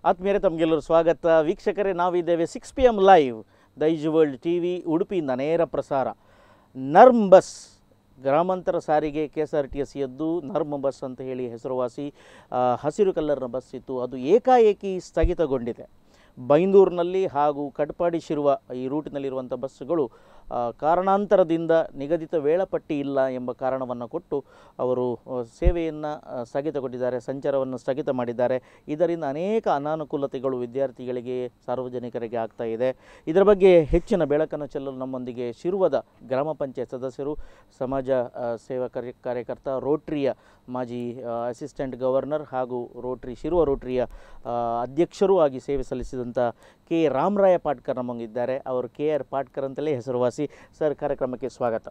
ಆತ್ಮೀಯರೇ ತಮಗೆಲ್ಲರೂ ಸ್ವಾಗತ ವೀಕ್ಷಕರೇ ನಾವಿದ್ದೇವೆ six P M live Daijiworld T V ಉಡುಪಿಯಿಂದ ನೇರ ಪ್ರಸಾರ ನರ್ಮ್ ಬಸ್ ಗ್ರಾಮಾಂತರ ಸಾರಿಗೆ K S R T S ಎದ್ದು ನರ್ಮ್ ಬಸ್ ಅಂತ ಹೇಳಿ ಹೆಸರುವಾಸಿ ಆ, ಹಸಿರು ಕಲ್ಲರ್ನ ಬಸ್ ಇತ್ತು ಅದು ಏಕಾಏಕಿ ಸ್ಥಗಿತಗೊಂಡಿದೆ ಬೈಂದೂರಿನಲ್ಲಿ ಹಾಗೂ ಕಟ್ಪಾಡಿ ಶಿರುವ ಈ ರೂಟಿನಲ್ಲಿರುವಂಥ ಬಸ್ಸುಗಳು ಆ, ಕಾರಣಾಂತರದಿಂದ ನಿಗದಿತ ವೇಳಾಪಟ್ಟಿ ಇಲ್ಲ ಎಂಬ ಕಾರಣವನ್ನು ಕೊಟ್ಟು ಅವರು ಸೇವೆಯನ್ನು ಸ್ಥಗಿತಗೊಂಡಿದ್ದಾರೆ ಸಂಚಾರವನ್ನು ಸ್ಥಗಿತ ಮಾಡಿದ್ದಾರೆ ಇದರಿಂದ ಅನೇಕ ಅನಾನುಕೂಲತೆಗಳು ವಿದ್ಯಾರ್ಥಿಗಳಿಗೆ ಸಾರ್ವಜನಿಕರಿಗೆ ಆಗ್ತಾ ಇದೆ ಇದರ ಬಗ್ಗೆ ಹೆಚ್ಚಿನ ಬೆಳಕನ್ನು ಚೆಲ್ಲಲು ನಮ್ಮೊಂದಿಗೆ ಶಿರುವದ ಗ್ರಾಮ ಪಂಚಾಯತ್ ಸದಸ್ಯರು ಸಮಾಜ ಆ, ಸೇವಾ ಕಾರ್ಯ ಕಾರ್ಯಕರ್ತ ರೋಟ್ರಿಯ ಮಾಜಿ ಅಸಿಸ್ಟೆಂಟ್ ಗವರ್ನರ್ ಹಾಗೂ ರೋಟ್ರಿ ಶಿರುವ ರೋಟ್ರಿಯ ಆ, ಅಧ್ಯಕ್ಷರೂ ಆಗಿ ಸೇವೆ ಸಲ್ಲಿಸಿದಂಥ ಕೆ ರಾಮರಾಯ ಪಾಟ್ಕರ್ ನಮಗಿದ್ದಾರೆ ಅವರು ಕೆ ಆರ್ ಪಾಟ್ಕರ್ ಅಂತಲೇ ಹೆಸರುವಾಸಿ ಸರ್ ಕಾರ್ಯಕ್ರಮಕ್ಕೆ ಸ್ವಾಗತ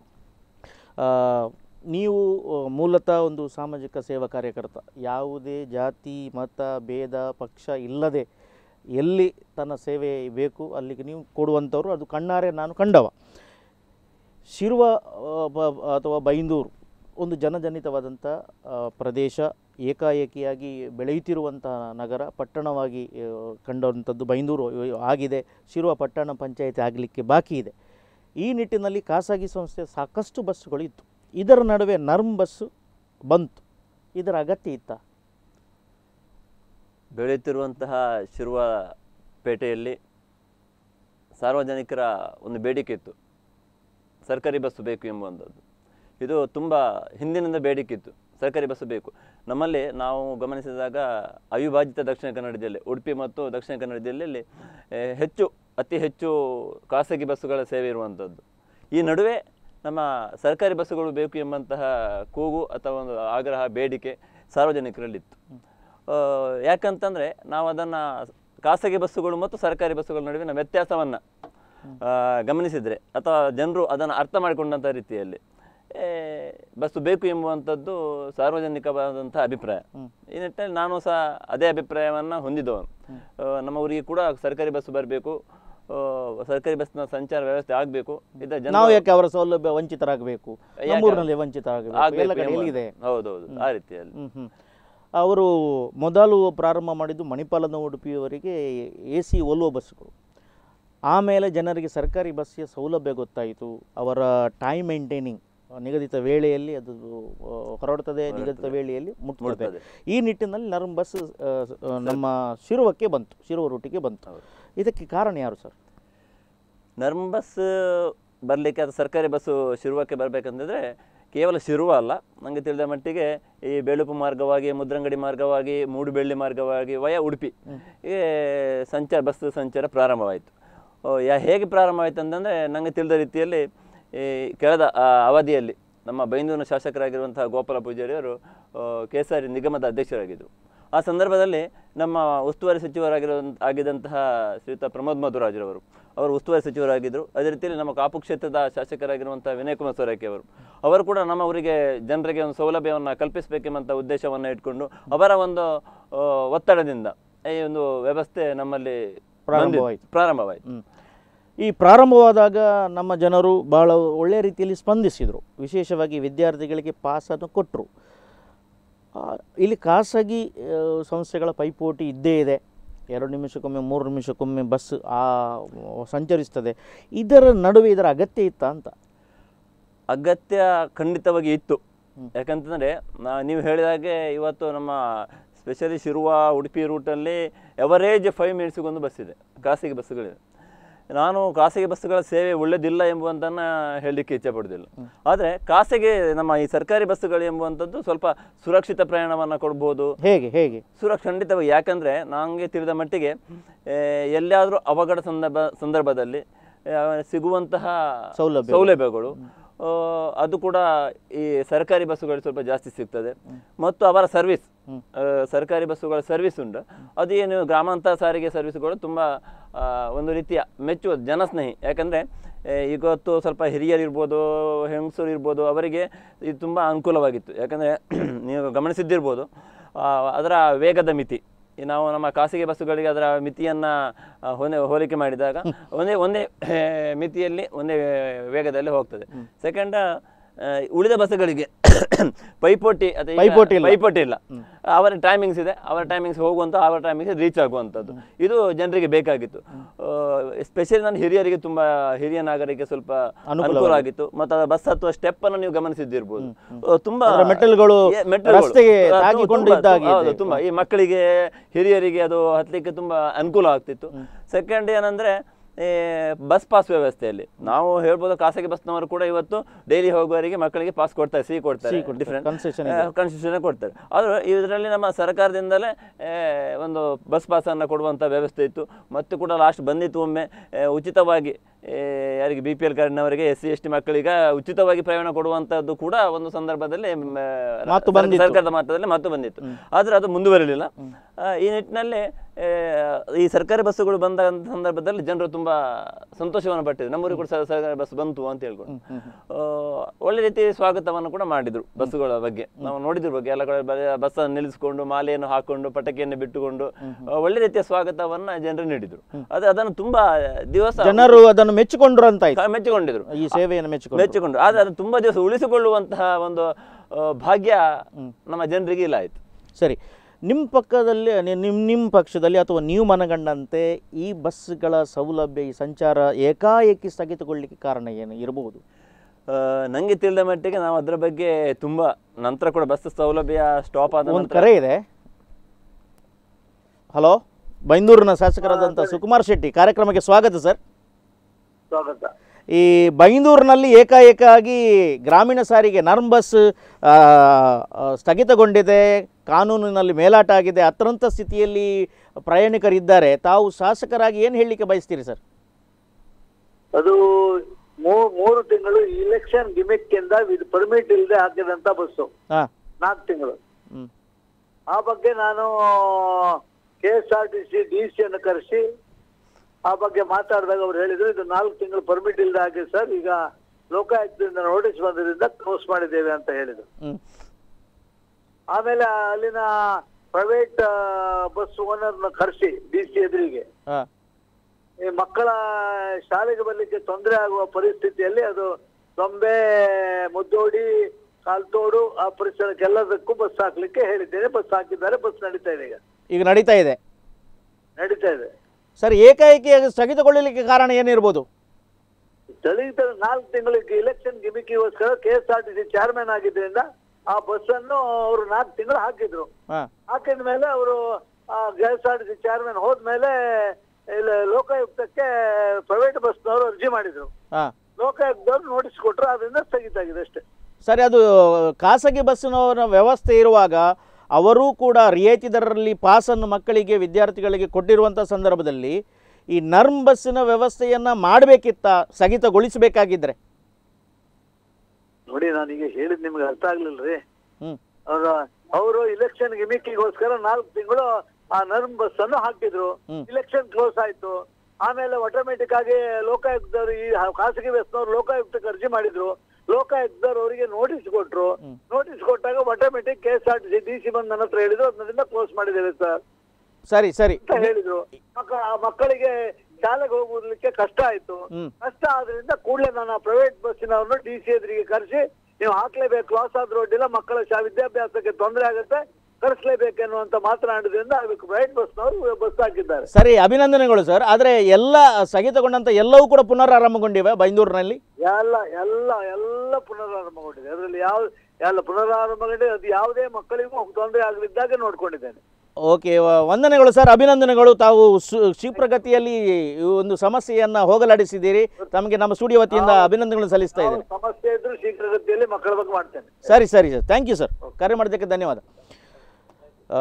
ಆ, ನೀವು ಆ, ಮೂಲತಃ ಒಂದು ಸಾಮಾಜಿಕ ಸೇವಾ ಕಾರ್ಯಕರ್ತ ಯಾವುದೇ ಜಾತಿ ಮತ ಭೇದ ಪಕ್ಷ ಇಲ್ಲದೆ ಎಲ್ಲಿ ತನ್ನ ಸೇವೆ ಬೇಕು ಅಲ್ಲಿಗೆ ನೀವು ಕೊಡುವಂಥವ್ರು ಅದು ಕಣ್ಣಾರೆ ನಾನು ಕಂಡವ ಶಿರುವ ಆ, ಬ- ಅಥವಾ ಬೈಂದೂರು ಒಂದು ಜನಜನಿತವಾದಂಥ ಆ, ಪ್ರದೇಶ ಏಕಾಏಕಿಯಾಗಿ ಬೆಳೆಯುತ್ತಿರುವಂತಹ ನಗರ ಪಟ್ಟಣವಾಗಿ ಆ, ಕಂಡಂಥದ್ದು ಬೈಂದೂರು ಆಗಿದೆ ಶಿರುವ ಪಟ್ಟಣ ಪಂಚಾಯತಿ ಆಗಲಿಕ್ಕೆ ಬಾಕಿ ಇದೆ ಈ ನಿಟ್ಟಿನಲ್ಲಿ ಖಾಸಗಿ ಸಂಸ್ಥೆ ಸಾಕಷ್ಟು ಬಸ್ಸುಗಳು ಇತ್ತು ಇದರ ನಡುವೆ ನರ್ಮ್ ಬಸ್ಸು ಬಂತು ಇದರ ಅಗತ್ಯ ಇತ್ತಾ ಬೆಳೆಯುತ್ತಿರುವಂತಹ ಶಿರುವ ಪೇಟೆಯಲ್ಲಿ ಸಾರ್ವಜನಿಕರ ಒಂದು ಬೇಡಿಕೆ ಇತ್ತು ಸರ್ಕಾರಿ ಬಸ್ಸು ಬೇಕು ಎಂಬುವಂಥದ್ದು ಇದು ತುಂಬ ಹಿಂದಿನಿಂದ ಬೇಡಿಕೆ ಇತ್ತು ಸರ್ಕಾರಿ ಬಸ್ಸು ಬೇಕು ನಮ್ಮಲ್ಲಿ ನಾವು ಗಮನಿಸಿದಾಗ ಅವಿಭಾಜಿತ ದಕ್ಷಿಣ ಕನ್ನಡ ಜಿಲ್ಲೆ ಉಡುಪಿ ಮತ್ತು ದಕ್ಷಿಣ ಕನ್ನಡ ಜಿಲ್ಲೆಯಲ್ಲಿ ಆ, ಹೆಚ್ಚು ಅತಿ ಹೆಚ್ಚು ಖಾಸಗಿ ಬಸ್ಸುಗಳ ಸೇವೆ ಇರುವಂಥದ್ದು ಈ ನಡುವೆ ನಮ್ಮ ಸರ್ಕಾರಿ ಬಸ್ಸುಗಳು ಬೇಕು ಎಂಬಂತಹ ಕೂಗು ಅಥವಾ ಒಂದು ಆಗ್ರಹ ಬೇಡಿಕೆ ಸಾರ್ವಜನಿಕರಲ್ಲಿತ್ತು ಆ, ಯಾಕಂತಂದರೆ ನಾವು ಅದನ್ನು ಖಾಸಗಿ ಬಸ್ಸುಗಳು ಮತ್ತು ಸರ್ಕಾರಿ ಬಸ್ಸುಗಳ ನಡುವಿನ ವ್ಯತ್ಯಾಸವನ್ನು ಗಮನಿಸಿದರೆ ಅಥವಾ ಜನರು ಅದನ್ನು ಅರ್ಥ ಮಾಡಿಕೊಂಡಂಥ ರೀತಿಯಲ್ಲಿ ಏ, ಬಸ್ಸು ಬೇಕು ಎಂಬುವಂಥದ್ದು ಸಾರ್ವಜನಿಕವಾದಂಥ ಅಭಿಪ್ರಾಯ ಈ ನಿಟ್ಟಿನಲ್ಲಿ ನಾನು ಸಹ ಅದೇ ಅಭಿಪ್ರಾಯವನ್ನು ಹೊಂದಿದವನು ಆ, ನಮ್ಮ ಊರಿಗೆ ಕೂಡ ಸರ್ಕಾರಿ ಬಸ್ ಬರಬೇಕು ಸರ್ಕಾರಿ ಬಸ್ನ ಸಂಚಾರ ವ್ಯವಸ್ಥೆ ಆಗಬೇಕು ಇದ ಜನ ನಾವು ಯಾಕೆ ಅವರ ಸೌಲಭ್ಯ ವಂಚಿತರಾಗಬೇಕು ನಮ್ಮೂರಿನಲ್ಲಿ ವಂಚಿತರಾಗಬೇಕು ಎಲ್ಲ ಆಗ್ಬೇಕು ಕಡೆ ಎಂಬ- ಎಲ್ಲಿದೆ ಹೌದೌದು ಆ ರೀತಿಯಲ್ಲಿ ಹ್ಮ್ ಹ್ಮ್. ಅವರು ಮೊದಲು ಪ್ರಾರಂಭ ಮಾಡಿದ್ದು ಮಣಿಪಾಲದ ಉಡುಪಿಯವರಿಗೆ ಎ ಸಿ ಓಲ್ವೋ ಬಸ್ಸುಗಳು ಆಮೇಲೆ ಜನರಿಗೆ ಸರ್ಕಾರಿ ಬಸ್ಸಿನ ಸೌಲಭ್ಯ ಗೊತ್ತಾಯಿತು ಅವರ ಟೈಮ್ ಮೇಂಟೈನಿಂಗ್ ನಿಗದಿತ ವೇಳೆಯಲ್ಲಿ ಅದು ಆ, ಹೊರಡ್ತದೆ ನಿಗದಿತ ವೇಳೆಯಲ್ಲಿ ಮುಟ್ತದೆ ಮುಟ್ತದೆ. ಈ ನಿಟ್ಟಿನಲ್ಲಿ ನರ್ಮ್ ಬಸ್ ಆ, ಆ, ನಮ್ಮ ಶಿರುವಕ್ಕೆ ಬಂತು ಶಿರುವ ರೂಟಿಗೆ ಬಂತು ಇದಕ್ಕೆ ಕಾರಣ ಯಾರು ಸರ್ ನರ್ಮ್ ಬಸ್ ಬರಲಿಕ್ಕೆ ಅದು ಸರ್ಕಾರಿ ಬಸ್ಸು ಶಿರುವಕ್ಕೆ ಬರಬೇಕಂತಿದ್ರೆ ಕೇವಲ ಶಿರುವ ಅಲ್ಲ ನನಗೆ ತಿಳಿದ ಮಟ್ಟಿಗೆ ಈ ಬೆಳುಪು ಮಾರ್ಗವಾಗಿ ಮುದ್ರಂಗಡಿ ಮಾರ್ಗವಾಗಿ ಮೂಡುಬೆಳ್ಳಿ ಮಾರ್ಗವಾಗಿ ವಯ ಉಡುಪಿ ಹೀಗೆ ಸಂಚಾರ ಬಸ್ ಸಂಚಾರ ಪ್ರಾರಂಭವಾಯಿತು ಓ, ಯಾ ಹೇಗೆ ಪ್ರಾರಂಭ ಆಯಿತು ಅಂತಂದರೆ ನನಗೆ ತಿಳಿದ ರೀತಿಯಲ್ಲಿ ಈ ಕಳೆದ ಆ, ಅವಧಿಯಲ್ಲಿ ನಮ್ಮ ಬೈಂದೂರಿನ ಶಾಸಕರಾಗಿರುವಂತಹ ಗೋಪಾಲ ಪೂಜಾರಿಯವರು ಕೆ ಎಸ್ ಆರ್ ನಿಗಮದ ಅಧ್ಯಕ್ಷರಾಗಿದ್ದರು ಆ ಸಂದರ್ಭದಲ್ಲಿ ನಮ್ಮ ಉಸ್ತುವಾರಿ ಸಚಿವರಾಗಿರೋ ಆಗಿದ್ದಂತಹ ಶ್ರೀಯುತ ಪ್ರಮೋದ್ ಮಧುರಾಜ್ರವರು ಅವರು ಉಸ್ತುವಾರಿ ಸಚಿವರಾಗಿದ್ದರು ಅದೇ ರೀತಿಯಲ್ಲಿ ನಮ್ಮ ಕಾಪು ಕ್ಷೇತ್ರದ ಶಾಸಕರಾಗಿರುವಂಥ ವಿನಯ್ ಕುಮಾರ್ ಸೊರಕೆ ಅವರು ಅವರು ಕೂಡ ನಮ್ಮ ಊರಿಗೆ ಜನರಿಗೆ ಒಂದು ಸೌಲಭ್ಯವನ್ನು ಕಲ್ಪಿಸಬೇಕೆಂಬಂಥ ಉದ್ದೇಶವನ್ನು ಇಟ್ಕೊಂಡು ಅವರ ಒಂದು ಆ, ಒತ್ತಡದಿಂದ ಈ ಒಂದು ವ್ಯವಸ್ಥೆ ನಮ್ಮಲ್ಲಿ ಬಂದಿದ್ದು- ಪ್ರಾರಂಭವಾಯಿತು. ಪ್ರಾರಂಭವಾಯಿತು ಹ್ಮ್. ಈ ಪ್ರಾರಂಭವಾದಾಗ ನಮ್ಮ ಜನರು ಭಾಳ ಒಳ್ಳೆಯ ರೀತಿಯಲ್ಲಿ ಸ್ಪಂದಿಸಿದರು ವಿಶೇಷವಾಗಿ ವಿದ್ಯಾರ್ಥಿಗಳಿಗೆ ಪಾಸನ್ನು ಕೊಟ್ಟರು ಇಲ್ಲಿ ಖಾಸಗಿ ಆ, ಸಂಸ್ಥೆಗಳ ಪೈಪೋಟಿ ಇದ್ದೇ ಇದೆ ಎರಡು ನಿಮಿಷಕ್ಕೊಮ್ಮೆ ಮೂರು ನಿಮಿಷಕ್ಕೊಮ್ಮೆ ಬಸ್ ಆ ಸಂಚರಿಸ್ತದೆ ಇದರ ನಡುವೆ ಇದರ ಅಗತ್ಯ ಇತ್ತಾ ಅಂತ ಅಗತ್ಯ ಖಂಡಿತವಾಗಿ ಇತ್ತು ಯಾಕಂತಂದರೆ ನಾ ನೀವು ಹೇಳಿದ ಹಾಗೆ ಇವತ್ತು ನಮ್ಮ ಸ್ಪೆಷಲಿ ಶಿರುವ ಉಡುಪಿ ರೂಟಲ್ಲಿ ಎವರೇಜ್ ಫೈವ್ ಮಿನಿಟ್ಸಿಗೊಂದು ಬಸ್ ಇದೆ ಖಾಸಗಿ ಬಸ್ಸುಗಳಿದೆ ನಾನು ಖಾಸಗಿ ಬಸ್ಸುಗಳ ಸೇವೆ ಒಳ್ಳೆದಿಲ್ಲ ಎಂಬುವಂತನ್ನು ಹೇಳಲಿಕ್ಕೆ ಇಚ್ಛೆ ಪಡೋದಿಲ್ಲ ಆದರೆ ಖಾಸಗಿ ನಮ್ಮ ಈ ಸರ್ಕಾರಿ ಬಸ್ಸುಗಳು ಎಂಬುವಂಥದ್ದು ಸ್ವಲ್ಪ ಸುರಕ್ಷಿತ ಪ್ರಯಾಣವನ್ನು ಕೊಡ್ಬೋದು ಹೇಗೆ ಹೇಗೆ ಸುರಕ್ಷ ಖಂಡಿತವಾಗಿ ಯಾಕಂದರೆ ನನಗೆ ತಿಳಿದ ಮಟ್ಟಿಗೆ ಆ, ಎಲ್ಲಿಯಾದರೂ ಅವಘಡ ಸಂದರ್ಭ ಸಂದರ್ಭದಲ್ಲಿ ಆ, ಸಿಗುವಂತಹ ಸೌಲಭ್ಯ. ಸೌಲಭ್ಯಗಳು ಆ, ಅದು ಕೂಡ ಈ ಸರ್ಕಾರಿ ಬಸ್ಸುಗಳು ಸ್ವಲ್ಪ ಜಾಸ್ತಿ ಸಿಗ್ತದೆ ಮತ್ತು ಅವರ ಸರ್ವಿಸ್ ಸರ್ಕಾರಿ ಬಸ್ಸುಗಳ ಸರ್ವಿಸ್ ಉಂಟು ಅದು ಏನು ಗ್ರಾಮಾಂತರ ಸಾರಿಗೆ ಸರ್ವಿಸ್ಗಳು ತುಂಬ ಆ, ಒಂದು ರೀತಿಯ ಮೆಚ್ಚುವ ಜನಸ್ನೇಹಿ ಯಾಕಂದರೆ ಇವತ್ತು ಸ್ವಲ್ಪ ಹಿರಿಯರು ಇರ್ಬೋದು ಹೆಂಗಸರು ಇರ್ಬೋದು ಅವರಿಗೆ ಇದು ತುಂಬ ಅನುಕೂಲವಾಗಿತ್ತು ಯಾಕಂದರೆ ನೀವು ಗಮನಿಸಿದ್ದಿರ್ಬೋದು ಆ, ಅದರ ವೇಗದ ಮಿತಿ ಈ ನಾವು ನಮ್ಮ ಖಾಸಗಿ ಬಸ್ಸುಗಳಿಗೆ ಅದರ ಮಿತಿಯನ್ನು ಹೊನೆ ಹೋಲಿಕೆ ಮಾಡಿದಾಗ ಒಂದೇ ಒಂದೇ ಆ, ಮಿತಿಯಲ್ಲಿ ಒಂದೇ ವೇಗದಲ್ಲಿ ಹೋಗ್ತದೆ ಸೆಕೆಂಡ್ ಆ, ಉಳಿದ ಬಸ್ಗಳಿಗೆ ಪೈಪೋಟಿ ಅಥವಾ ಈಗ ಪೈಪೋಟಿ ಇಲ್ಲ. ಪೈಪೋಟಿ ಇಲ್ಲ ಅವರ ಟೈಮಿಂಗ್ಸ್ ಇದೆ ಅವರ ಟೈಮಿಂಗ್ಸ್ ಹೋಗುವಂಥ ಅವರ ಟೈಮಿಂಗ್ಸ್ ರೀಚ್ ಆಗುವಂಥದ್ದು ಇದು ಜನರಿಗೆ ಬೇಕಾಗಿತ್ತು ಸ್ಪೆಷಲಿ ನಾನು ಹಿರಿಯರಿಗೆ ತುಂಬಾ ಹಿರಿಯ ನಾಗರಿಕ ಸ್ವಲ್ಪ ಅನುಕೂಲ ಆಗಿತ್ತು ಮತ್ತು ಅದರ ಬಸ್ ಹತ್ತುವ ಸ್ಟೆಪ್ ಅನ್ನು ನೀವು ಗಮನಿಸಿದ್ದಿರ್ಬೋದು ಆ, ತುಂಬಾ ಅದರ ಮೆಟ್ಟಲುಗಳು ಏ, ಮೆಟ್ಟಲುಗಳು. ರಸ್ತೆಗೆ ಆ, ತು- ತಾಗಿಕೊಂಡು ತುಂಬಾ- ಇದ್ದಾಗಿದೆ. ಹೌದು, ತುಂಬಾ ಈ ಮಕ್ಕಳಿಗೆ ಹಿರಿಯರಿಗೆ ಅದು ಹತ್ತಲಿಕ್ಕೆ ತುಂಬಾ ಅನುಕೂಲ ಆಗ್ತಿತ್ತು ಸೆಕೆಂಡ್ ಏನಂದ್ರೆ ಈ ಬಸ್ ಪಾಸ್ ವ್ಯವಸ್ಥೆಯಲ್ಲಿ ನಾವು ಹೇಳ್ಬೋದು ಖಾಸಗಿ ಬಸ್ನವರು ಕೂಡ ಇವತ್ತು ಡೈಲಿ ಹೋಗುವವರಿಗೆ ಮಕ್ಕಳಿಗೆ ಪಾಸ್ ಕೊಡ್ತಾರೆ ಸಿ ಕೊಡ್ತಾರೆ ಕೊಡ್ತಾರೆ. ಡಿಫ್ರೆಂಟ್ Concession ಕನ್ಸೆಷನ್ ಕೊಡ್ತಾರೆ ಆದ್ರೆ ಇದರಲ್ಲಿ ನಮ್ಮ ಸರ್ಕಾರದಿಂದಲೇ ಆ, ಒಂದು ಬಸ್ ಪಾಸ್ ಅನ್ನ ಕೊಡುವಂತ ವ್ಯವಸ್ಥೆ ಇತ್ತು ಮತ್ತು ಕೂಡ ಲಾಸ್ಟ್ ಬಂದಿತ್ತು ಒಮ್ಮೆ ಆ, ಉಚಿತವಾಗಿ ಆ, ಯಾರಿಗೆ ಬಿ ಪಿ ಎಲ್ ಕಾರ್ಡ್ನವರಿಗೆ ಎಸ್ ಸಿ ಎಸ್ ಟಿ ಮಕ್ಕಳಿಗೆ ಉಚಿತವಾಗಿ ಪ್ರಯಾಣ ಕೊಡುವಂತದ್ದು ಕೂಡ ಒಂದು ಸಂದರ್ಭದಲ್ಲಿ ಮ್, ಮಾತು ಸರ್ಕಾರ- ಬಂದಿತ್ತು. ಸರ್ಕಾರದ ಮಾತ್ರದಲ್ಲಿ ಮಾತು ಬಂದಿತ್ತು ಆದ್ರೆ ಅದು ಮುಂದುವರಿಲಿಲ್ಲ ಆ, ಈ ನಿಟ್ಟಿನಲ್ಲಿ ಆ, ಈ ಸರ್ಕಾರಿ ಬಸ್ಸುಗಳು ಬಂದ ಸಂದರ್ಭದಲ್ಲಿ ಜನರು ತುಂಬಾ ಸಂತೋಷವನ್ನು ಪಟ್ಟಿದ್ರು ನಮ್ಮೂರಿಗೆ ಕೂಡ ಸ- ಸರ್ಕಾರಿ ಬಸ್ ಬಂತು ಅಂತ ಹೇಳ್ಕೊಂಡು ಆ, ಒಳ್ಳೆ ರೀತಿ ಸ್ವಾಗತವನ್ನು ಕೂಡ ಮಾಡಿದ್ರು ಬಸ್ಸುಗಳ ಬಗ್ಗೆ ನಾವು ನೋಡಿದ್ರ ಬಗ್ಗೆ ಎಲ್ಲ ಕಡೆ ಬಸ್ ನಿಲ್ಲಿಸಿಕೊಂಡು ಮಾಲೆಯನ್ನು ಹಾಕೊಂಡು ಪಟಾಕಿಯನ್ನು ಬಿಟ್ಟುಕೊಂಡು ಆ, ಒಳ್ಳೆ ರೀತಿಯ ಸ್ವಾಗತವನ್ನ ಜನರು ನೀಡಿದ್ರು ಅದು ಅದನ್ನು ತುಂಬಾ ದಿವಸ ಜನರು ಅದನ್ನು ಮೆಚ್ಚಿಕೊಂಡ್ರು ಅಂತ ಆಯ್ತು ಮೆಚ್ಚಿಕೊಂಡಿದ್ರು ಈ ಸೇವೆಯನ್ನು ಮೆಚ್ಚಿಕೊಂಡ್ರು ಮೆಚ್ಚಿಕೊಂಡು ಆದ್ರೆ ಅದು ತುಂಬಾ ದಿವಸ ಉಳಿಸಿಕೊಳ್ಳುವಂತಹ ಒಂದು ಆ, ಭಾಗ್ಯ ನಮ್ಮ ಜನರಿಗೆ ಇಲ್ಲ ಆಯ್ತು ಸರಿ ನಿಮ್ಮ ಪಕ್ಕದಲ್ಲಿ ನಿಮ್ಮ ನಿಮ್ಮ ಪಕ್ಷದಲ್ಲಿ ಅಥವಾ ನೀವು ಮನಗಂಡಂತೆ ಈ ಬಸ್ಗಳ ಸೌಲಭ್ಯ ಈ ಸಂಚಾರ ಏಕಾಏಕಿ ಸ್ಥಗಿತಗೊಳ್ಳಿಕ್ಕೆ ಕಾರಣ ಏನು ಇರಬಹುದು ಆ, ನಂಗೆ ತಿಳಿದ ಮಟ್ಟಿಗೆ ನಾವು ಅದರ ಬಗ್ಗೆ ತುಂಬಾ ನಂತರ ಕೂಡ ಬಸ್ ಸೌಲಭ್ಯ ಸ್ಟಾಪ್ ಆದ ಒಂದು ನಂತರ ಕರೆ ಇದೆ ಹಲೋ ಬೈಂದೂರಿನ ಶಾಸಕರಾದಂಥ ಸುಕುಮಾರ್ ಶೆಟ್ಟಿ ಕಾರ್ಯಕ್ರಮಕ್ಕೆ ಸ್ವಾಗತ ಸರ್ ಸ್ವಾಗತ ಈ ಬೈಂದೂರಿನಲ್ಲಿ ಏಕಾಏಕಾಗಿ ಗ್ರಾಮೀಣ ಸಾರಿಗೆ ನರ್ಮ್ ಬಸ್ ಆ, ಆ, ಸ್ಥಗಿತಗೊಂಡಿದೆ ಕಾನೂನಿನಲ್ಲಿ ಮೇಲಾಟ ಆಗಿದೆ ಅತ್ರಂತ ಸ್ಥಿತಿಯಲ್ಲಿ ಪ್ರಯಾಣಿಕರಿದ್ದಾರೆ ತಾವು ಶಾಸಕರಾಗಿ ಏನು ಹೇಳಲಿಕ್ಕೆ ಬಯಸ್ತೀರಿ ಸರ್ ಅದು ಮೂ- ಮೂರು ತಿಂಗಳು ಇಲೆಕ್ಷನ್ ಗಿಮಿಕ್ ಇಂದ ಇದು ಪರ್ಮಿಟ್ ಇಲ್ಲದೆ ಹಾಕಿದಂತ ಬಸ್ಸು ಹಾಂ ನಾಲ್ಕು ತಿಂಗಳು ಹ್ಞೂ ಆ ಬಗ್ಗೆ ನಾನು K S R T C D C ಅನ್ನು ಕರೆಸಿ ಆ ಬಗ್ಗೆ ಮಾತಾಡಿದಾಗ ಅವ್ರು ಹೇಳಿದ್ರು ಇದು ನಾಲ್ಕು ತಿಂಗಳು ಪರ್ಮಿಟ್ ಇಲ್ಲದೆ ಆಗಿದೆ ಸರ್ ಈಗ ಲೋಕಾಯುಕ್ತದಿಂದ ನೋಟಿಸ್ ಬಂದಿದ್ದರಿಂದ ಕ್ಲೋಸ್ ಮಾಡಿದ್ದೇವೆ ಅಂತ ಹೇಳಿದ್ರು ಹ್ಞೂ ಆಮೇಲೆ ಅಲ್ಲಿನ ಪ್ರೈವೇಟ್ ಬಸ್ ಓನರ್ನ ಕರೆಸಿ ಡಿ ಸಿ ಎದುರಿಗೆ ಹಾಂ ಈ ಮಕ್ಕಳ ಶಾಲೆಗೆ ಬರ್ಲಿಕ್ಕೆ ತೊಂದರೆ ಆಗುವ ಪರಿಸ್ಥಿತಿಯಲ್ಲಿ ಅದು ದೊಂಬೆ ಮುದ್ದೋಡಿ ಕಾಲ್ತೋಡು ಆ ಪರಿಸರಕ್ಕೆಲ್ಲದಕ್ಕೂ ಬಸ್ ಹಾಕ್ಲಿಕ್ಕೆ ಹೇಳಿದ್ದೇನೆ ಬಸ್ ಹಾಕಿದ್ದಾರೆ ಬಸ್ ನಡೀತಾ ಇದೆ ಈಗ ಈಗ ನಡೀತಾ ಇದೆ ನಡೀತಾ ಇದೆ ಸರ್ ಏಕಾಏಕಿ ಅದು ಸ್ಥಗಿತಗೊಳ್ಳಲಿಕ್ಕೆ ಕಾರಣ ಏನಿರ್ಬೋದು ದಲಿತ ನಾಲ್ಕು ತಿಂಗಳಿಗೆ ಇಲೆಕ್ಷನ್ ಗಿಮಿಕಿಗೋಸ್ಕರ K S R T C chairman ಆಗಿದ್ರಿಂದ ಆ ಬಸ್ ಅನ್ನು ಅವರು ನಾಲ್ಕು ತಿಂಗಳು ಹಾಕಿದ್ರು ಹಾಂ ಹಾಕಿದ ಮೇಲೆ ಅವರು K S R T C chairman ಹೋದ್ಮೇಲೆ ಇಲ್ಲ ಲೋಕಾಯುಕ್ತಕ್ಕೆ ಪ್ರೈವೇಟ್ ಬಸ್ನವರು ಅರ್ಜಿ ಮಾಡಿದ್ರು ಹಾಂ ಲೋಕಾಯುಕ್ತದವ್ರು ನೋಟಿಸ್ ಕೊಟ್ಟರು ಅದರಿಂದ ಸ್ಥಗಿತ ಆಗಿದೆ ಅಷ್ಟೇ ಸರಿ ಅದು ಖಾಸಗಿ ಬಸ್ಸಿನವರ ವ್ಯವಸ್ಥೆ ಇರುವಾಗ ಅವರೂ ಕೂಡ ರಿಯಾಯಿತಿ ದರದಲ್ಲಿ ಪಾಸನ್ನು ಮಕ್ಕಳಿಗೆ ವಿದ್ಯಾರ್ಥಿಗಳಿಗೆ ಕೊಟ್ಟಿರುವಂಥ ಸಂದರ್ಭದಲ್ಲಿ ಈ ನರ್ಮ್ ಬಸ್ಸಿನ ವ್ಯವಸ್ಥೆಯನ್ನು ಮಾಡಬೇಕಿತ್ತ ಸ್ಥಗಿತಗೊಳಿಸಬೇಕಾಗಿದ್ದರೆ ನೋಡಿ ನಾನೀಗ ಹೇಳಿದ್ ನಿಮ್ಗೆ ಅರ್ಥ ಆಗ್ಲಿಲ್ರಿ ಹ್ಞೂ ಅವ್ರ ಅವರು ಇಲೆಕ್ಷನ್ ಗಿಮಿಕ್ಕಿಗೋಸ್ಕರ ನಾಲ್ಕು ತಿಂಗಳು ಆ ನರ್ಮ್ ಬಸ್ ಅನ್ನು ಹಾಕಿದ್ರು ಹ್ಮ್. ಇಲೆಕ್ಷನ್ ಕ್ಲೋಸ್ ಆಯ್ತು ಆಮೇಲೆ ಆಟೋಮೆಟಿಕ್ ಆಗಿ ಲೋಕಾಯುಕ್ತರು ಈ ಖಾಸಗಿ ಬಸ್ನವರು ಲೋಕಾಯುಕ್ತಕ್ಕೆ ಅರ್ಜಿ ಮಾಡಿದ್ರು ಲೋಕಾಯುಕ್ತರು ಅವರಿಗೆ ನೋಟಿಸ್ ಕೊಟ್ರು ನೋಟಿಸ್ ಕೊಟ್ಟಾಗ automatic K S R T C D C ಬಂದ್ ನನ್ನ ಹತ್ರ ಹೇಳಿದ್ರು ಅದರಿಂದ ಕ್ಲೋಸ್ ಮಾಡಿದ್ದೇವೆ ಸರ್ ಸರಿ ಸರಿ ಅಂತ ಹೇಳಿದ್ರು ಮಕ್ಕ ಆ ಮಕ್ಕಳಿಗೆ ಶಾಲೆಗೆ ಹೋಗುದಕ್ಕೆ ಕಷ್ಟ ಆಯ್ತು ಹ್ಮ್. ಕಷ್ಟ ಆದ್ರಿಂದ ಕೂಡಲೇ ನಾನು ಪ್ರೈವೇಟ್ ಬಸ್ಸಿನವ್ರನ್ನ ಡಿ ಸಿ ಎದುರಿಗೆ ಕರೆಸಿ ನೀವು ಹಾಕ್ಲೇಬೇಕು ಕ್ಲಾಸ್ ಆದ್ರೂ ಅಡ್ಡಿಲ್ಲ ಮಕ್ಕಳ ಶಾ ವಿದ್ಯಾಭ್ಯಾಸಕ್ಕೆ ತೊಂದರೆ ಆಗುತ್ತೆ ಕರೆಸ್ಲೇಬೇಕೆನ್ನುವಂತ ಮಾತನಾಡಿದ್ರಿಂದ ಅದಕ್ಕೆ ಪ್ರೈವೇಟ್ ಬಸ್ನವರು ಬಸ್ ಹಾಕಿದ್ದಾರೆ ಸರಿ ಅಭಿನಂದನೆಗಳು ಸರ್ ಆದರೆ ಎಲ್ಲ ಸ್ಥಗಿತಗೊಂಡಂಥ ಎಲ್ಲವೂ ಕೂಡ ಪುನರಾರಂಭಗೊಂಡಿವೆ ಬೈಂದೂರಿನಲ್ಲಿ ಎಲ್ಲ ಎಲ್ಲ ಎಲ್ಲ ಪುನರಾರಂಭಗೊಂಡಿದೆ ಅದರಲ್ಲಿ ಯಾವ ಎಲ್ಲ ಪುನರಾರಂಭಗೊಂಡಿದೆ ಅದು ಯಾವುದೇ ಮಕ್ಕಳಿಗೂ ತೊಂದರೆ ಆಗಲಿದ್ದಾಗ ನೋಡ್ಕೊಂಡಿದ್ದೇನೆ ಓಕೆ ವ- ವಂದನೆಗಳು ಸರ್ ಅಭಿನಂದನೆಗಳು ತಾವು ಸು ಕ್ಷಿಪ್ರಗತಿಯಲ್ಲಿ ಈ ಒಂದು ಸಮಸ್ಯೆಯನ್ನು ಹೋಗಲಾಡಿಸಿದ್ದೀರಿ ತಮಗೆ ನಮ್ಮ ಸ್ಟುಡಿಯೋ ವತಿಯಿಂದ ಅಭಿನಂದನೆಗಳು ಸಲ್ಲಿಸ್ತಾ ಯಾವ ಇದ್ದೇನೆ ಸಮಸ್ಯೆ ಇದ್ರೂ ಶೀಘ್ರಗತಿಯಲ್ಲಿ ಮಕ್ಕಳ ಬಗ್ಗೆ ಮಾಡ್ತೇನೆ ಸರಿ ಸರಿ ಸರ್ ಥ್ಯಾಂಕ್ ಯು ಸರ್ ಕರೆ ಮಾಡೋದಕ್ಕೆ ಧನ್ಯವಾದ ಆ,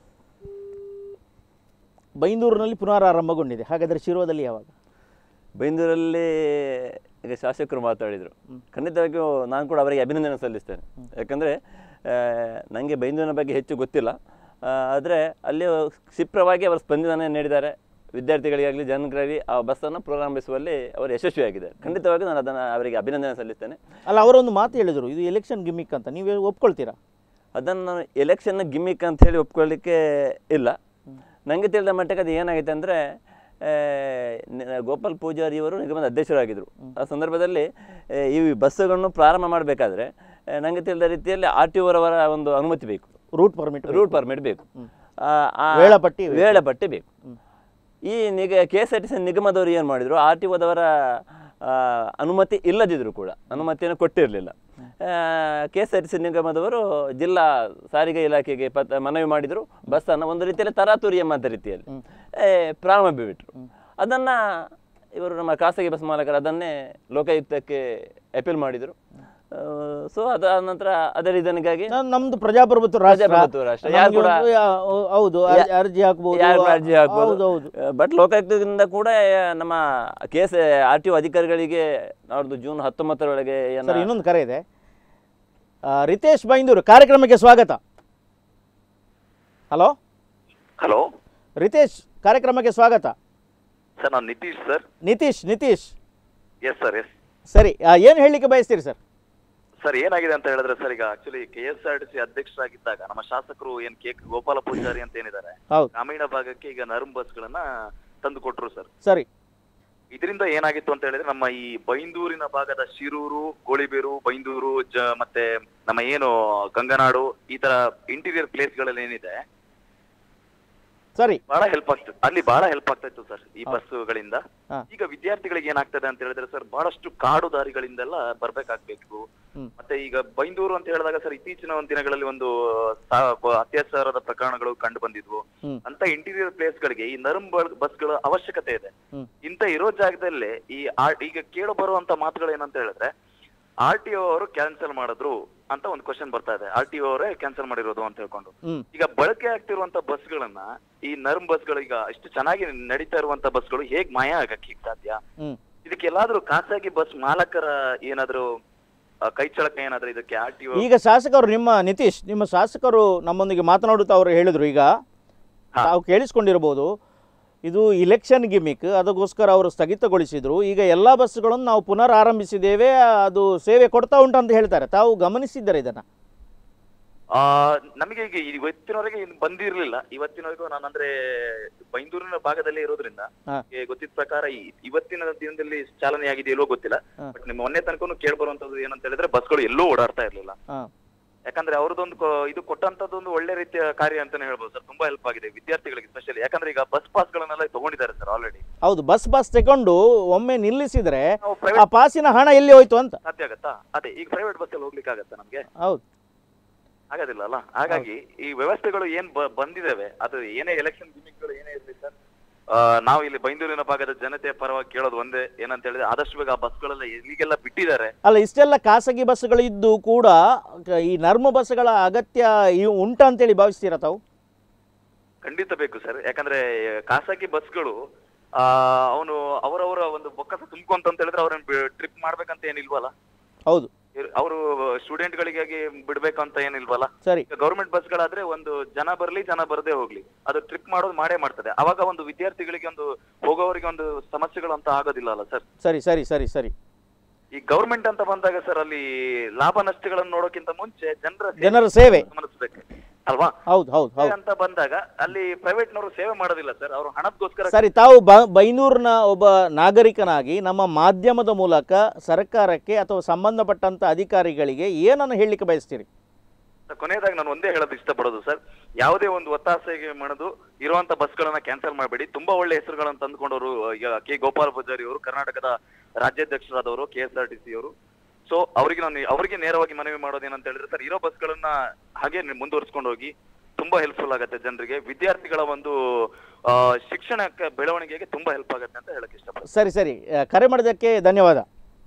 ಬೈಂದೂರಿನಲ್ಲಿ ಪುನರಾರಂಭಗೊಂಡಿದೆ ಹಾಗಾದರೆ ಶಿರೋದಲ್ಲಿ ಯಾವಾಗ ಬೈಂದೂರಲ್ಲಿ ಈಗ ಶಾಸಕರು ಮಾತಾಡಿದರು ಖಂಡಿತವಾಗಿಯೂ ನಾನು ಕೂಡ ಅವರಿಗೆ ಅಭಿನಂದನೆ ಸಲ್ಲಿಸ್ತೇನೆ ಯಾಕಂದರೆ ನನಗೆ ಬೈಂದೂರಿನ ಬಗ್ಗೆ ಹೆಚ್ಚು ಗೊತ್ತಿಲ್ಲ ಆದರೆ ಅಲ್ಲಿ ಕ್ಷಿಪ್ರವಾಗಿ ಅವರು ಸ್ಪಂದನೆ ನೀಡಿದ್ದಾರೆ ವಿದ್ಯಾರ್ಥಿಗಳಿಗಾಗಲಿ ಜನರಿಗಾಗಲಿ ಆ ಬಸ್ಸನ್ನು ಪ್ರಾರಂಭಿಸುವಲ್ಲಿ ಅವರು ಯಶಸ್ವಿಯಾಗಿದ್ದಾರೆ ಖಂಡಿತವಾಗಿ ನಾನು ಅದನ್ನು ಅವರಿಗೆ ಅಭಿನಂದನೆ ಸಲ್ಲಿಸ್ತೇನೆ ಅಲ್ಲ ಅವರೊಂದು ಮಾತು ಹೇಳಿದರು ಇದು ಎಲೆಕ್ಷನ್ ಗಿಮಿಕ್ ಅಂತ ನೀವು ಒಪ್ಕೊಳ್ತೀರಾ ಅದನ್ನು ನಾನು ಎಲೆಕ್ಷನ್ನ ಗಿಮ್ಮಿಕ್ ಅಂತ ಹೇಳಿ ಒಪ್ಕೊಳ್ಳಿಕ್ಕೆ ಇಲ್ಲ ನನಗೆ ತಿಳಿದ ಮಟ್ಟಿಗೆ ಅದು ಏನಾಗಿದೆ ಅಂದರೆ ಆ, ನ- ಗೋಪಾಲ್ ಪೂಜಾರಿಯವರು ನಿಗಮದ ಅಧ್ಯಕ್ಷರಾಗಿದ್ದರು ಆ ಸಂದರ್ಭದಲ್ಲಿ ಆ, ಈ ಬಸ್ಸುಗಳನ್ನು ಪ್ರಾರಂಭ ಮಾಡಬೇಕಾದ್ರೆ ನನಗೆ ತಿಳಿದ ರೀತಿಯಲ್ಲಿ ಆರ್ ಟಿ ಅವರವರ ಒಂದು ಅನುಮತಿ ಬೇಕು ರೂಟ್ ಪರ್ಮಿಟ್ ರೂಟ್ ಪರ್ಮಿಟ್ ಬೇಕು ಆ, ಆ ವೇಳಾಪಟ್ಟಿ ಬೇಕು. ವೇಳಾಪಟ್ಟಿ ಬೇಕು ಈ ನಿಗ K S R T C ನಿಗಮದವರು ಏನು ಮಾಡಿದರು ಆರ್ ಟಿ ಒದವರ ಅನುಮತಿ ಇಲ್ಲದಿದ್ದರೂ ಕೂಡ ಅನುಮತಿಯನ್ನು ಕೊಟ್ಟಿರಲಿಲ್ಲ K S R T C ನಿಗಮದವರು ಜಿಲ್ಲಾ ಸಾರಿಗೆ ಇಲಾಖೆಗೆ ಪತ್ರ ಮನವಿ ಮಾಡಿದರು ಬಸ್ಸನ್ನು ಒಂದು ರೀತಿಯಲ್ಲಿ ತರಾತುರಿ ಎಂಬಂಥ ರೀತಿಯಲ್ಲಿ ಏ, ಪ್ರಾರಂಭ ಬಿಟ್ಟರು ಅದನ್ನು ಇವರು ನಮ್ಮ ಖಾಸಗಿ ಬಸ್ ಮಾಲಕರು ಅದನ್ನೇ ಲೋಕಾಯುಕ್ತಕ್ಕೆ ಅಪೀಲ್ ಮಾಡಿದರು ಸೊ ಅದಾದ ನಂತರ ಅದೇ ರೀಸನ್ಗಾಗಿ ನಾನ್- ನಮ್ದು ಪ್ರಜಾಪ್ರಭುತ್ವ ರಾಷ್ಟ್ರ ಪ್ರಜಾಪ್ರಭುತ್ವ ರಾಷ್ಟ್ರ. ನಮ್ಗೆ ಯಾರು ಕೂಡ- ಒಂದು ಯಾ- ಹೌದು ಅರ್- ಅರ್ಜಿ ಹಾಕ್ಬೋದು ಯಾರು ಅರ್ಜಿ ಹಾಕ್ಬೋದು ಹೌದು ಹೌದು ಬಟ್ ಲೋಕಾಯುಕ್ತದಿಂದ ಕೂಡ ನಮ್ಮ ಕೇಸ್ ಆರ್ ಟಿ ಒ ಅಧಿಕಾರಿಗಳಿಗೆ ಅವ್ರದ್ದು ಜೂನ್ ಹತ್ತೊಂಬತ್ತರೊಳಗೆ ಏನ- ಸರ್ ಇನ್ನೊಂದು ಕರೆ ಇದೆ ಆ, ರಿತೇಶ್ ಬೈಂದೂರು ಕಾರ್ಯಕ್ರಮಕ್ಕೆ ಸ್ವಾಗತ ಹಲೋ ಹಲೋ ರಿತೇಶ್ ಕಾರ್ಯಕ್ರಮಕ್ಕೆ ಸ್ವಾಗತ ಸರ್ ನಾನು Nitish sir Nitish Nitish yes sir yes ಸರಿ ಏನು ಹೇಳಲಿಕ್ಕೆ ಬಯಸ್ತೀರಿ ಸರ್ ಸರ್ ಏನಾಗಿದೆ ಅಂತ ಹೇಳಿದ್ರೆ ಸರ್ ಈಗ actually K S R T C ಅಧ್ಯಕ್ಷರಾಗಿದ್ದಾಗ ನಮ್ಮ ಶಾಸಕರು ಏನ್ ಕೆ ಗೋಪಾಲ ಪೂಜಾರಿ ಅಂತ ಏನಿದ್ದಾರೆ ಹೌದು ಗ್ರಾಮೀಣ ಭಾಗಕ್ಕೆ ಈಗ ನರಂ ಬಸ್ಗಳನ್ನ ತಂದು ಕೊಟ್ರು ಸರ್ ಸರಿ ಇದರಿಂದ ಏನಾಗಿತ್ತು ಅಂತ ಹೇಳಿದ್ರೆ ನಮ್ಮ ಈ ಬೈಂದೂರಿನ ಭಾಗದ ಶಿರೂರು ಗೋಳಿಬೀರು ಬೈಂದೂರು ಜ ಮತ್ತೆ ನಮ್ಮ ಏನು ಗಂಗನಾಡು ಈ ತರ ಇಂಟೀರಿಯರ್ ಪ್ಲೇಸ್ಗಳಲ್ಲಿ ಏನಿದೆ ಸರಿ ಬಹಳ ಹೆಲ್ಪ್ ಆಗ್ತದೆ ಅಲ್ಲಿ ಬಹಳ ಹೆಲ್ಪ್ ಆಗ್ತಾ ಇತ್ತು ಸರ್ ಈ ಬಸ್ಗಳಿಂದ ಹಾ. ಈಗ ವಿದ್ಯಾರ್ಥಿಗಳಿಗೆ ಏನಾಗ್ತದೆ ಅಂತ ಹೇಳಿದ್ರೆ ಸರ್ ಬಹಳಷ್ಟು ಕಾಡು ದಾರಿಗಳಿಂದೆಲ್ಲ ಬರ್ಬೇಕಾಗ್ಬೇಕು ಹ್ಮ್. ಮತ್ತೆ ಈಗ ಬೈಂದೂರು ಅಂತ ಹೇಳಿದಾಗ ಸರ್ ಇತ್ತೀಚಿನ ಒಂದು ದಿನಗಳಲ್ಲಿ ಒಂದು ಸಾ- ಬ- ಅತ್ಯಾಚಾರದ ಪ್ರಕರಣಗಳು ಕಂಡು ಬಂದಿದ್ವು ಹ್ಮ್. ಅಂತ ಇಂಟೀರಿಯರ್ ಪ್ಲೇಸ್ ಗಳಿಗೆ ಈ ನರಂ ಬಸ್ಗಳ ಅವಶ್ಯಕತೆ ಇದೆ ಹ್ಮ್. ಇಂತ ಇರೋ ಜಾಗದಲ್ಲೇ ಈ ಆರ್ ಈಗ ಕೇಳ ಬರುವಂತ ಮಾತುಗಳು ಏನಂತ ಹೇಳಿದ್ರೆ ಆರ್ ಟಿ ಒ ಅವರು ಕ್ಯಾನ್ಸಲ್ ಮಾಡಿದ್ರು ಅಂತ ಒಂದು ಕ್ವಶನ್ ಬರ್ತಾ ಇದೆ ಆರ್ ಟಿ ಒ ಅವರೇ ಕ್ಯಾನ್ಸಲ್ ಮಾಡಿರೋದು ಅಂತ ಹೇಳ್ಕೊಂಡು ಹ್ಮ್ ಈಗ ಬಳಕೆ ಆಗ್ತಿರುವಂತ ಬಸ್ಗಳನ್ನ ಈ ನರ್ಮ್ ಬಸ್ಗಳು ಈಗ ಇಷ್ಟು ಚೆನ್ನಾಗಿ ನಡೀತಾ ಇರುವಂತ ಬಸ್ಗಳು ಹೇಗ್ ಮಾಯ ಆಗಕ್ಕೆ ಸಾಧ್ಯ ಹ್ಮ್ ಇದಕ್ಕೆಲ್ಲಾದ್ರೂ ಖಾಸಗಿ ಬಸ್ ಮಾಲಕರ ಏನಾದ್ರು ಆ, ಕೈ ಚಳಕ ಏನಾದ್ರು ಇದಕ್ಕೆ ಆರ್ ಟಿ ಈಗ ಶಾಸಕರು ನಿಮ್ಮ ನಿತೀಶ್ ನಿಮ್ಮ ಶಾಸಕರು ನಮ್ಮೊಂದಿಗೆ ಮಾತನಾಡುತ್ತಾ ಅವರು ಹೇಳಿದರು ಈಗ ಹಾ. ತಾವು ಕೇಳಿಸ್ಕೊಂಡಿರ್ಬೋದು ಇದು ಇಲೆಕ್ಷನ್ ಗಿಮಿಕ್ ಅದಕ್ಕೋಸ್ಕರ ಅವರು ಸ್ಥಗಿತಗೊಳಿಸಿದರು ಈಗ ಎಲ್ಲ ಬಸ್ಗಳನ್ನು ನಾವು ಪುನರ್ ಆರಂಭಿಸಿದ್ದೇವೆ ಅದು ಸೇವೆ ಕೊಡ್ತಾ ಉಂಟು ಅಂತ ಹೇಳ್ತಾರೆ ತಾವು ಗಮನಿಸಿದ್ದಾರೆ ಇದನ್ನು ಆ ನಮಗೆ ಈಗ ಇವತ್ತಿನವರೆಗೆ ಇನ್ನು ಬಂದಿರ್ಲಿಲ್ಲ ಇವತ್ತಿನವರೆಗೂ ನಾನು ಅಂದ್ರೆ ಬೈಂದೂರಿನ ಭಾಗದಲ್ಲೇ ಇರೋದ್ರಿಂದ ಹಾ. ನಮ್ಗೆ ಗೊತ್ತಿದ್ದ ಪ್ರಕಾರ ಈ- ಇವತ್ತಿನ ದಿನದಲ್ಲಿ ಚಾಲನೆ ಆಗಿದೆ ಎಲ್ಲೋ ಗೊತ್ತಿಲ್ಲ ಹಾ. ಬಟ್ ನಿಮ್ಮ ಮೊನ್ನೆ ತನಕ ಕೇಳಿ ಬರುವಂತದ್ದು ಏನಂತ ಹೇಳಿದ್ರೆ ಬಸ್ಗಳು ಎಲ್ಲೂ ಓಡಾಡ್ತಾ ಇರ್ಲಿಲ್ಲ ಹಾಂ ಯಾಕಂದ್ರೆ ಅವ್ರದ್ದೊಂದು ಕೊ- ಇದು ಕೊಟ್ಟಂತದ್ದು ಒಂದು ಒಳ್ಳೆ ರೀತಿಯ ಕಾರ್ಯ ಅಂತಾನೆ ಹೇಳ್ಬೋದು ಸರ್ ತುಂಬಾ ಹೆಲ್ಪ್ ಆಗಿದೆ ವಿದ್ಯಾರ್ಥಿಗಳಿಗೆ ಸ್ಪೆಷಲಿ ಯಾಕಂದ್ರೆ ಈಗ ಬಸ್ ಪಾಸ್ ಗಳನ್ನೆಲ್ಲ ತಗೊಂಡಿದ್ದಾರೆ ಸರ್ ಆಲ್ರೆಡಿ ಹೌದು ಬಸ್ ಬಸ್ ತಗೊಂಡು ಒಮ್ಮೆ ನಿಲ್ಲಿಸಿದರೆ ನಾವು ಆ ಪ್ರೈವೇಟ್ ಪಾಸಿನ ಹಣ ಎಲ್ಲಿ ಹೋಯ್ತು ಅಂತ ಸಾಧ್ಯ ಆಗತ್ತಾ ಅದೇ ಈಗ ಪ್ರೈವೇಟ್ ಬಸ್ ಅಲ್ಲಿ ಹೋಗ್ಲಿಕ್ಕೆ ಆಗತ್ತಾ ನಮ್ಗೆ ಹೌದು ಆಗೋದಿಲ್ಲ ಅಲ್ಲ ಹಾಗಾಗಿ ಈ ವ್ಯವಸ್ಥೆಗಳು ಏನ್ ಬ- ಬಂದಿದಾವೆ ಅದು ಏನೇ ಎಲೆಕ್ಷನ್ ಗಿಮಿಕ್ಗಳು ಏನೇ ಇರಲಿ ಸರ್ ನಾವು ಇಲ್ಲಿ ಬೈಂದೂರಿನ ಭಾಗದ ಜನತೆಯ ಪರವಾಗಿ ಕೇಳೋದು ಒಂದೇ ಏನಂತ ಹೇಳಿದ್ರೆ ಆದಷ್ಟು ಬೇಗ ಆ ಬಸ್ಗಳೆಲ್ಲ ಎಲ್ಲಿಗೆಲ್ಲ ಬಿಟ್ಟಿದ್ದಾರೆ ಅಲ್ಲ ಇಷ್ಟೆಲ್ಲ ಖಾಸಗಿ ಬಸ್ಗಳು ಇದ್ದು ಕೂಡ ಕ- ಈ ನರ್ಮ ಬಸ್ಗಳ ಅಗತ್ಯ ಇ- ಉಂಟಾ ಅಂತೇಳಿ ಭಾವಿಸ್ತೀರಾ ತಾವು ಖಂಡಿತ ಬೇಕು ಸರ್ ಯಾಕಂದ್ರೆ ಖಾಸಗಿ ಬಸ್ಗಳು ಆ ಅವನು ಅವರವರ ಒಂದು ಬೊಕ್ಕಸ ತುಂಬ್ಕೊಂತ ಅಂತ ಹೇಳಿದ್ರೆ ಅವ್ರನ್ನ ಟ್ರಿಪ್ ಮಾಡ್ಬೇಕಂತ ಏನಿಲ್ವಲ್ಲ ಹೌದು ಅವರು ಸ್ಟೂಡೆಂಟ್ಗಳಿಗಾಗಿ ಬಿಡ್ಬೇಕಂತ ಏನಿಲ್ವಲ್ಲ ಸರಿ ಈಗ ಗೌರ್ಮೆಂಟ್ ಬಸ್ಗಳಾದ್ರೆ ಒಂದು ಜನ ಬರ್ಲಿ ಜನ ಬರದೇ ಹೋಗ್ಲಿ ಅದು ಟ್ರಿಪ್ ಮಾಡೋದು ಮಾಡೇ ಮಾಡ್ತದೆ ಅವಾಗ ಒಂದು ವಿದ್ಯಾರ್ಥಿಗಳಿಗೆ ಒಂದು ಹೋಗೋವರಿಗೆ ಒಂದು ಸಮಸ್ಯೆಗಳು ಅಂತ ಆಗೋದಿಲ್ಲ ಅಲ್ಲ ಸರ್ ಸರಿ ಸರಿ ಸರಿ ಸರಿ ಈ ಗೌರ್ಮೆಂಟ್ ಅಂತ ಬಂದಾಗ ಸರ್ ಅಲ್ಲಿ ಲಾಭ ನಷ್ಟಗಳನ್ನು ನೋಡೋಕ್ಕಿಂತ ಮುಂಚೆ ಜನರ ಜನರ ಸೇವೆ ಗಮನಿಸ್ಬೇಕು ಅಲ್ವಾ ಹೌದು ಹೌದು ಹೌದು ಅಂತ ಬಂದಾಗ ಅಲ್ಲಿ ಪ್ರೈವೇಟ್ನವರು ಸೇವೆ ಮಾಡೋದಿಲ್ಲ ಸರ್ ಅವರು ಹಣಕ್ಕೋಸ್ಕರ ಸರಿ ತಾವು ಬ ಬೈನೂರಿನ ಒಬ್ಬ ನಾಗರಿಕನಾಗಿ ನಮ್ಮ ಮಾಧ್ಯಮದ ಮೂಲಕ ಸರ್ಕಾರಕ್ಕೆ ಅಥವಾ ಸಂಬಂಧಪಟ್ಟಂತ ಅಧಿಕಾರಿಗಳಿಗೆ ಏನನ್ನು ಹೇಳಲಿಕ್ಕೆ ಬಯಸ್ತೀರಿ ಕೊನೆಯದಾಗಿ ನಾನು ಒಂದೇ ಹೇಳೋದು ಇಷ್ಟಪಡೋದು ಸರ್ ಯಾವುದೇ ಒಂದು ಒತ್ತಾಸೆಗೆ ಮಾಡೋದು ಇರುವಂತ ಬಸ್ಗಳನ್ನ ಕ್ಯಾನ್ಸಲ್ ಮಾಡಬೇಡಿ ತುಂಬಾ ಒಳ್ಳೆ ಹೆಸರುಗಳನ್ನು ತಂದುಕೊಂಡವರು ಈಗ ಕೆ ಗೋಪಾಲ್ ಪೂಜಾರಿ ಅವರು ಕರ್ನಾಟಕದ ರಾಜ್ಯಾಧ್ಯಕ್ಷರಾದವರು K S R T C ಅವರು ಸೊ ಅವರಿಗೆ ನಾನು ಅವರಿಗೆ ನೇರವಾಗಿ ಮನವಿ ಮಾಡೋದು ಏನಂತ ಹೇಳಿದ್ರೆ ಸರ್ ಇರೋ ಬಸ್ಗಳನ್ನ ಹಾಗೆ ಮುಂದುವರಿಸ್ಕೊಂಡು ಹೋಗಿ ತುಂಬಾ ಹೆಲ್ಪ್ಫುಲ್ ಆಗುತ್ತೆ ಜನರಿಗೆ ವಿದ್ಯಾರ್ಥಿಗಳ ಒಂದು ಆ, ಶಿಕ್ಷಣಕ್ಕೆ ಬೆಳವಣಿಗೆಗೆ ತುಂಬಾ ಹೆಲ್ಪ್ ಆಗುತ್ತೆ ಅಂತ ಹೇಳಕ್ ಇಷ್ಟಪಡ್ತೀನಿ ಸರಿ ಸರಿ ಆ, ಕರೆ ಮಾಡಿದ್ದಕ್ಕೆ ಧನ್ಯವಾದ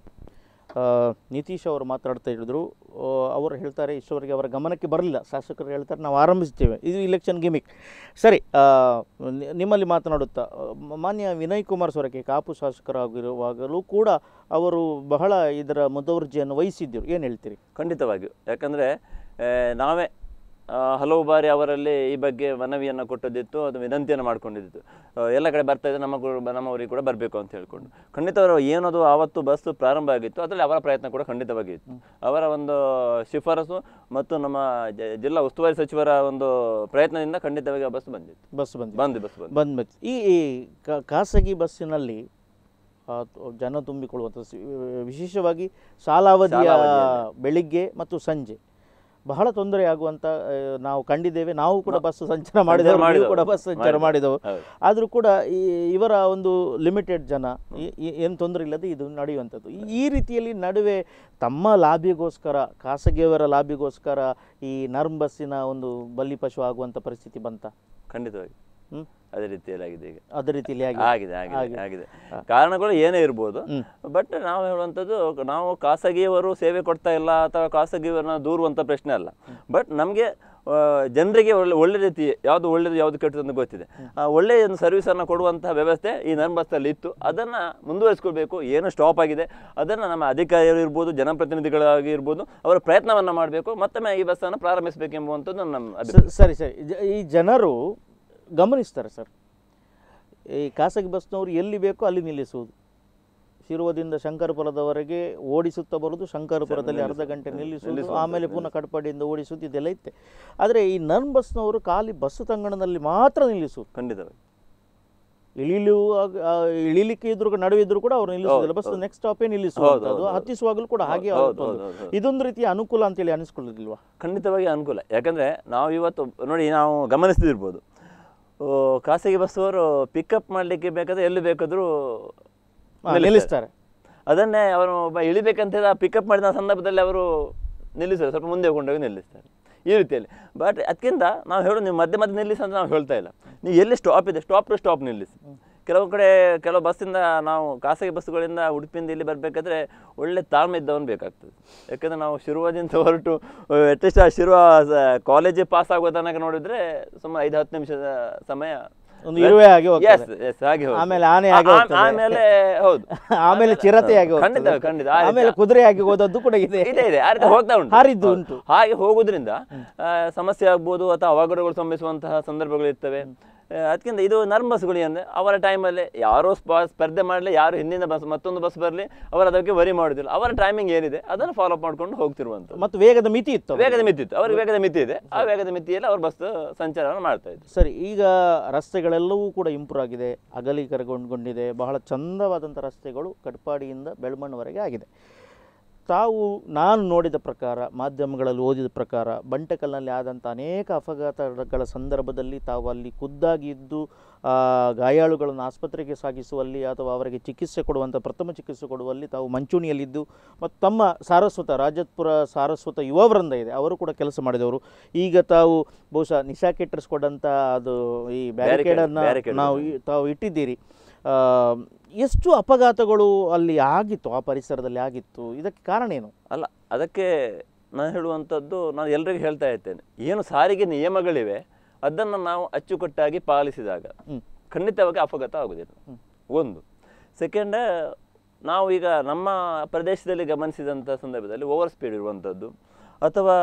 ಆ, ನಿತೀಶ್ ಅವರು ಮಾತಾಡ್ತಾ ಹೇಳಿದ್ರು ಆ, ಅವರು ಹೇಳ್ತಾರೆ ಇಷ್ಟವರೆಗೆ ಅವರ ಗಮನಕ್ಕೆ ಬರಲಿಲ್ಲ ಶಾಸಕರು ಹೇಳ್ತಾರೆ ನಾವು ಆರಂಭಿಸ್ತೇವೆ ಇದು ಇಲೆಕ್ಷನ್ ಗಿಮಿಕ್ ಸರಿ ಆ, ನಿ- ನಿಮ್ಮಲ್ಲಿ ಮಾತನಾಡುತ್ತಾ ಆ, ಮ- ಮಾನ್ಯ ವಿನಯ್ ಕುಮಾರ್ ಸೊರಕೆ ಕಾಪು ಶಾಸಕರಾಗಿರುವಾಗಲೂ ಕೂಡ ಅವರು ಬಹಳ ಇದರ ಮುತುವರ್ಜಿಯನ್ನು ವಹಿಸಿದ್ದರು ಏನು ಹೇಳ್ತೀರಿ ಖಂಡಿತವಾಗಿಯೂ ಯಾಕಂದರೆ ನಾವೇ ಆ, ಹಲವು ಬಾರಿ ಅವರಲ್ಲಿ ಈ ಬಗ್ಗೆ ಮನವಿಯನ್ನು ಕೊಟ್ಟದಿತ್ತು ಅದು ವಿನಂತಿಯನ್ನು ಮಾಡ್ಕೊಂಡಿದ್ದು ಆ, ಎಲ್ಲ ಕಡೆ ಬರ್ತಾ ಇದೆ ನಮ್ಮ ಕೂಡ ನಮ್ಮವರಿಗೆ ಕೂಡ ಬರಬೇಕು ಅಂತ ಹೇಳ್ಕೊಂಡು ಖಂಡಿತ ಅವರು ಏನದು ಆವತ್ತು ಬಸ್ ಪ್ರಾರಂಭ ಆಗಿತ್ತು ಅದರಲ್ಲಿ ಅವರ ಪ್ರಯತ್ನ ಕೂಡ ಖಂಡಿತವಾಗಿ ಇತ್ತು ಅವರ ಒಂದು ಶಿಫಾರಸು ಮತ್ತು ನಮ್ಮ ಜ- ಜಿಲ್ಲಾ ಉಸ್ತುವಾರಿ ಸಚಿವರ ಒಂದು ಪ್ರಯತ್ನದಿಂದ ಖಂಡಿತವಾಗಿ ಆ ಬಸ್ ಬಂದಿತ್ತು ಬಸ್ ಬಂದಿದೆ ಬಂದು ಬಸ್ ಬಂದು ಬಂದ್ಬಿಟ್ಟು ಈ ಈ ಕ- ಖಾಸಗಿ ಬಸ್ಸಿನಲ್ಲಿ ಆ, ತ- ಜನ ತುಂಬಿಕೊಳ್ಳುವಂಥ ಸಿ- ವಿಶೇಷವಾಗಿ ಶಾಲಾವಧಿಯ ಶಾಲಾವಧಿಯಲ್ಲಿ. ಬೆಳಿಗ್ಗೆ ಮತ್ತು ಸಂಜೆ ಬಹಳ ತೊಂದರೆ ಆಗುವಂತ ಆ, ನಾವು ಕಂಡಿದ್ದೇವೆ ನಾವು ಕೂಡ ಬಸ್ ಸಂಚಾರ ಮಾಡಿದವರು ನೀವು ಮಾಡಿದವರು. ಕೂಡ ಬಸ್ ಸಂಚಾರ ಮಾಡಿದವರು. ಮಾಡಿದವರು ಹೌದು. ಆದರೂ ಕೂಡ ಈ ಇವರ ಒಂದು ಲಿಮಿಟೆಡ್ ಜನ ಏನು ತೊಂದರೆ ಇಲ್ಲದೆ ಇದು ನಡೆಯುವಂಥದ್ದು ಈ- ಈ ರೀತಿಯಲ್ಲಿ ನಡುವೆ ತಮ್ಮ ಲಾಭಿಗೋಸ್ಕರ ಖಾಸಗಿಯವರ ಲಾಭಿಗೋಸ್ಕರ ಈ ನರ್ಮ್ ಬಸ್ಸಿನ ಒಂದು ಬಲಿಪಶು ಆಗುವಂಥ ಪರಿಸ್ಥಿತಿ ಬಂತ ಖಂಡಿತವಾಗಿ ಹ್ಮ್? ಅದೇ ರೀತಿಯಲ್ಲಿ ಆಗಿದೆ ಈಗ ಅದೇ ರೀತಿಯಲ್ಲಿ ಆಗಿದೆ ಆಗಿದೆ ಆಗಿದೆ ಆಗಿದೆ ಕಾರಣಗಳು ಏನೇ ಇರ್ಬೋದು ಬಟ್ ನಾವು ಹೇಳುವಂಥದ್ದು ನಾವು ಖಾಸಗಿಯವರು ಸೇವೆ ಕೊಡ್ತಾ ಇಲ್ಲ ಅಥವಾ ಖಾಸಗಿಯವರನ್ನ ದೂರುವಂಥ ಪ್ರಶ್ನೆ ಅಲ್ಲ ಬಟ್ ನಮಗೆ ಜನರಿಗೆ ಒಳ್ಳೆ ಒಳ್ಳೆ ರೀತಿ ಯಾವುದು ಒಳ್ಳೆಯದು ಯಾವುದು ಕೆಟ್ಟದ್ದು ಅಂತ ಗೊತ್ತಿದೆ ಆ ಒಳ್ಳೆಯ ಒಂದು ಸರ್ವಿಸನ್ನು ಕೊಡುವಂತಹ ವ್ಯವಸ್ಥೆ ಈ ನರ್ಬಸ್ಸಲ್ಲಿ ಇತ್ತು ಅದನ್ನು ಮುಂದುವರಿಸ್ಕೊಳ್ಬೇಕು ಏನು ಸ್ಟಾಪ್ ಆಗಿದೆ ಅದನ್ನು ನಮ್ಮ ಅಧಿಕಾರಿಗಳು ಇರ್ಬೋದು ಜನಪ್ರತಿನಿಧಿಗಳಾಗಿ ಇರ್ಬೋದು ಅವರ ಪ್ರಯತ್ನವನ್ನು ಮಾಡಬೇಕು ಮತ್ತೊಮ್ಮೆ ಈ ಬಸ್ಸನ್ನು ಪ್ರಾರಂಭಿಸಬೇಕು ಎಂಬುವಂಥದ್ದು ನಮ್ಮ ಅಭಿಪ್ರಾಯ ಸ- ಸರಿ ಸರಿ ಜ- ಈ ಜನರು ಗಮನಿಸ್ತಾರೆ ಸರ್ ಈ ಖಾಸಗಿ ಬಸ್ನವರು ಎಲ್ಲಿ ಬೇಕೋ ಅಲ್ಲಿ ನಿಲ್ಲಿಸುವುದು ಶಿರುವದಿಂದ ಶಂಕರಪುರದವರೆಗೆ ಓಡಿಸುತ್ತಾ ಬರುವುದು ಶಂಕರಪುರದಲ್ಲಿ ಅರ್ಧ ಗಂಟೆ ನಿಲ್ಲಿಸುವುದು ಆಮೇಲೆ ಪುನಃ ಕಡಪಾಡಿಯಿಂದ ಓಡಿಸುವುದು ಇದೆಲ್ಲ ಇತ್ತೆ ಆದರೆ ಈ ನನ್ ಬಸ್ನವರು ಖಾಲಿ ಬಸ್ ತಂಗಣದಲ್ಲಿ ಮಾತ್ರ ನಿಲ್ಲಿಸುವುದು ಖಂಡಿತವಾಗಿ ಇಳಿಲು ಆಗ- ಆ, ಇಳಿಲಿಕ್ಕೆ ಇದ್ರು ಕೂಡ ನಡುವೆ ಇದ್ರು ಕೂಡ ಅವ್ರು ನಿಲ್ಲಿಸುವುದಿಲ್ಲ ಬಸ್ ನೆಕ್ಸ್ಟ್ ಸ್ಟಾಪೇ ನಿಲ್ಲಿಸುವಂಥದ್ದು ಹೌದು, ಹತ್ತಿಸುವಾಗಲೂ ಕೂಡ ಹಾಗೆ ಹೌದು, ಆಗುವಂಥದ್ದು. ಹೌದು, ಹೌದು. ಇದೊಂದು ರೀತಿಯ ಅನುಕೂಲ ಅಂತೇಳಿ ಅನಿಸ್ಕೊಳ್ಳೋದಿಲ್ವಾ ಖಂಡಿತವಾಗಿ ಅನುಕೂಲ ಯಾಕಂದರೆ ನಾವು ಇವತ್ತು ನೋಡಿ ನಾವು ಗಮನಿಸ್ತಿರ್ಬೋದು ಓ, ಖಾಸಗಿ ಬಸ್ಸವರು ಪಿಕಪ್ ಮಾಡಲಿಕ್ಕೆ ಬೇಕಾದ್ರೆ ಎಲ್ಲಿ ಬೇಕಾದರೂ ಹಾ, ನಿಲ್ಲಿಸ್ತಾರೆ ಅದನ್ನೇ ಅವರು ಒಬ್ಬ ಇಳಿಬೇಕಂತ ಹೇಳಿ ಪಿಕಪ್ ಮಾಡಿದ ಸಂದರ್ಭದಲ್ಲಿ ಅವರು ನಿಲ್ಲಿಸ್ತಾರೆ ಸ್ವಲ್ಪ ಮುಂದೆ ಕೊಂಡೋಗಿ ನಿಲ್ಲಿಸ್ತಾರೆ ಈ ರೀತಿಯಲ್ಲಿ ಬಟ್ ಅದಕ್ಕಿಂತ ನಾವು ಹೇಳೋದು ನೀವು ಮಧ್ಯೆ ಮಧ್ಯೆ ನಿಲ್ಲಿಸಿ ಅಂತ ನಾವು ಹೇಳ್ತಾ ಇಲ್ಲ ನೀವು ಎಲ್ಲಿ ಸ್ಟಾಪ್ ಇದೆ ಸ್ಟಾಪ್ ಟು ಸ್ಟಾಪ್ ನಿಲ್ಲಿಸಿ ಕೆಲವು ಕಡೆ ಕೆಲವು ಬಸ್ಸಿಂದ ನಾವು ಖಾಸಗಿ ಬಸ್ಸುಗಳಿಂದ ಉಡುಪಿಯಿಂದ ಇಲ್ಲಿ ಬರಬೇಕಾದ್ರೆ ಒಳ್ಳೆ ತಾಳ್ಮೆ ಇದ್ದವನು ಬೇಕಾಗ್ತದೆ ಯಾಕಂದರೆ ನಾವು ಶಿರುವದಿಂದ ಹೊರಟು ಅಟ್ಲೀಸ್ಟ್ ಆ ಶಿರುವ ಕಾಲೇಜಿಗೆ ಪಾಸ್ ಆಗೋ ತನಕ ನೋಡಿದ್ರೆ ಸುಮಾರು ಐದು ಹತ್ತು ನಿಮಿಷದ ಸಮಯ ಒಂದು ಇರುವೆ ಆಗಿ ಹೋಗ್ತದೆ. Yes, yes, ಹಾಗೆ ಹೋಗ್ತದೆ. ಆಮೇಲೆ ಆನೆ ಆಗಿ ಆ- ಹೋಗ್ತದೆ. ಆಮೇಲೆ ಹೌದು ಆಮೇಲೆ ಚಿರತೆಯಾಗಿ ಹೋಗ್ತದೆ. ಖಂಡಿತ ಖಂಡಿತ ಆ ರೀತಿ- ಆಮೇಲೆ ಕುದುರೆಯಾಗಿ ಹೋದದ್ದು ಕೂಡ ಇದೆ ಇದೆ ಇದೆ ಆ ರೀತಿ ಹೋಗ್ತಾ ಉಂಟು ಹಾರಿದ್ದು ಹೌದು. ಉಂಟು. ಹಾಗೆ ಹೋಗುದ್ರಿಂದ ಆ, ಸಮಸ್ಯೆ ಆಗ್ಬೋದು ಅಥವಾ ಅವಘಡಗಳು ಸಂಭವಿಸುವಂತಹ ಸಂದರ್ಭಗಳು ಇರ್ತವೆ ಅದಕ್ಕಿಂತ ಇದು ನರ್ಮಸ್ಗಳು ಅಂದರೆ ಅವರ ಟೈಮಲ್ಲಿ ಯಾರೋ ಸ್ಪ ಸ್ಪರ್ಧೆ ಮಾಡಲಿ ಯಾರು ಹಿಂದಿನ ಬಸ್ ಮತ್ತೊಂದು ಬಸ್ ಬರಲಿ ಅವರು ಅದಕ್ಕೆ ವರಿ ಮಾಡೋದಿಲ್ಲ ಅವರ ಟೈಮಿಂಗ್ ಏನಿದೆ ಅದನ್ನು ಫಾಲೋ ಅಪ್ ಮಾಡ್ಕೊಂಡು ಹೋಗ್ತಿರುವಂಥದ್ದು ಮತ್ತು ವೇಗದ ಮಿತಿ ಇತ್ತು ಅವರಿಗೆ. ವೇಗದ ಮಿತಿ ಇತ್ತು ಅವ್ರಿಗೆ ವೇಗದ ಮಿತಿ ಇದೆ ಆ ವೇಗದ ಮಿತಿಯಲ್ಲಿ ಅವ್ರು ಬಸ್ ಸಂಚಾರವನ್ನು ಮಾಡ್ತಾ ಇದ್ರು ಸರಿ ಈಗ ರಸ್ತೆಗಳೆಲ್ಲವೂ ಕೂಡ ಇಂಪ್ರೂವ್ ಆಗಿದೆ ಅಗಲೀಕರಣಗೊಂಡಿದೆ ಬಹಳ ಚಂದವಾದಂಥ ರಸ್ತೆಗಳು ಕಟ್ಪಾಡಿಯಿಂದ ಬೆಳ್ಮಣ್ಣವರೆಗೆ ಆಗಿದೆ ತಾವು ನಾನು ನೋಡಿದ ಪ್ರಕಾರ ಮಾಧ್ಯಮಗಳಲ್ಲಿ ಓದಿದ ಪ್ರಕಾರ ಬಂಟಕಲ್ನಲ್ಲಿ ಆದಂಥ ಅನೇಕ ಅಪಘಾತಗಳ ಸಂದರ್ಭದಲ್ಲಿ ತಾವು ಅಲ್ಲಿ ಖುದ್ದಾಗಿ ಇದ್ದು ಆ, ಗಾಯಾಳುಗಳನ್ನು ಆಸ್ಪತ್ರೆಗೆ ಸಾಗಿಸುವಲ್ಲಿ ಅಥವಾ ಅವರಿಗೆ ಚಿಕಿತ್ಸೆ ಕೊಡುವಂಥ ಪ್ರಥಮ ಚಿಕಿತ್ಸೆ ಕೊಡುವಲ್ಲಿ ತಾವು ಮಂಚೂಣಿಯಲ್ಲಿದ್ದು ಮತ್ತು ತಮ್ಮ ಸಾರಸ್ವತ ರಾಜತ್ಪುರ ಸಾರಸ್ವತ ಯುವ ವೃಂದ ಇದೆ ಅವರು ಕೂಡ ಕೆಲಸ ಮಾಡಿದವರು ಈಗ ತಾವು ಬಹುಶಃ ನಿಶಾ ಕೆಟ್ಟರ್ಸ್ ಕೊಡಂಥ ಅದು ಈ ಬ್ಯಾರಿಕೇಡನ್ನು barricade ನಾವು ಈ- ತಾವು ಇಟ್ಟಿದ್ದೀರಿ ಆ, ಎಷ್ಟು ಅಪಘಾತಗಳು ಅಲ್ಲಿ ಆಗಿತ್ತು ಆ ಪರಿಸರದಲ್ಲಿ ಆಗಿತ್ತು ಇದಕ್ಕೆ ಕಾರಣ ಏನು ಅಲ್ಲ ಅದಕ್ಕೆ ನಾನು ಹೇಳುವಂಥದ್ದು ನಾನು ಎಲ್ರಿಗೂ ಹೇಳ್ತಾ ಇರ್ತೇನೆ ಏನು ಸಾರಿಗೆ ನಿಯಮಗಳಿವೆ ಅದನ್ನು ನಾವು ಅಚ್ಚುಕಟ್ಟಾಗಿ ಪಾಲಿಸಿದಾಗ ಹ್ಮ್. ಖಂಡಿತವಾಗಿ ಅಪಘಾತ ಆಗುವುದಿಲ್ಲ ಒಂದು ಸೆಕೆಂಡ್ ನಾವು ಈಗ ನಮ್ಮ ಪ್ರದೇಶದಲ್ಲಿ ಗಮನಿಸಿದಂಥ ಸಂದರ್ಭದಲ್ಲಿ ಓವರ್ ಸ್ಪೀಡ್ ಇರುವಂಥದ್ದು ಅಥವಾ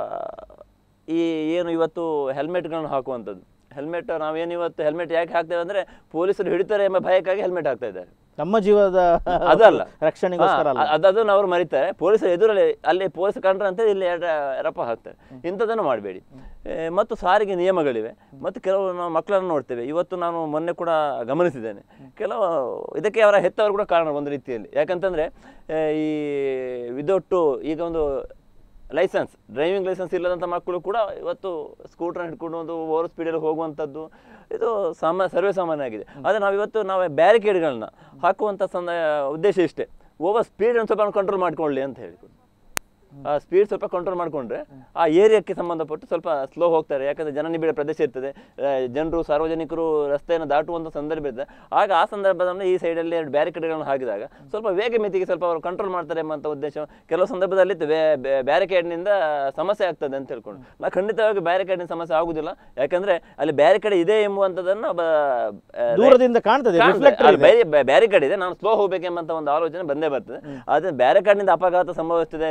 ಈ ಏನು ಇವತ್ತು ಹೆಲ್ಮೆಟ್ಗಳನ್ನು ಹಾಕುವಂಥದ್ದು ಹೆಲ್ಮೆಟ್ ನಾವೇನು ಇವತ್ತು ಹೆಲ್ಮೆಟ್ ಯಾಕೆ ಹಾಕ್ತೇವೆ ಅಂದರೆ ಪೊಲೀಸರು ಹಿಡಿತಾರೆ ಎಂಬ ಭಯಕ್ಕಾಗಿ ಹೆಲ್ಮೆಟ್ ಹಾಕ್ತಾ ಇದ್ದಾರೆ ನಮ್ಮ ಜೀವದ ಅದಲ್ಲ ರಕ್ಷಣೆಗೋಸ್ಕರ ಹಾ, ಅಲ್ಲ ಅ- ಅದನ್ನು ಅವರು ಮರಿತಾರೆ ಪೊಲೀಸರ ಎದುರಲ್ಲಿ ಅಲ್ಲಿ ಪೊಲೀಸ್ ಕಂಡ್ರೆ ಅಂತ ಇಲ್ಲಿ ಎಡ- ರಪ್ಪ ಹಾಕ್ತಾರೆ ಇಂಥದ್ದನ್ನು ಮಾಡಬೇಡಿ ಮತ್ತು ಸಾರಿಗೆ ನಿಯಮಗಳಿವೆ ಮತ್ತು ಕೆಲವು ನಾವು ಮಕ್ಕಳನ್ನು ನೋಡ್ತೇವೆ ಇವತ್ತು ನಾನು ಮೊನ್ನೆ ಕೂಡ ಗಮನಿಸಿದ್ದೇನೆ ಕೆಲವು ಇದಕ್ಕೆ ಅವರ ಹೆತ್ತವರು ಕೂಡ ಕಾರಣ ಒಂದು ರೀತಿಯಲ್ಲಿ ಯಾಕಂತಂದ್ರೆ ಆ, ಈ ವಿದೌಟು ಈಗ ಒಂದು ಲೈಸೆನ್ಸ್ ಡ್ರೈವಿಂಗ್ ಲೈಸೆನ್ಸ್ ಇಲ್ಲದಂಥ ಮಕ್ಕಳು ಕೂಡ ಇವತ್ತು ಸ್ಕೂಟರ್ ಹಿಡ್ಕೊಂಡು ಒಂದು ಓವರ್ ಸ್ಪೀಡಲ್ಲಿ ಹೋಗುವಂಥದ್ದು ಇದು ಸಾಮಾ ಸರ್ವೇ ಸಾಮಾನ್ಯ ಆಗಿದೆ ಆದರೆ ನಾವು ಇವತ್ತು ನಾವು ಬ್ಯಾರಿಕೇಡ್ಗಳನ್ನ ಹಾಕುವಂಥ ಸಂದ ಉದ್ದೇಶ ಇಷ್ಟೇ ಓವರ್ ಸ್ಪೀಡ್ ಸ್ವಲ್ಪ ಕಂಟ್ರೋಲ್ ಮಾಡ್ಕೊಳ್ಳಿ ಅಂತ ಹೇಳಿ ಆ ಸ್ಪೀಡ್ ಸ್ವಲ್ಪ ಕಂಟ್ರೋಲ್ ಮಾಡಿಕೊಂಡ್ರೆ ಆ ಏರಿಯಾಕ್ಕೆ ಸಂಬಂಧಪಟ್ಟು ಸ್ವಲ್ಪ ಸ್ಲೋ ಹೋಗ್ತಾರೆ ಯಾಕಂದ್ರೆ ಜನನಿಬಿಡ ಪ್ರದೇಶ ಇರ್ತದೆ ಜನರು ಸಾರ್ವಜನಿಕರು ರಸ್ತೆಯನ್ನು ದಾಟುವಂಥ ಸಂದರ್ಭ ಇರ್ತದೆ ಆಗ ಆ ಸಂದರ್ಭದಲ್ಲಿ ಈ ಸೈಡಲ್ಲಿ ಎರಡು ಬ್ಯಾರಿಕೇಡ್ಗಳನ್ನು ಹಾಕಿದಾಗ ಸ್ವಲ್ಪ ವೇಗ ಮಿತಿಗೆ ಸ್ವಲ್ಪ ಅವರು ಕಂಟ್ರೋಲ್ ಮಾಡ್ತಾರೆ ಎಂಬಂಥ ಉದ್ದೇಶ ಕೆಲವು ಸಂದರ್ಭದಲ್ಲಿ ಇತ್ತು. ಬ್ಯಾ- ಬ್ಯಾ- ಬ್ಯಾರಿಕೇಡ್ನಿಂದ ಸಮಸ್ಯೆ ಆಗ್ತದೆ ಅಂತ ಹೇಳ್ಕೊಂಡು ನಾ ಖಂಡಿತವಾಗಿ ಬ್ಯಾರಿಕೇಡ್ನ ಸಮಸ್ಯೆ ಆಗುದಿಲ್ಲ ಯಾಕಂದ್ರೆ ಅಲ್ಲಿ ಬ್ಯಾರಿಕೇಡ್ ಇದೆ ಎಂಬುವಂಥದ್ದನ್ನು ಬ- ಆ, ದೂರದಿಂದ ಕಾಣ್ತದೆ reflector ಇದೆ. ಬ್ಯಾರಿಕೇಡ್ ಇದೆ ನಾನು ಸ್ಲೋ ಹೋಗ್ಬೇಕೆಂಬಂತ ಒಂದು ಆಲೋಚನೆ ಬಂದೇ ಬರ್ತದೆ ಆದ್ರೆ ಬ್ಯಾರಿಕೇಡ್ನಿಂದ ಅಪಘಾತ ಸಂಭವಿಸ್ತದೆ ಬ್ಯಾರಿಕೇಡ್ನಿಂದ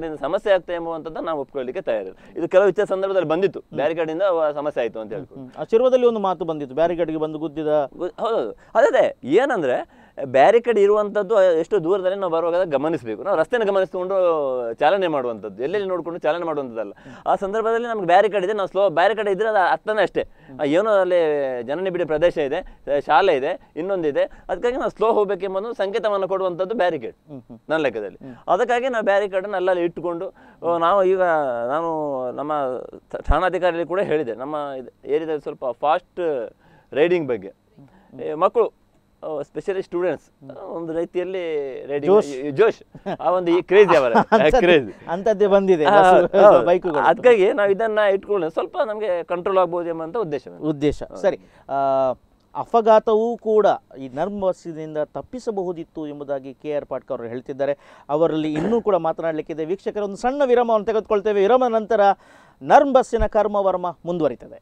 ಬ್ಯಾರಿಕೇಡಿಂದ ಸಮಸ್ಯೆ ಆಗ್ತದೆ ಎಂಬುವಂಥದ್ದು ನಾವು ಒಪ್ಕೊಳ್ಳಿಕ್ಕೆ ತಯಾರಿಲ್ಲ ಇದು ಕೆಲವು ವಿಚಾರ ಸಂದರ್ಭದಲ್ಲಿ ಬಂದಿತ್ತು ಬ್ಯಾರಿಕೇಡಿಂದ ಸಮಸ್ಯೆ ಆಯಿತು ಅಂತ ಹೇಳ್ಕೊಂಡು ಹ್ಮ್. ಆ ಶಿರ್ವದಲ್ಲಿ ಒಂದು ಮಾತು ಬಂದಿತ್ತು ಬ್ಯಾರಿಗೇಡ್ಗೆ ಬಂದು ಗುದ್ದಿದ ಗೊ- ಹೌದೌದು ಅದೇ ಏನಂದ್ರೆ ಬ್ಯಾರಿಕೇಡ್ ಇರುವಂಥದ್ದು ಎಷ್ಟು ದೂರದಲ್ಲಿ ನಾವು ಬರುವಾಗ ಗಮನಿಸಬೇಕು ನಾವು ರಸ್ತೆನ ಗಮನಿಸಿಕೊಂಡು ಚಾಲನೆ ಮಾಡುವಂಥದ್ದು ಎಲ್ಲೆಲ್ಲಿ ನೋಡಿಕೊಂಡು ಚಾಲನೆ ಮಾಡುವಂಥದ್ದಲ್ಲ ಆ ಸಂದರ್ಭದಲ್ಲಿ ನಮ್ಗೆ ಬ್ಯಾರಿಕೇಡ್ ಇದೆ ನಾವು ಸ್ಲೋ ಬ್ಯಾರಿಕೇಡ್ ಇದ್ರೆ ಅದು ಅರ್ಥನೇ ಅಷ್ಟೇ ಆ, ಏನೋ ಅಲ್ಲಿ ಜನನಿಬಿಡಿ ಪ್ರದೇಶ ಇದೆ ಆ, ಶಾಲೆ ಇದೆ ಇನ್ನೊಂದಿದೆ ಅದಕ್ಕಾಗಿ ನಾವು ಸ್ಲೋ ಹೋಗ್ಬೇಕೆಂಬುದು ಸಂಕೇತವನ್ನು ಕೊಡುವಂಥದ್ದು ಬ್ಯಾರಿಕೇಡ್ ನನ್ನ ಲೆಕ್ಕದಲ್ಲಿ ಅದಕ್ಕಾಗಿ ನಾವು ಬ್ಯಾರಿಕೇಡನ್ನು ಅಲ್ಲಲ್ಲಿ ಇಟ್ಟುಕೊಂಡು ಆ, ನಾವು ಈಗ ನಾನು ನಮ್ಮ ಠ- ಠಾಣಾಧಿಕಾರಿಯಲ್ಲಿ ಕೂಡ ಹೇಳಿದೆ ನಮ್ಮ ಏರಿಯಾದಲ್ಲಿ ಸ್ವಲ್ಪ ಫಾಸ್ಟ್ ರೈಡಿಂಗ್ ಬಗ್ಗೆ ಏ, ಮಕ್ಕಳು ಸ್ಪೆಷಲಿ ಸ್ಟೂಡೆಂಟ್ಸ್ ಒಂದು ರೀತಿಯಲ್ಲಿ ರೈಡಿಂಗ್ ಜೋಶ್ ಆ ಒಂದು ಈ ಕ್ರೇಜಿ ಅವರ ಕ್ರೇಜ್ ಅಂತದ್ದೇ ಬಂದಿದೆ ಬೈಕುಗಳು ಅದಕ್ಕಾಗಿ ನಾವು ಇದನ್ನ ಇಟ್ಕೊಂಡು ಸ್ವಲ್ಪ ನಮಗೆ ಕಂಟ್ರೋಲ್ ಆಗ್ಬೋದು ಎಂಬಂತ ಉದ್ದೇಶ ಉದ್ದೇಶ ಸರಿ ಆ, ಅಪಘಾತವೂ ಕೂಡ ಈ ನರ್ಮ್ ಬಸ್ಸಿನಿಂದ ತಪ್ಪಿಸಬಹುದಿತ್ತು ಎಂಬುದಾಗಿ ಕೆ ಆರ್ ಪಾಟ್ಕ ಅವರು ಹೇಳ್ತಿದ್ದಾರೆ ಅವರಲ್ಲಿ ಇನ್ನೂ ಕೂಡ ಮಾತನಾಡಲಿಕ್ಕಿದೆ ವೀಕ್ಷಕರ ಒಂದು ಸಣ್ಣ ವಿರಾಮವನ್ನು ತೆಗೆದುಕೊಳ್ತೇವೆ ವಿರಾಮ ನಂತರ ನರ್ಮ್ ಬಸ್ಸಿನ ಕರ್ಮವರ್ಮ ಮುಂದುವರಿತದೆ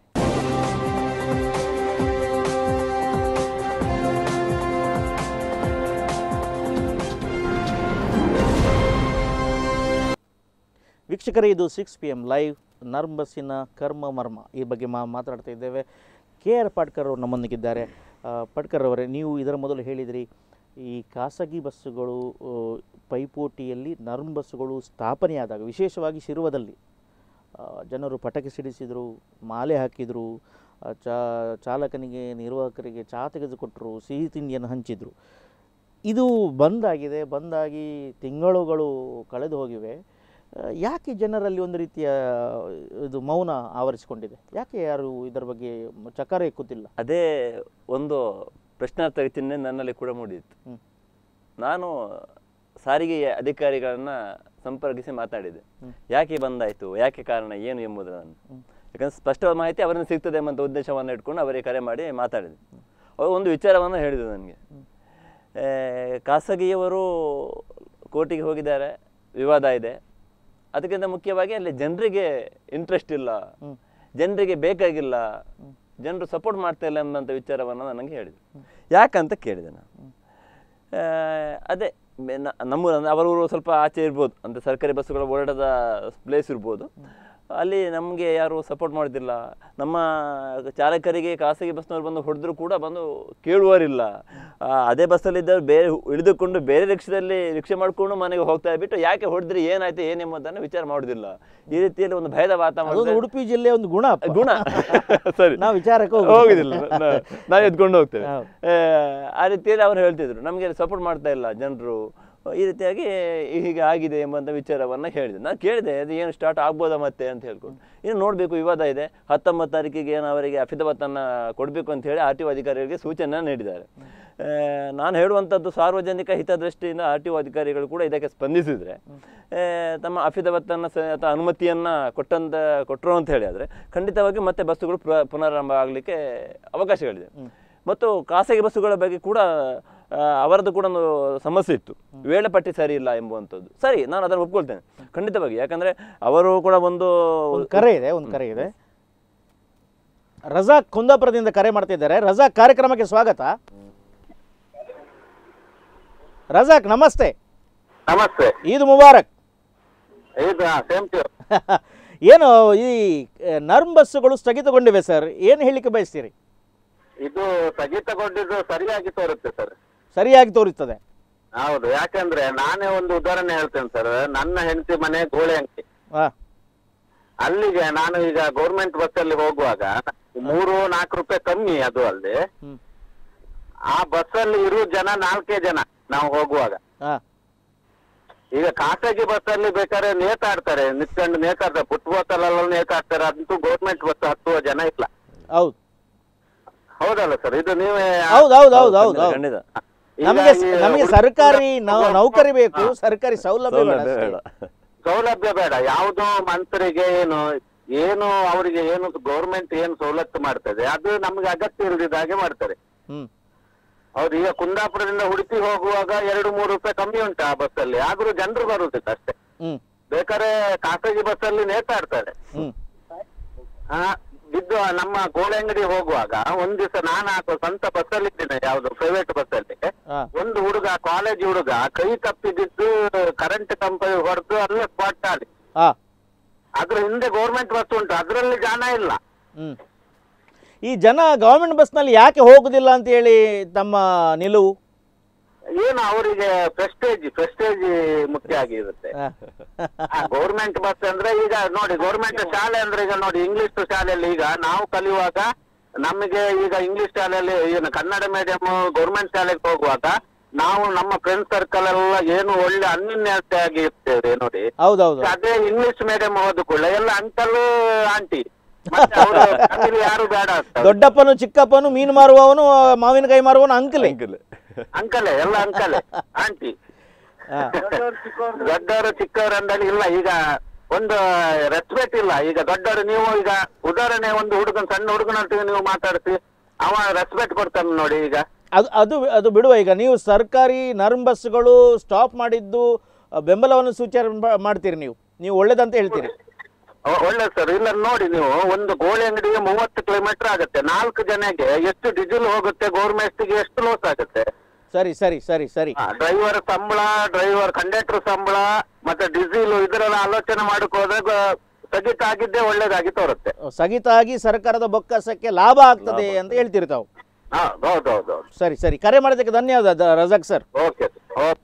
ವೀಕ್ಷಕರೇ ಇದು ಸಿಕ್ಸ್ ಪಿ ಎಮ್ ಲೈವ್ ನರ್ಮ್ ಬಸ್ಸಿನ ಕರ್ಮ ಮರ್ಮ ಈ ಬಗ್ಗೆ ಮಾ ಮಾತಾಡ್ತಾ ಇದ್ದೇವೆ ಕೆ ಆರ್ ಪಾಟ್ಕರ್ ಅವರು ನಮ್ಮೊಂದಿಗಿದ್ದಾರೆ ಆ, ಪಾಟ್ಕರ್ ಅವರೇ ನೀವು ಇದರ ಮೊದಲು ಹೇಳಿದಿರಿ ಈ ಖಾಸಗಿ ಬಸ್ಸುಗಳು ಆ, ಪೈಪೋಟಿಯಲ್ಲಿ ನರ್ಮ್ ಬಸ್ಸುಗಳು ಸ್ಥಾಪನೆಯಾದಾಗ ವಿಶೇಷವಾಗಿ ಶಿರುವದಲ್ಲಿ ಆ, ಜನರು ಪಟಾಕಿ ಸಿಡಿಸಿದರು ಮಾಲೆ ಹಾಕಿದರು ಆ, ಚಾ ಚಾಲಕನಿಗೆ ನಿರ್ವಾಹಕರಿಗೆ ಚಹಾ ತೆಗೆದುಕೊಟ್ಟರು ಸಿಹಿ ತಿಂಡಿಯನ್ನು ಹಂಚಿದರು ಇದು ಬಂದಾಗಿದೆ ಬಂದಾಗಿ ತಿಂಗಳುಗಳು ಕಳೆದು ಹೋಗಿವೆ ಆ, ಯಾಕೆ ಜನರಲ್ಲಿ ಒಂದು ರೀತಿಯ ಇದು ಮೌನ ಆವರಿಸಿಕೊಂಡಿದೆ ಯಾಕೆ ಯಾರು ಇದರ ಬಗ್ಗೆ ಚಕಾರ ಎಕ್ಕುತ್ತಿಲ್ಲ ಅದೇ ಒಂದು ಪ್ರಶ್ನಾರ್ಥಕ ಚಿಹ್ನೆ ನನ್ನಲ್ಲಿ ಕೂಡ ಮೂಡಿತ್ತು ಹ್ಮ್. ನಾನು ಸಾರಿಗೆ ಅಧಿಕಾರಿಗಳನ್ನ ಸಂಪರ್ಕಿಸಿ ಮಾತಾಡಿದೆ ಯಾಕೆ ಬಂದಾಯ್ತು ಯಾಕೆ ಕಾರಣ ಏನು ಎಂಬುದನ್ನು ಯಾಕಂದ್ರೆ ಸ್ಪಷ್ಟವಾದ ಮಾಹಿತಿ ಅವರಿಂದ ಸಿಗ್ತದೆ ಎಂಬಂತ ಉದ್ದೇಶವನ್ನು ಇಟ್ಕೊಂಡು ಅವರಿಗೆ ಕರೆ ಮಾಡಿ ಮಾತಾಡಿದೆ ಅವರು ಒಂದು ವಿಚಾರವನ್ನು ಹೇಳಿದರು ನನಗೆ ಖಾಸಗಿಯವರು ಕೋರ್ಟಿಗೆ ಹೋಗಿದ್ದಾರೆ ವಿವಾದ ಇದೆ ಅದಕ್ಕಿಂತ ಮುಖ್ಯವಾಗಿ ಅಲ್ಲಿ ಜನರಿಗೆ ಇಂಟ್ರೆಸ್ಟ್ ಇಲ್ಲ ಜನರಿಗೆ ಬೇಕಾಗಿಲ್ಲ ಜನರು ಸಪೋರ್ಟ್ ಮಾಡ್ತಾ ಇಲ್ಲ ಎಂಬಂಥ ವಿಚಾರವನ್ನು ನನಗೆ ಹೇಳಿದರು ಯಾಕಂತ ಕೇಳಿದೆ ನಾನು ಆ, ಅದೇ ಮೆ- ನ- ನಮ್ಮ ಅವರು ಸ್ವಲ್ಪ ಆಚೆ ಇರ್ಬೋದು ಅಂತ ಸರ್ಕಾರಿ ಬಸ್ಸುಗಳ ಓಡಾಟದ ಪ್ಲೇಸ್ ಇರ್ಬೋದು ಅಲ್ಲಿ ನಮಗೆ ಯಾರು ಸಪೋರ್ಟ್ ಮಾಡೋದಿಲ್ಲ ನಮ್ಮ ಚಾಲಕರಿಗೆ ಖಾಸಗಿ ಬಸ್ನವ್ರು ಬಂದು ಹೊಡೆದ್ರು ಕೂಡ ಬಂದು ಕೇಳುವರಿಲ್ಲ ಆ, ಅದೇ ಬಸ್ಸಲ್ಲಿದ್ದವರು ಬೇರೆ ಇಳಿದುಕೊಂಡು ಬೇರೆ ರಿಕ್ಷಾದಲ್ಲಿ ರಿಕ್ಷೆ ಮಾಡ್ಕೊಂಡು ಮನೆಗೆ ಹೋಗ್ತಾ ಬಿಟ್ಟು ಯಾಕೆ ಹೊಡೆದ್ರಿ ಏನಾಯ್ತು ಏನೆಂಬುದನ್ನು ವಿಚಾರ ಮಾಡೋದಿಲ್ಲ ಈ ರೀತಿಯಲ್ಲಿ ಒಂದು ಭಯದ ಅದೊಂದು ವಾತಾವರಣ ಉಡುಪಿ ಜಿಲ್ಲೆಯ ಒಂದು ಗುಣ ಅಪ್ಪ. ಗುಣ ಸರಿ ನಾವು ವಿಚಾರಕ್ಕೆ ಹೋಗುದು. ಹೋಗುದಿಲ್ಲ ನಾ- ನಾವು ಎದ್ಕೊಂಡು ಹೋಗ್ತೇವೆ ಹೌದು. ಆ, ಆ ರೀತಿಯಲ್ಲಿ ಅವ್ರು ಹೇಳ್ತಿದ್ರು ನಮಗೆ ಸಪೋರ್ಟ್ ಮಾಡ್ತಾ ಇಲ್ಲ ಜನರು ಈ ರೀತಿಯಾಗಿ ಹೀಗೆ ಆಗಿದೆ ಎಂಬಂತ ವಿಚಾರವನ್ನ ಹೇಳಿದೆ ನಾನು ಕೇಳಿದೆ ಅದು ಏನು ಸ್ಟಾರ್ಟ್ ಆಗ್ಬೋದಾ ಮತ್ತೆ ಅಂತ ಹೇಳ್ಕೊಂಡು ಇನ್ನು ನೋಡಬೇಕು ವಿವಾದ ಇದೆ ಹತ್ತೊಂಬತ್ತು ತಾರೀಕಿಗೆ ಏನು ಅವರಿಗೆ ಅಫಿದವತ್ತನ್ನು ಕೊಡಬೇಕು ಅಂತ ಹೇಳಿ ಆರ್ ಟಿ ಒ ಅಧಿಕಾರಿಗಳಿಗೆ ಸೂಚನೆ ನೀಡಿದ್ದಾರೆ ಆ, ನಾನು ಹೇಳುವಂಥದ್ದು ಸಾರ್ವಜನಿಕ ಹಿತದೃಷ್ಟಿಯಿಂದ ಆರ್ ಟಿ ಒ ಅಧಿಕಾರಿಗಳು ಕೂಡ ಇದಕ್ಕೆ ಸ್ಪಂದಿಸಿದರೆ ಆ, ತಮ್ಮ ಅಫಿದವತ್ತನ್ನು ಸ ಅಥವಾ ಅನುಮತಿಯನ್ನು ಕೊಟ್ಟಂತ ಕೊಟ್ಟರು ಅಂತ ಹೇಳಿ ಆದರೆ ಖಂಡಿತವಾಗಿ ಮತ್ತೆ ಬಸ್ಸುಗಳು ಪ್ರ ಪುನರಾರಂಭ ಆಗಲಿಕ್ಕೆ ಅವಕಾಶಗಳಿದೆ ಮತ್ತು ಖಾಸಗಿ ಬಸ್ಸುಗಳ ಬಗ್ಗೆ ಕೂಡ ಆ, ಅವರದ್ದು ಕೂಡ ಒಂದು ಸಮಸ್ಯೆ ಇತ್ತು ವೇಳಾಪಟ್ಟಿ ಸರಿ ಇಲ್ಲ ಎಂಬುವಂಥದ್ದು ಸರಿ ನಾನು ಅದನ್ನು ಒಪ್ಕೊಳ್ತೇನೆ ಖಂಡಿತವಾಗಿ ಯಾಕಂದ್ರೆ ಅವರು ಕೂಡ ಒಂದು ಒಂದು ಕರೆ ಇದೆ ಒಂದು ಕರೆ ಇದೆ ರಜಾಕ್ ಕುಂದಾಪುರದಿಂದ ಕರೆ ಮಾಡ್ತಿದ್ದಾರೆ ರಜಾಕ್ ಕಾರ್ಯಕ್ರಮಕ್ಕೆ ಸ್ವಾಗತ ರಜಾಕ್ ನಮಸ್ತೆ ನಮಸ್ತೆ ಈದ್ ಮುಬಾರಕ್ ಇದು ಸೇಮ್ ಟು ಏನು ಈ ಆ, ನರ್ಮ್ ಬಸ್ಸುಗಳು ಸ್ಥಗಿತಗೊಂಡಿವೆ ಸರ್ ಏನು ಹೇಳಿಕೆ ಬಯಸ್ತೀರಿ ಇದು ಸ್ಥಗಿತಗೊಂಡಿದ್ದು ಸರಿಯಾಗಿ ತೋರುತ್ತೆ ಸರ್ ಸರಿಯಾಗಿ ತೋರಿಸ್ತದೆ ಹೌದು ಯಾಕಂದ್ರೆ ನಾನೇ ಒಂದು ಉದಾಹರಣೆ ಹೇಳ್ತೇನೆ ಸರ್ ನನ್ನ ಹೆಂಡತಿ ಮನೆ ಗೋಳೆ ಅಂಕಿ ಹಾಂ ಅಲ್ಲಿಗೆ ನಾನು ಈಗ ಗೌರ್ಮೆಂಟ್ ಬಸ್ ಅಲ್ಲಿ ಹೋಗುವಾಗ ಮೂರು ನಾಲ್ಕು ರೂಪಾಯಿ ಕಮ್ಮಿ ಅದು ಅಲ್ಲದೆ ಹ್ಞೂ ಆ ಬಸ್ ಅಲ್ಲಿ ಇರೋ ಜನ ನಾಲ್ಕೇ ಜನ ನಾವು ಹೋಗುವಾಗ ಹಾಂ ಈಗ ಖಾಸಗಿ ಬಸ್ ಅಲ್ಲಿ ಬೇಕಾದ್ರೆ ನೇತಾಡ್ತಾರೆ ನಿಂತ್ಕೊಂಡು ನೇತಾಡ್ತಾರೆ ಪುಟ್ಬೋತಲೆಲ್ಲ ನೇತಾಡ್ತಾರೆ ಅದಂತೂ ಗೌರ್ಮೆಂಟ್ ಬಸ್ ಹತ್ತುವ ಜನ ಇಲ್ಲ ಹೌದು ಹೌದಲ್ಲ ಸರ್ ಇದು ನೀವೇ ಹೌದು ಹೌದು ಹೌದು ಹೌದು ಹೌದು ಖಂಡಿತ ಈಗ ನಮಗೆ ಈ ನಮಗೆ ಹುಡುಗ- ಸರ್ಕಾರಿ ನೌ- ನೌಕರಿ ಬೇಕು ಹಾ. ಸರ್ಕಾರಿ ಸೌಲಭ್ಯ ಬೇಡ ಸೌಲಭ್ಯ ಅಷ್ಟೇ. ಬೇಡ ಸೌಲಭ್ಯ ಬೇಡ ಯಾವುದೋ ಮಂತ್ರಿಗೆ ಏನು ಏನು ಅವರಿಗೆ ಏನು ಗೌರ್ಮೆಂಟ್ ಏನು ಸವಲತ್ತು ಮಾಡ್ತದೆ ಅದು ನಮ್ಗೆ ಅಗತ್ಯ ಇಲ್ಲದಿದ್ದ ಹಾಗೆ ಮಾಡ್ತಾರೆ ಹ್ಮ್ ಹೌದು ಈಗ ಕುಂದಾಪುರದಿಂದ ಉಡುಪಿ ಹೋಗುವಾಗ ಎರಡು ಮೂರು ರೂಪಾಯಿ ಕಮ್ಮಿ ಉಂಟು ಆ ಬಸ್ ಅಲ್ಲಿ ಆದ್ರೂ ಜನರು ಬರುದಿಲ್ಲ ಅಷ್ಟೇ ಹ್ಮ್ ಬೇಕಾದ್ರೆ ಖಾಸಗಿ ಬಸ್ ಅಲ್ಲಿ ನೇತಾಡ್ತಾರೆ ಹ್ಮ್ ಆ, ಇದು ನಮ್ಮ ಗೋಳಂಗಡಿ ಹೋಗುವಾಗ ಒಂದ್ ದಿವಸ ನಾನು ಹಾಕೋ ಸ್ವಂತ ಬಸ್ಸಲ್ಲಿ ಇದ್ದೇನೆ ಯಾವ್ದು ಪ್ರೈವೇಟ್ ಬಸ್ಸಲ್ಲಿ ಹಾ. ಒಂದು ಹುಡುಗ ಕಾಲೇಜ್ ಹುಡುಗ ಕೈ ತಪ್ಪಿದ್ದು ಕರೆಂಟ್ ಕಂಪನಿ ಹೊಡೆದು ಅಲ್ಲೇ ಸ್ಪಾಟ್ ಆಗಿ ಹಾ ಅದ್ರ ಹಿಂದೆ ಗೌರ್ಮೆಂಟ್ ಬಸ್ ಉಂಟು ಅದ್ರಲ್ಲಿ ಜನ ಇಲ್ಲ ಹ್ಮ್ ಈ ಜನ ಗವರ್ಮೆಂಟ್ ಬಸ್ನಲ್ಲಿ ಯಾಕೆ ಹೋಗುದಿಲ್ಲ ಅಂತ ಹೇಳಿ ತಮ್ಮ ನಿಲುವು ಏನು ಅವರಿಗೆ ಪ್ರೆಸ್ಟೇಜ್ ಪ್ರೆಸ್ಟೇಜ್ ಮುಖ್ಯ ಆಗಿರುತ್ತೆ ಹಾ. ಗೌರ್ಮೆಂಟ್ ಬಸ್ ಅಂದ್ರೆ ಈಗ ನೋಡಿ ಗೌರ್ಮೆಂಟ್ ಶಾಲೆ ಅಂದ್ರೆ ಈಗ ನೋಡಿ ಇಂಗ್ಲಿಷ್ ಶಾಲೆಯಲ್ಲಿ ಈಗ ನಾವು ಕಲಿಯುವಾಗ ನಮಗೆ ಈಗ ಇಂಗ್ಲಿಷ್ ಶಾಲೆಯಲ್ಲಿ ಏನು ಕನ್ನಡ ಮೀಡಿಯಂ ಗೌರ್ಮೆಂಟ್ ಶಾಲೆಗೆ ಹೋಗುವಾಗ ನಾವು ನಮ್ಮ ಫ್ರೆಂಡ್ ಸರ್ಕಲ್ ಎಲ್ಲ ಏನು ಒಳ್ಳೆ ಅನ್ಯೋನ್ಯತೆಯಾಗಿ ಇರ್ತೇವೆ ನೋಡಿ ಹೌದೌದು ಅದೇ ಇಂಗ್ಲಿಷ್ ಮೀಡಿಯಂ ಹೋದ ಕೂಡಲೇ ಎಲ್ಲ ಅಂಕಲ್ ಆಂಟಿ ಮತ್ತೆ ಅವರ ಫ್ಯಾಮಿಲಿ ಯಾರು ಬೇಡ ಆಗ್ತದೆ ದೊಡ್ಡಪ್ಪನು ಚಿಕ್ಕಪ್ಪನು ಮೀನು ಮಾರುವವನು ಮಾವಿನಕಾಯಿ ಮಾರುವವನು ಅಂಕಲೇ ಅಂಕಲ್ ಅಂಕಲೇ ಎಲ್ಲ ಅಂಕಲೇ ಆಂಟಿ ಹಾ. ದೊಡ್ಡವರು ಚಿಕ್ಕವರು ಅಂದಲ್ಲಿ ಇಲ್ಲ ಈಗ ಒಂದು ರೆಸ್ಪೆಕ್ಟ್ ಇಲ್ಲ ಈಗ ದೊಡ್ಡವರು ನೀವು ಈಗ ಉದಾಹರಣೆ ಒಂದು ಹುಡುಗನ್ ಸಣ್ಣ ಹುಡುಗನೊಟ್ಟಿಗೆ ನೀವು ಮಾತಾಡಿಸಿ ಅವ ರೆಸ್ಪೆಕ್ಟ್ ಕೊಡ್ತಾನೆ ನೋಡಿ ಈಗ ಅದು ಅದು ಅದು ಬಿಡುವ ಈಗ ನೀವು ಸರ್ಕಾರಿ ನರ್ಮ್ ಬಸ್ಗಳು ಸ್ಟಾಪ್ ಮಾಡಿದ್ದು ಆ, ಬೆಂಬಲವನ್ನು ಸೂಚನೆ ಮಾ- ಮಾಡ್ತೀರಿ ನೀವು ನೀವು ಒಳ್ಳೇದಂತ ಹೇಳ್ತೀರಿ ಒ- ಒಳ್ಳೆ ಸರ್ ಇಲ್ಲ ನೋಡಿ ನೀವು ಒಂದು ಗೋಳಿ ಅಂಗಡಿಗೆ ಮೂವತ್ತು ಕಿಲೋಮೀಟರ್ ಆಗುತ್ತೆ ನಾಲ್ಕು ಜನಗೆ ಎಷ್ಟು ಡೀಸೆಲ್ ಹೋಗುತ್ತೆ ಗೌರ್ಮೆಂಟ್ಗೆ ಎಷ್ಟು ಲಾಸ್ ಆಗುತ್ತೆ ಸರಿ ಸರಿ ಸರಿ ಸರಿ ಡ್ರೈವರ್ ಸಂಬಳ ಡ್ರೈವರ್ ಕಂಡಕ್ಟರ್ ಸಂಬಳ ಮತ್ತೆ ಡೀಸೆಲ್ ಇದರೆಲ್ಲ ಆಲೋಚನೆ ಮಾಡಕ್ ಹೋದಾಗ ಸ್ಥಗಿತ ಆಗಿದ್ದೇ ಒಳ್ಳೇದಾಗಿ ತೋರುತ್ತೆ ಸ್ಥಗಿತ ಆಗಿ ಸರ್ಕಾರದ ಬೊಕ್ಕಸಕ್ಕೆ ಲಾಭ ಆಗ್ತದೆ ಅಂತ ಹೇಳ್ತೀರಿ ತಾವು ಹಾ ಹೌದೌದು ಸರಿ ಸರಿ ಕರೆ ಮಾಡೋದಕ್ಕೆ ಧನ್ಯವಾದ ದ- ರಜಾಕ್ ಸರ್ ಓಕೆ ಓಕೆ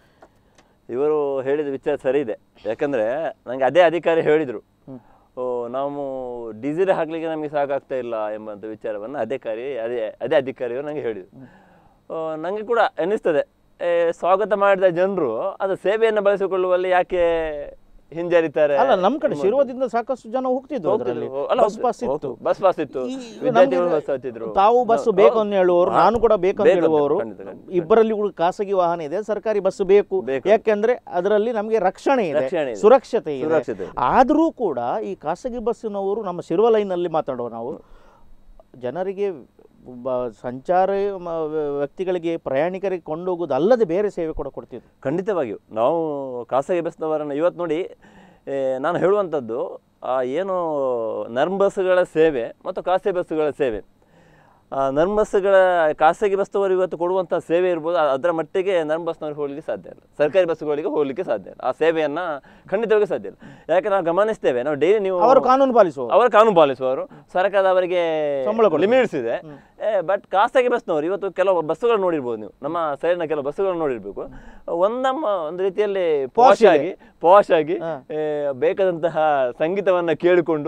ಇವರು ಹೇಳಿದ ವಿಚಾರ ಸರಿ ಇದೆ ಯಾಕಂದ್ರೆ ನನಗೆ ಅದೇ ಅಧಿಕಾರಿ ಹೇಳಿದರು ಓ ನಾವು ಡೀಸೆಲ್ ಹಾಕ್ಲಿಕ್ಕೆ ನಮಗೆ ಸಾಕಾಗ್ತಾ ಇಲ್ಲ ಎಂಬಂಥ ವಿಚಾರವನ್ನು ಅಧಿಕಾರಿ ಅದೇ ಅದೇ ಅಧಿಕಾರಿಯವರು ನನಗೆ ಹೇಳಿದರು ನನಗೆ ಕೂಡ ಅನ್ನಿಸ್ತದೆ ಏ, ಸ್ವಾಗತ ಮಾಡಿದ ಜನರು ಅದು ಸೇವೆಯನ್ನು ಬಳಸಿಕೊಳ್ಳುವಲ್ಲಿ ಯಾಕೆ ಹಿಂಜರಿತಾರೆ ಅಲ್ಲ ನಮ್ಮ ಕಡೆ ಶಿರುವದಿಂದ ಸಾಕಷ್ಟು ಜನ ಹೋಗ್ತಿದ್ರು ಅದರಲ್ಲಿ ಹೋಗ್ತಿದ್ರು. ಅಲ್ಲ, ಬಸ್ ಪಾಸ್ ಹೋಗ್ತು. ಇತ್ತು ಬಸ್ ಪಾಸ್ ಇತ್ತು ಈ ವಿದ್ಯಾರ್ಥಿಗಳು ನಮ್ಗೆ ಬಸ್ ಹತ್ತಿದ್ರು ತಾವು ಬಸ್ ಬೇಕು ಅಂತ ಹೇಳುವವರು ಹಾ. ನಾನು ಕೂಡ ಬೇಕು ಅಂತ ಬೇಕು ಅಂತ, ಹೇಳುವವರು ಖಂಡಿತ, ಖಂಡಿತ. ಇಬ್ಬರಲ್ಲಿ ಕೂಡ ಖಾಸಗಿ ವಾಹನ ಇದೆ ಸರ್ಕಾರಿ ಬಸ್ ಬೇಕು ಬೇಕು. ಯಾಕೆಂದ್ರೆ ಅದರಲ್ಲಿ ನಮಗೆ ರಕ್ಷಣೆ ಇದೆ ರಕ್ಷಣೆ ಇದೆ. ಸುರಕ್ಷತೆ ಇದೆ ಸುರಕ್ಷತೆ ಇದೆ. ಆದರೂ ಕೂಡ ಈ ಖಾಸಗಿ ಬಸ್ಸಿನವರು ನಮ್ಮ ಶಿರುವ ಲೈನಲ್ಲಿ ಮಾತಾಡುವ ನಾವು ಜನರಿಗೆ ಬ- ಸಂಚಾರ ಮ- ವ್ಯಕ್ತಿಗಳಿಗೆ ಪ್ರಯಾಣಿಕರಿಗೆ ಕೊಂಡೋಗೋದು ಅಲ್ಲದೆ ಬೇರೆ ಸೇವೆ ಕೂಡ ಕೊಡ್ತಿದ್ರು ಖಂಡಿತವಾಗಿಯೂ ನಾವು ಖಾಸಗಿ ಬಸ್ನವರನ್ನು ಇವತ್ತು ನೋಡಿ ಏ, ನಾನು ಹೇಳುವಂಥದ್ದು ಆ ಏನು ನರ್ಮ್ ಬಸ್ಸುಗಳ ಸೇವೆ ಮತ್ತು ಖಾಸಗಿ ಬಸ್ಸುಗಳ ಸೇವೆ ಆ ನರ್ಮ್ ಬಸ್ಸುಗಳ ಖಾಸಗಿ ಬಸ್ನವರು ಇವತ್ತು ಕೊಡುವಂಥ ಸೇವೆ ಇರ್ಬೋದು ಅ- ಅದರ ಮಟ್ಟಿಗೆ ನರ್ಮ್ ಬಸ್ನವ್ರಿಗೆ ಹೋಗಲಿಕ್ಕೆ ಸಾಧ್ಯ ಇಲ್ಲ ಸರ್ಕಾರಿ ಬಸ್ಸುಗಳಿಗೆ ಹೋಗಲಿಕ್ಕೆ ಸಾಧ್ಯ ಇಲ್ಲ ಆ ಸೇವೆಯನ್ನು ಖಂಡಿತವಾಗಿ ಸಾಧ್ಯ ಇಲ್ಲ ಯಾಕೆ ನಾವು ಗಮನಿಸ್ತೇವೆ ನಾವು ಡೈಲಿ ನೀವು ಅವರು ಕಾನೂನು ಪಾಲಿಸುವ ಅವರ ಕಾನೂನು ಪಾಲಿಸುವವರು ಸರ್ಕಾರದ ಅವರಿಗೆ ಸಂಬಳ ಕೊಡ್ತಾರೆ. ಲಿಮಿಟ್ಸ್ ಇದೆ ಬಟ್ ಖಾಸಗಿ ಬಸ್ನವರು ಇವತ್ತು ಕೆಲವು ಬಸ್ಸುಗಳು ನೋಡಿರ್ಬೋದು ನೀವು ನಮ್ಮ ಸೈಡ್ನ ಕೆಲವು ಬಸ್ಸುಗಳು ನೋಡಿರ್ಬೇಕು ಒಂದಮ್ಮ ಒಂದು ರೀತಿಯಲ್ಲಿ ಪಾಶ್ ಇದೆ. ಆಗಿ ಪಾಶ್ ಆಗಿ ಹಾ. ಏ, ಬೇಕಾದಂತಹ ಸಂಗೀತವನ್ನ ಕೇಳಿಕೊಂಡು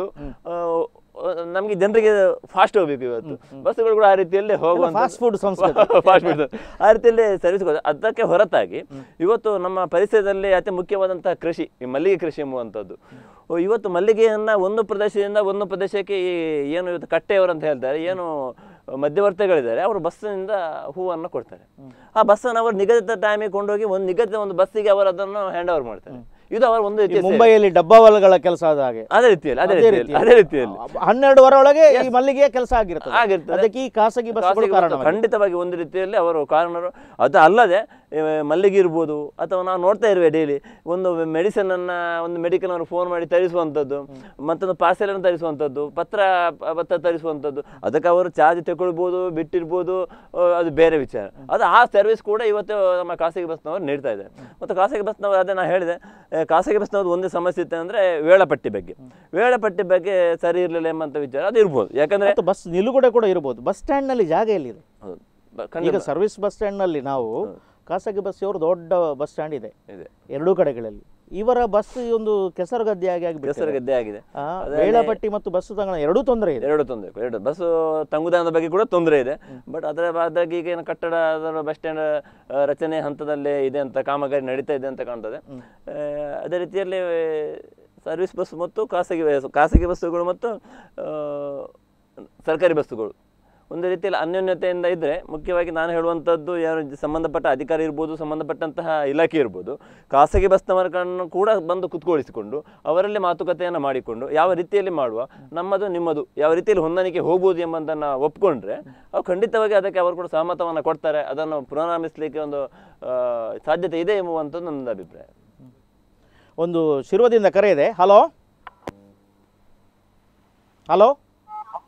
ನಮಗೆ ಜನರಿಗೆ ಫಾಸ್ಟ್ ಹೋಗ್ಬೇಕು ಇವತ್ತು ಬಸ್ಸುಗಳು ಕೂಡ ಆ ರೀತಿಯಲ್ಲಿ ಹೋಗುವಂತ fast food ಸಂಸ್ಕೃತಿ. ಫಾಸ್ಟ್ ಫುಡ್ ಆ ರೀತಿಯಲ್ಲಿ ಸರ್ವಿಸ್ ಅದಕ್ಕೆ ಹೊರತಾಗಿ ಇವತ್ತು ನಮ್ಮ ಪರಿಸರದಲ್ಲಿ ಅತಿ ಮುಖ್ಯವಾದಂತಹ ಕೃಷಿ ಈ ಮಲ್ಲಿಗೆ ಕೃಷಿ ಎಂಬುವಂಥದ್ದು ಓ, ಇವತ್ತು ಮಲ್ಲಿಗೆಯನ್ನ ಒಂದು ಪ್ರದೇಶದಿಂದ ಒಂದು ಪ್ರದೇಶಕ್ಕೆ ಈ ಏನು ಇವತ್ತು ಕಟ್ಟೆಯವರು ಅಂತ ಹೇಳ್ತಾರೆ ಏನು ಮಧ್ಯವರ್ತಿಗಳಿದ್ದಾರೆ ಅವರು ಬಸ್ಸಿನಿಂದ ಹೂವನ್ನು ಕೊಡ್ತಾರೆ ಆ ಬಸ್ಸನ್ನು ಅವರು ನಿಗದಿತ ಟೈಮಿಗೆ ಕೊಂಡೋಗಿ ಒಂದು ನಿಗದಿತ ಒಂದು ಬಸ್ಸಿಗೆ ಅವರು ಅದನ್ನು ಹ್ಯಾಂಡ್ ಓವರ್ ಮಾಡ್ತಾರೆ ಇದು ಅವರ ಒಂದು ಈ ರೀತಿಯ ಸೇವೆ. ಮುಂಬೈಯಲ್ಲಿ ಡಬ್ಬಾವಲ್ಗಳ ಕೆಲಸ ಆದ ಹಾಗೆ ಅದೇ ರೀತಿಯಲ್ಲಿ ಅದೇ ಅದೇ ರೀತಿಯಲ್ಲಿ ಅದೇ ರೀತಿಯಲ್ಲಿ ಹನ್ನೆರಡುವರೆ ಒಳಗೆ ಈ ಮಲ್ಲಿಗೆಯ ಕೆಲಸ ಆಗಿರ್ತದೆ ಆಗಿರ್ತದೆ. ಅದಕ್ಕೆ ಈ ಖಾಸಗಿ ಬಸ್ಗಳು ಖಾಸಗಿ ಕಾರಣ ಬಸ್ಸು ಖಂಡಿತವಾಗಿ ಒಂದು ರೀತಿಯಲ್ಲಿ ಅವರು ಕಾರಣರು ಅದು ಅಲ್ಲದೆ ಈ ಮಲ್ಲಿಗೆ ಇರ್ಬೋದು ಅಥವಾ ನಾವು ನೋಡ್ತಾ ಇರುವೆ ಡೈಲಿ ಒಂದು ಮೆಡಿಸಿನ್ ಅನ್ನ ಒಂದು ಮೆಡಿಕಲ್ ಅವರು ಫೋನ್ ಮಾಡಿ ತರಿಸುವಂಥದ್ದು ಮತ್ತೊಂದು ಪಾರ್ಸೆಲ್ ಅನ್ನು ತರಿಸುವಂಥದ್ದು ಪತ್ರ ಪ- ಪತ್ರ ತರಿಸುವಂಥದ್ದು ಅದಕ್ಕೆ ಅವರು ಚಾರ್ಜ್ ತಗೊಳ್ಬೋದು ಬಿಟ್ಟಿರ್ಬೋದು ಆ, ಅದು ಬೇರೆ ವಿಚಾರ ಅದು ಆ ಸರ್ವಿಸ್ ಕೂಡ ಇವತ್ತು ನಮ್ಮ ಖಾಸಗಿ ಬಸ್ನವರು ನೀಡ್ತಾ ಇದ್ದಾರೆ ಮತ್ತು ಖಾಸಗಿ ಬಸ್ನವರು ಅದೇ ನಾನು ಹೇಳಿದೆ ಆ, ಖಾಸಗಿ ಬಸ್ನವ್ರದ್ದು ಒಂದೇ ಸಮಸ್ಯೆ ಇತ್ತು ಅಂದರೆ ವೇಳಾಪಟ್ಟಿ ಬಗ್ಗೆ ವೇಳಾಪಟ್ಟಿ ಬಗ್ಗೆ ಸರಿ ಇರಲಿಲ್ಲ ಎಂಬಂಥ ವಿಚಾರ ಅದು ಇರ್ಬೋದು ಯಾಕಂದ್ರೆ ಮತ್ತು ಬಸ್ ನಿಲುಗಡೆ ಕೂಡ ಇರ್ಬೋದು ಬಸ್ ಸ್ಟ್ಯಾಂಡ್ ನಲ್ಲಿ ಜಾಗ ಎಲ್ಲಿದೆ ಹೌದು. ಬ- ಈಗ ಖಂಡಿತ ಸರ್ವಿಸ್ ಬಸ್ ಸ್ಟ್ಯಾಂಡ್ ನಲ್ಲಿ ನಾವು ಖಾಸಗಿ ಬಸ್ ಅವರು ದೊಡ್ಡ ಬಸ್ ಸ್ಟ್ಯಾಂಡ್ ಇದೆ ಇದೆ ಎರಡೂ ಕಡೆಗಳಲ್ಲಿ ಇವರ ಬಸ್ ಒಂದು ಕೆಸರು ಗದ್ದೆಯಾಗಿ ಕೆಸರು ಆಗಿಬಿಟ್ಟಿದೆ ಗದ್ದೆ ಆಗಿದೆ ಆ, ಅದರಲ್ಲಿ ವೇಳಾಪಟ್ಟಿ ಮತ್ತು ಬಸ್ ತಂಗಣ ಎರಡೂ ತೊಂದರೆ ಇದೆ ಎರಡು ತೊಂದರೆ ಎರಡು ಬಸ್ ತಂಗುದಾನದ ಬಗ್ಗೆ ಕೂಡ ತೊಂದರೆ ಇದೆ ಬಟ್ ಅದರ ಬಾದಾಗಿ ಈಗ ಏನು ಕಟ್ಟಡ ಅದರ ಬಸ್ ಸ್ಟ್ಯಾಂಡ್ ರಚನೆ ಹಂತದಲ್ಲೇ ಇದೆ ಅಂತ ಕಾಮಗಾರಿ ನಡೀತಾ ಇದೆ ಅಂತ ಕಾಣ್ತದೆ ಆ, ಅದೇ ರೀತಿಯಲ್ಲಿ ಸರ್ವಿಸ್ ಬಸ್ ಮತ್ತು ಖಾಸಗಿ ಬಸ್- ಖಾಸಗಿ ಬಸ್ಸುಗಳು ಮತ್ತು ಆ, ಸರ್ಕಾರಿ ಬಸ್ಸುಗಳು ಒಂದು ರೀತಿಯಲ್ಲಿ ಅನ್ಯೋನ್ಯತೆಯಿಂದ ಇದ್ದರೆ ಮುಖ್ಯವಾಗಿ ನಾನು ಹೇಳುವಂಥದ್ದು ಯಾರು ಜ- ಸಂಬಂಧಪಟ್ಟ ಅಧಿಕಾರಿ ಇರ್ಬೋದು ಸಂಬಂಧಪಟ್ಟಂತಹ ಇಲಾಖೆ ಇರ್ಬೋದು ಖಾಸಗಿ ಬಸ್ನವರನ್ನು ಕೂಡ ಬಂದು ಕುತ್ಕೊಳಿಸಿಕೊಂಡು ಅವರಲ್ಲಿ ಮಾತುಕತೆಯನ್ನು ಮಾಡಿಕೊಂಡು ಯಾವ ರೀತಿಯಲ್ಲಿ ಮಾಡುವ ನಮ್ಮದು ನಿಮ್ಮದು ಯಾವ ರೀತಿಯಲ್ಲಿ ಹೊಂದಾಣಿಕೆ ಹೋಗ್ಬೋದು ಎಂಬುದನ್ನು ಒಪ್ಕೊಂಡ್ರೆ ಅವ್ರು ಖಂಡಿತವಾಗಿ ಅದಕ್ಕೆ ಅವರು ಕೂಡ ಸಹಮತವನ್ನು ಕೊಡ್ತಾರೆ ಅದನ್ನು ಪುನರಾರಂಭಿಸಲಿಕ್ಕೆ ಒಂದು ಆ, ಸಾಧ್ಯತೆ ಇದೆ ಎಂಬುವಂಥದ್ದು ನನ್ನ ಅಭಿಪ್ರಾಯ ಒಂದು ಶಿರುವದಿಂದ ಕರೆ ಇದೆ ಹಲೋ ಹಲೋ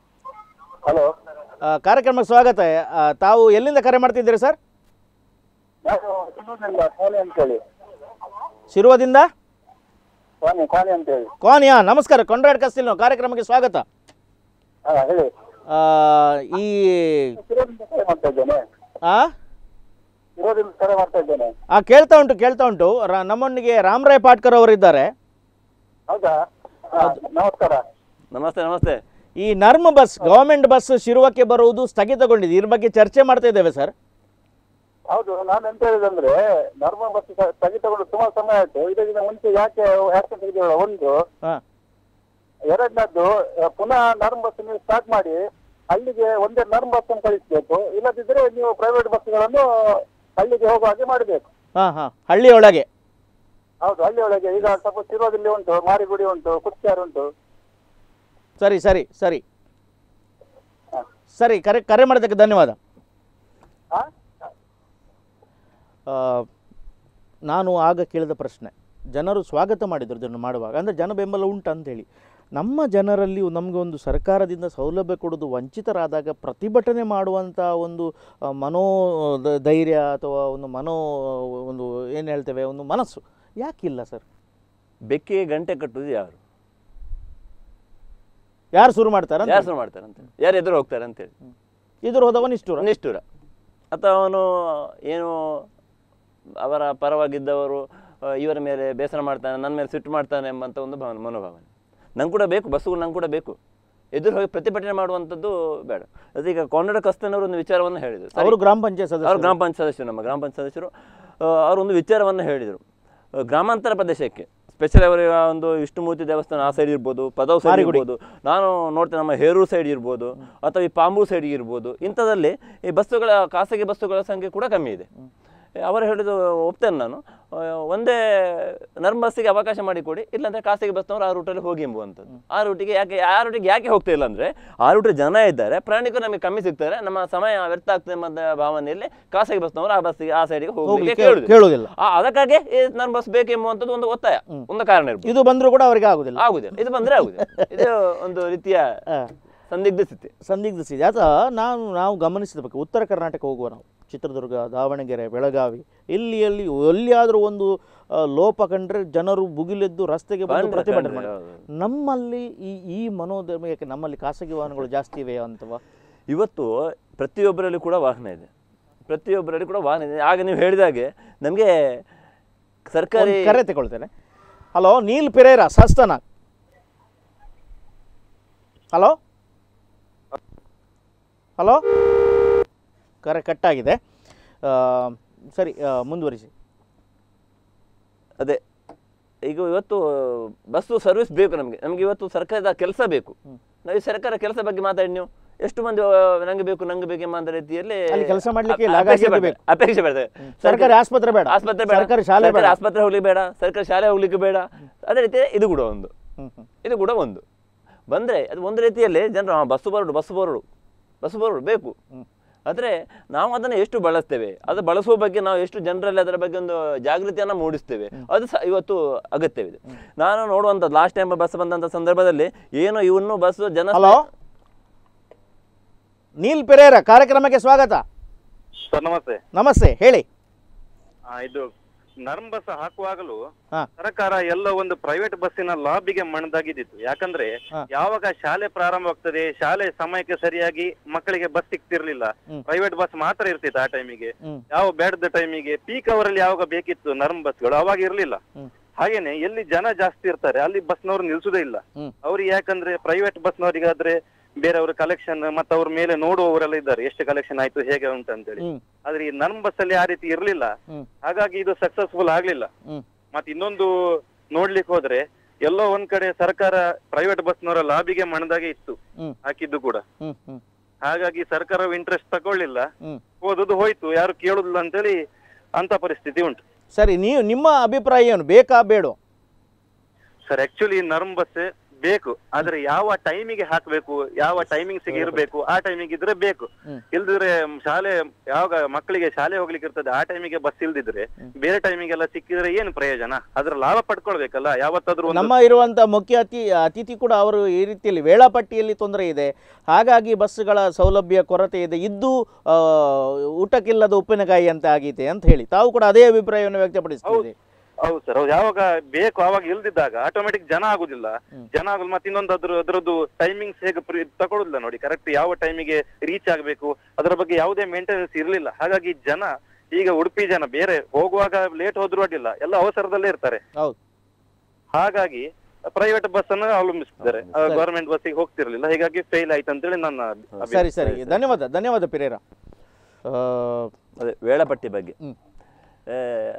ಹಲೋ ಆ, ಕಾರ್ಯಕ್ರಮಕ್ಕೆ ಸ್ವಾಗತ ಆ, ತಾವು ಎಲ್ಲಿಂದ ಕರೆ ಮಾಡ್ತಿದ್ದೀರಿ ಸರ್ ನಾನು ಚಿನ್ನೂರಿನಿಂದ ಕೋಣಿ ಅಂತೇಳಿ ಶಿರುವದಿಂದ ಕೋಣಿ ಕೋಣಿ ಅಂತೇಳಿ ಕೋನಿಯಾ ನಮಸ್ಕಾರ ಕೊಂಡ್ರಾಡ್ ಕಸ್ತಿಲ್ ಕಾರ್ಯಕ್ರಮಕ್ಕೆ ಸ್ವಾಗತ ಹಾ ಹೇಳಿ ಆ, ಈ ಶಿರೋದಿಂದ ಕರೆ ಮಾಡ್ತಾ ಇದ್ದೇನೆ ಆ ಶಿರೋದಿಂದ ಕರೆ ಮಾಡ್ತಾ ಇದ್ದೇನೆ ಆ ಕೇಳ್ತಾ ಉಂಟು ಕೇಳ್ತಾ ಉಂಟು ರ- ನಮ್ಮೊಂದಿಗೆ ರಾಮರಾಯ್ ಪಾಟ್ಕರ್ ಅವರಿದ್ದಾರೆ ಹೌದಾ ಹಾ, ನಮಸ್ಕಾರ ನಮಸ್ತೆ ನಮಸ್ತೆ ಈ ನರ್ಮ್ ಬಸ್ ಗವರ್ಮೆಂಟ್ ಬಸ್ ಶಿರುವಕ್ಕೆ ಬರುವುದು ಸ್ಥಗಿತಗೊಂಡಿದೆ ಇದ್ರ ಬಗ್ಗೆ ಚರ್ಚೆ ಮಾಡ್ತಾ ಇದ್ದೇವೆ ಸರ್ ಹೌದು ನಾನು ಎಂತ ಹೇಳಿದಂದ್ರೆ ನರ್ಮ ಬಸ್ ಸ- ಸ್ಥಗಿತಗೊಂಡು ಸುಮಾರು ಸಮಯ ಆಯ್ತು ಇದಕ್ಕಿಂತ ಮುಂಚೆ ಯಾಕೆ ಆಕ್ಷನ್ ತೆಗೆದಿಲ್ಲ ಒಂದು ಹಾ ಎರಡನೇದ್ದು ಆ, ಪುನಃ ನರ್ಮ್ ಬಸ್ ನೀವು ಸ್ಟಾರ್ಟ್ ಮಾಡಿ ಹಳ್ಳಿಗೆ ಒಂದೇ ನರ್ಮ್ ಬಸ್ ಅನ್ನು ಕಳಿಸ್ಬೇಕು ಇಲ್ಲದಿದ್ರೆ ನೀವು ಪ್ರೈವೇಟ್ ಬಸ್ಗಳನ್ನು ಹಳ್ಳಿಗೆ ಹೋಗುವ ಹಾಗೆ ಮಾಡಬೇಕು ಹಾ ಹಾ ಹಳ್ಳಿಯೊಳಗೆ ಹೌದು ಹಳ್ಳಿ ಒಳಗೆ ಈಗ ಸ್ವಲ್ಪ ಶಿರೋದಲ್ಲಿ ಉಂಟು ಮಾರಿಗುಡಿ ಉಂಟು ಕುಚ್ಚಾರ್ ಉಂಟು ಸರಿ ಸರಿ ಸರಿ ಹಾ. ಸರಿ ಕರೆ ಕರೆ ಮಾಡಿದ್ದಕ್ಕೆ ಧನ್ಯವಾದ ಹಾ ಆ, ನಾನು ಆಗ ಕೇಳಿದ ಪ್ರಶ್ನೆ ಜನರು ಸ್ವಾಗತ ಮಾಡಿದರು ಇದನ್ನು ಮಾಡುವಾಗ ಅಂದರೆ ಜನ ಬೆಂಬಲ ಉಂಟು ಅಂತೇಳಿ ನಮ್ಮ ಜನರಲ್ಲಿ ನಮಗೆ ಒಂದು ಸರ್ಕಾರದಿಂದ ಸೌಲಭ್ಯ ಕೊಡೋದು ವಂಚಿತರಾದಾಗ ಪ್ರತಿಭಟನೆ ಮಾಡುವಂಥ ಒಂದು ಆ, ಮನೋ ದ- ಧೈರ್ಯ ಅಥವಾ ಒಂದು ಮನೋ ಒಂದು ಏನು ಹೇಳ್ತೇವೆ ಒಂದು ಮನಸ್ಸು ಯಾಕಿಲ್ಲ ಸರ್ ಬೆಕ್ಕಿಗೆ ಗಂಟೆ ಕಟ್ಟುವುದು ಯಾರು ಯಾರು ಶುರು ಮಾಡ್ತಾರೆ ಯಾರು ಶುರು ಮಾಡ್ತಾರೆ ಅಂತ ಯಾರು ಎದುರು ಹೋಗ್ತಾರೆ ಅಂತೇಳಿ ಇದ್ರ ಹೋದವ ನಿಷ್ಠುರ ನಿಷ್ಠುರ ಅಥವಾ ಅವನು ಏನು ಅವರ ಪರವಾಗಿದ್ದವರು ಆ, ಇವರ ಮೇಲೆ ಬೇಸರ ಮಾಡ್ತಾನೆ ನನ್ನ ಮೇಲೆ ಸಿಟ್ಟು ಮಾಡ್ತಾನೆ ಎಂಬಂಥ ಒಂದು ಭಾವನೆ ಮನೋಭಾವನೆ ನಂಗೆ ಕೂಡ ಬೇಕು ಬಸ್ಸುಗಳು ನಂಗೆ ಕೂಡ ಬೇಕು ಎದುರು ಹೋಗಿ ಪ್ರತಿಭಟನೆ ಮಾಡುವಂಥದ್ದು ಬೇಡ ಅದೀಗ ಕನ್ನಡ ಕಸ್ತನವರು ಒಂದು ವಿಚಾರವನ್ನು ಹೇಳಿದರು ಅವರು ಗ್ರಾಮ ಪಂಚಾಯತ್ ಅವರು ಸದಸ್ಯರು ಗ್ರಾಮ ಪಂಚಾಯತ್ ಸದಸ್ಯರು ನಮ್ಮ ಗ್ರಾಮ ಪಂಚಾಯತ್ ಸದಸ್ಯರು ಆ, ಅವರೊಂದು ವಿಚಾರವನ್ನು ಹೇಳಿದರು ಆ, ಗ್ರಾಮಾಂತರ ಪ್ರದೇಶಕ್ಕೆ ಸ್ಪೆಷಲ್ ಅವರಿಗೆ ಒಂದು ವಿಷ್ಣುಮೂರ್ತಿ ದೇವಸ್ಥಾನ ಆ ಸೈಡ್ ಇರ್ಬೋದು ಪದವ್ ಸೈಡ್ ಮಾರಿಗುಡಿ. ಇರ್ಬೋದು ನಾನು ನೋಡ್ತೇನೆ ನಮ್ಮ ಹೇರೂರು ಸೈಡ್ ಇರ್ಬೋದು ಅಥವಾ ಈ ಪಾಂಬೂರು ಸೈಡ್ ಇರ್ಬೋದು ಇಂಥದ್ದಲ್ಲಿ ಈ ಬಸ್ಸುಗಳ ಖಾಸಗಿ ಬಸ್ಸುಗಳ ಸಂಖ್ಯೆ ಕೂಡ ಕಮ್ಮಿ ಇದೆ ಅವರು ಹೇಳಿದ್ದು ಒಪ್ತೇನೆ ನಾನು ಆ, ಒಂದೇ ನರ್ಮ್ ಬಸ್ಸಿಗೆ ಅವಕಾಶ ಮಾಡಿಕೊಡಿ ಇಲ್ಲಾಂದ್ರೆ ಖಾಸಗಿ ಬಸ್ನವರು ಆ ರೂಟಲ್ಲಿ ಹೋಗಿ ಎಂಬುವಂಥದ್ದು ಆ ರೂಟಿಗೆ ಯಾಕೆ ಆ ರೂಟಿಗೆ ಯಾಕೆ ಹೋಗ್ತಾ ಇಲ್ಲ ಅಂದರೆ ಆ ರೂಟಿಗೆ ಜನ ಇದ್ದಾರೆ ಪ್ರಯಾಣಿಕರು ನಮಗೆ ಕಮ್ಮಿ ಸಿಗ್ತಾರೆ ನಮ್ಮ ಸಮಯ ವ್ಯರ್ಥ ಆಗ್ತದೆ ಎಂಬ ಭಾವನೆಯಲ್ಲಿ ಖಾಸಗಿ ಬಸ್ನವರು ಆ ಬಸ್ಸಿಗೆ ಆ ಸೈಡಿಗೆ ಹೋಗ್ಲಿಕ್ಕೆ ಹೋಗ್ಲಿಕ್ಕೆ ಕೇಳುದು ಕೇಳುವುದಿಲ್ಲ ಆ, ಅದಕ್ಕಾಗಿ ಈ ನರ್ಮ್ ಬಸ್ ಬೇಕು ಎಂಬುವಂಥದ್ದು ಒಂದು ಒತ್ತಾಯ ಒಂದು ಕಾರಣ ಇರ್ಬೋದು ಇದು ಬಂದರೂ ಕೂಡ ಅವರಿಗೆ ಆಗುದಿಲ್ಲ ಆಗುದಿಲ್ಲ ಇದು ಬಂದ್ರೆ ಆಗುದಿಲ್ಲ ಇದು ಒಂದು ರೀತಿಯ ಆ. ಸಂದಿಗ್ಧ ಸ್ಥಿತಿ ಸಂದಿಗ್ಧ ಸ್ಥಿತಿ ಆತ ನಾನು ನಾವು ಗಮನಿಸಿದ ಬಗ್ಗೆ ಉತ್ತರ ಕರ್ನಾಟಕ ಹೋಗುವ ನಾವು ಚಿತ್ರದುರ್ಗ ದಾವಣಗೆರೆ ಬೆಳಗಾವಿ ಇಲ್ಲಿ ಅಲ್ಲಿ ಎಲ್ಲಿಯಾದರೂ ಒಂದು ಆ, ಲೋಪ ಕಂಡ್ರೆ ಜನರು ಭುಗಿಲೆದ್ದು ರಸ್ತೆಗೆ ಬಂದು ಖಂಡಿತ, ಪ್ರತಿಭಟನೆ ಖಂಡಿತ, ಮಾಡ್ತಾರೆ ಹೌದು. ನಮ್ಮಲ್ಲಿ ಈ ಈ ಮನೋಧರ್ಮ ಯಾಕೆ ನಮ್ಮಲ್ಲಿ ಖಾಸಗಿ ವಾಹನಗಳು ಜಾಸ್ತಿ ಇವೆ ಅಂತವಾ ಇವತ್ತು ಪ್ರತಿಯೊಬ್ಬರಲ್ಲಿ ಕೂಡ ವಾಹನ ಇದೆ ಪ್ರತಿಯೊಬ್ಬರಲ್ಲಿ ಕೂಡ ವಾಹನ ಇದೆ ಆಗ ನೀವು ಹೇಳಿದಾಗೆ ನಮಗೆ ಸರ್ಕಾರಿ ಒಂದು ಕರೆ ತಗೊಳ್ತೇನೆ ಹಲೋ ನೀಲ್ ಪೆರೇರಾ ಸಸ್ತನ ಹಲೋ ಹಲೋ ಕರೆ ಕಟ್ಟಾಗಿದೆ ಆ, ಸರಿ ಆ, ಮುಂದುವರಿಸಿ ಅದೇ ಈಗ ಇವತ್ತು ಬಸ್ಸು ಸರ್ವಿಸ್ ಬೇಕು ನಮಗೆ ನಮಗೆ ಇವತ್ತು ಸರ್ಕಾರದ ಕೆಲಸ ಬೇಕು ನಾವು ಈ ಸರ್ಕಾರ ಕೆಲಸ ಬಗ್ಗೆ ಮಾತಾಡಿ ನೀವು ಎಷ್ಟು ಮಂದಿ ಆ, ನಂಗೆ ಬೇಕು ನಂಗೆ ಬೇಕು ಎಂಬ ರೀತಿಯಲ್ಲಿ ಅಲ್ಲಿ ಕೆಲಸ ಮಾಡ್ಲಿಕ್ಕೆ ಇಲ್ಲ, ಅ- ಅಪೇಕ್ಷೆ ಹಾಗಾಗಿ ಪಡ್ತಾರೆ. ಬೇಕು. ಅಪೇಕ್ಷೆ ಪಡ್ತಾರೆ ಸರ್ಕಾರಿ ಆಸ್ಪತ್ರೆ ಬೇಡ ಆಸ್ಪತ್ರೆ ಬೇಡ ಸರ್ಕಾರಿ ಶಾಲೆ ಸರ್ಕಾರಿ ಬೇಡ ಆಸ್ಪತ್ರೆ ಹೋಗ್ಲಿಕ್ಕೆ ಬೇಡ ಸರ್ಕಾರಿ ಶಾಲೆ ಹೋಗ್ಲಿಕ್ಕೆ ಬೇಡ ಅದೇ ರೀತಿ ಇದು ಕೂಡ ಒಂದು ಹ್ಮ್, ಹ್ಮ್. ಇದು ಕೂಡ ಒಂದು ಬಂದರೆ ಅದು ಒಂದು ರೀತಿಯಲ್ಲಿ ಜನರು "ಆ, ಬಸ್ಸು ಬರೋಡು ಬಸ್ಸು ಬರೋಡು ಬಸ್ಸು ಬರೋಡು ಬೇಕು ಆದರೆ ನಾವು ಅದನ್ನು ಎಷ್ಟು ಬಳಸ್ತೇವೆ ಅದು ಬಳಸುವ ಬಗ್ಗೆ ನಾವು ಎಷ್ಟು ಜನರಲ್ಲಿ ಅದರ ಬಗ್ಗೆ ಒಂದು ಜಾಗೃತಿಯನ್ನು ಮೂಡಿಸ್ತೇವೆ ಅದು ಸಹ ಇವತ್ತು ಅಗತ್ಯವಿದೆ ನಾನು ನೋಡುವಂಥದ್ದು ಲಾಸ್ಟ್ ಟೈಮ್ ಬಸ್ ಬಂದಂಥ ಸಂದರ್ಭದಲ್ಲಿ ಏನು ಇವನ್ನು ಬಸ್ ಜನ ಹಲೋ ನೀಲ್ ಪೆರೇರಾ ಕಾರ್ಯಕ್ರಮಕ್ಕೆ ಸ್ವಾಗತ ಸರ್ ನಮಸ್ತೆ ನಮಸ್ತೆ ಹೇಳಿ ಆ, ಇದು ನರ್ಮ್ ಬಸ್ ಹಾಕುವಾಗಲೂ ಹಾ. ಸರ್ಕಾರ ಎಲ್ಲ ಒಂದು ಪ್ರೈವೇಟ್ ಬಸ್ಸಿನ ಲಾಬಿಗೆ ಮಣದಾಗಿದ್ದಿತ್ತು ಯಾಕಂದ್ರೆ ಹಾ. ಯಾವಾಗ ಶಾಲೆ ಪ್ರಾರಂಭವಾಗ್ತದೆ ಶಾಲೆ ಸಮಯಕ್ಕೆ ಸರಿಯಾಗಿ ಮಕ್ಕಳಿಗೆ ಬಸ್ ಸಿಗ್ತಿರ್ಲಿಲ್ಲ ಹ್ಮ್. ಪ್ರೈವೇಟ್ ಬಸ್ ಮಾತ್ರ ಇರ್ತಿತ್ತು ಆ ಟೈಮಿಗೆ ಹ್ಮ್. ಯಾವ ಬೇಡದ ಟೈಮಿಗೆ ಪೀಕ್ ಅವರಲ್ಲಿ ಯಾವಾಗ ಬೇಕಿತ್ತು ನರ್ಮ್ ಬಸ್ಗಳು ಅವಾಗ ಇರ್ಲಿಲ್ಲ ಹ್ಮ್. ಹಾಗೇನೆ ಎಲ್ಲಿ ಜನ ಜಾಸ್ತಿ ಇರ್ತಾರೆ ಅಲ್ಲಿ ಬಸ್ನವ್ರು ನಿಲ್ಸುದೇ ಇಲ್ಲ ಹ್ಮ್. ಅವ್ರಿಗೆ ಯಾಕಂದ್ರೆ ಪ್ರೈವೇಟ್ ಬಸ್ನವರಿಗಾದ್ರೆ ಬೇರೆಯವ್ರ ಕಲೆಕ್ಷನ್ ಮತ್ತೆ ಅವ್ರ ಮೇಲೆ ನೋಡುವವರೆಲ್ಲ ಇದ್ದಾರೆ ಎಷ್ಟು ಕಲೆಕ್ಷನ್ ಆಯ್ತು ಹೇಗೆ ಉಂಟು ಅಂತೇಳಿ ಹ್ಮ್ ಆದ್ರೆ ಈ ನರ್ಮ್ ಬಸ್ ಅಲ್ಲಿ ಆ ರೀತಿ ಇರ್ಲಿಲ್ಲ ಹ್ಮ್ ಹಾಗಾಗಿ ಇದು ಸಕ್ಸಸ್ಫುಲ್ ಆಗ್ಲಿಲ್ಲ ಹ್ಮ್ ಮತ್ತೆ ಇನ್ನೊಂದು ನೋಡ್ಲಿಕ್ಕೆ ಹೋದ್ರೆ ಎಲ್ಲೋ ಒಂದ್ ಕಡೆ ಸರ್ಕಾರ ಪ್ರೈವೇಟ್ ಬಸ್ನವರ ಲಾಬಿಗೆ ಮಣದಾಗೆ ಇತ್ತು ಹ್ಮ್ ಹಾಕಿದ್ದು ಕೂಡ ಹ್ಮ್ ಹ್ಮ್ ಹಾಗಾಗಿ ಸರ್ಕಾರವು ಇಂಟ್ರೆಸ್ಟ್ ತಗೊಳ್ಳಿಲ್ಲ ಹ್ಮ್ ಹೋದದ್ದು ಹೋಯ್ತು ಯಾರು ಕೇಳುದಿಲ್ಲ ಅಂತೇಳಿ ಅಂತ ಪರಿಸ್ಥಿತಿ ಉಂಟು ಸರಿ ನೀವು ನಿಮ್ಮ ಅಭಿಪ್ರಾಯ ಏನು ಬೇಕಾ ಬೇಡ ಸರ್ ಆಕ್ಚುಲಿ ನರ್ಮ್ ಬಸ್ ಬೇಕು ಆದ್ರೆ ಯಾವ ಟೈಮಿಗೆ ಹಾಕ್ಬೇಕು ಯಾವ ಟೈಮಿಂಗ್ಸ್ ಗೆ ಇರಬೇಕು ಆ ಟೈಮಿಗೆ ಇದ್ರೆ ಬೇಕು ಹ್ಮ್. ಇಲ್ದಿದ್ರೆ ಶಾಲೆ ಯಾವಾಗ ಮಕ್ಕಳಿಗೆ ಶಾಲೆ ಹೋಗ್ಲಿಕ್ಕೆ ಇರ್ತದೆ ಆ ಟೈಮಿಗೆ ಬಸ್ ಇಲ್ದಿದ್ರೆ ಬೇರೆ ಟೈಮಿಗೆ ಎಲ್ಲ ಸಿಕ್ಕಿದ್ರೆ ಏನು ಪ್ರಯೋಜನ ಅದ್ರ ಲಾಭ ಪಡ್ಕೊಳ್ಬೇಕಲ್ಲ ಯಾವತ್ತಾದ್ರೂ ಒಂದು ನಮ್ಮ ಇರುವಂಥ ಮುಖ್ಯ ಅತಿ ಅತಿಥಿ ಕೂಡ ಅವರು ಈ ರೀತಿಯಲ್ಲಿ ವೇಳಾಪಟ್ಟಿಯಲ್ಲಿ ತೊಂದರೆ ಇದೆ ಹಾಗಾಗಿ ಬಸ್ಸುಗಳ ಸೌಲಭ್ಯ ಕೊರತೆ ಇದೆ ಇದ್ದು ಆ, ಊಟಕ್ಕಿಲ್ಲದ ಉಪ್ಪಿನಕಾಯಿ ಅಂತ ಆಗೈತೆ ಅಂತ ಹೇಳಿ ತಾವು ಕೂಡ ಅದೇ ಅಭಿಪ್ರಾಯವನ್ನು ವ್ಯಕ್ತಪಡಿಸ್ತೀರಿ ಹೌದು ಸರ್ ಹೌದು ಯಾವಾಗ ಬೇಕು ಅವಾಗ ಇಲ್ದಿದ್ದಾಗ ಆಟೋಮೆಟಿಕ್ ಜನ ಆಗುದಿಲ್ಲ ಜನ ಆಗುದು ಮತ್ತೆ ಇನ್ನೊಂದು ಅದ್ರ ಅದ್ರದ್ದು ಟೈಮಿಂಗ್ಸ್ ಹೇಗೆ ಪ್ರಿ- ತಗೊಳುದಿಲ್ಲ ನೋಡಿ ಕರೆಕ್ಟ್ ಯಾವ ಟೈಮಿಗೆ ರೀಚ್ ಆಗ್ಬೇಕು ಅದರ ಬಗ್ಗೆ ಯಾವುದೇ ಮೇಂಟೆನೆನ್ಸ್ ಇರ್ಲಿಲ್ಲ ಹಾಗಾಗಿ ಜನ ಈಗ ಉಡುಪಿ ಜನ ಬೇರೆ ಹೋಗುವಾಗ ಲೇಟ್ ಹೋದ್ರು ಅಡ್ಡಿಲ್ಲ ಎಲ್ಲ ಅವಸರದಲ್ಲೇ ಇರ್ತಾರೆ ಹೌದು ಹಾಗಾಗಿ ಪ್ರೈವೇಟ್ ಬಸ್ ಅನ್ನು ಅವಲಂಬಿಸ್ತಿದ್ದಾರೆ ಸರಿ. ಗವರ್ಮೆಂಟ್ ಬಸ್ಸಿಗೆ ಹೋಗ್ತಿರ್ಲಿಲ್ಲ ಹೀಗಾಗಿ ಫೇಲ್ ಆಯ್ತು ಅಂತೇಳಿ ನನ್ನ ಅಭಿಪ್ರಾಯ. ಸರಿ ಸರಿ ಧನ್ಯವಾದ ಧನ್ಯವಾದ ಪಿರೇರ ಆ, ಅದೇ ವೇಳಾಪಟ್ಟಿ ಬಗ್ಗೆ ಹ್ಮ್. ಏ,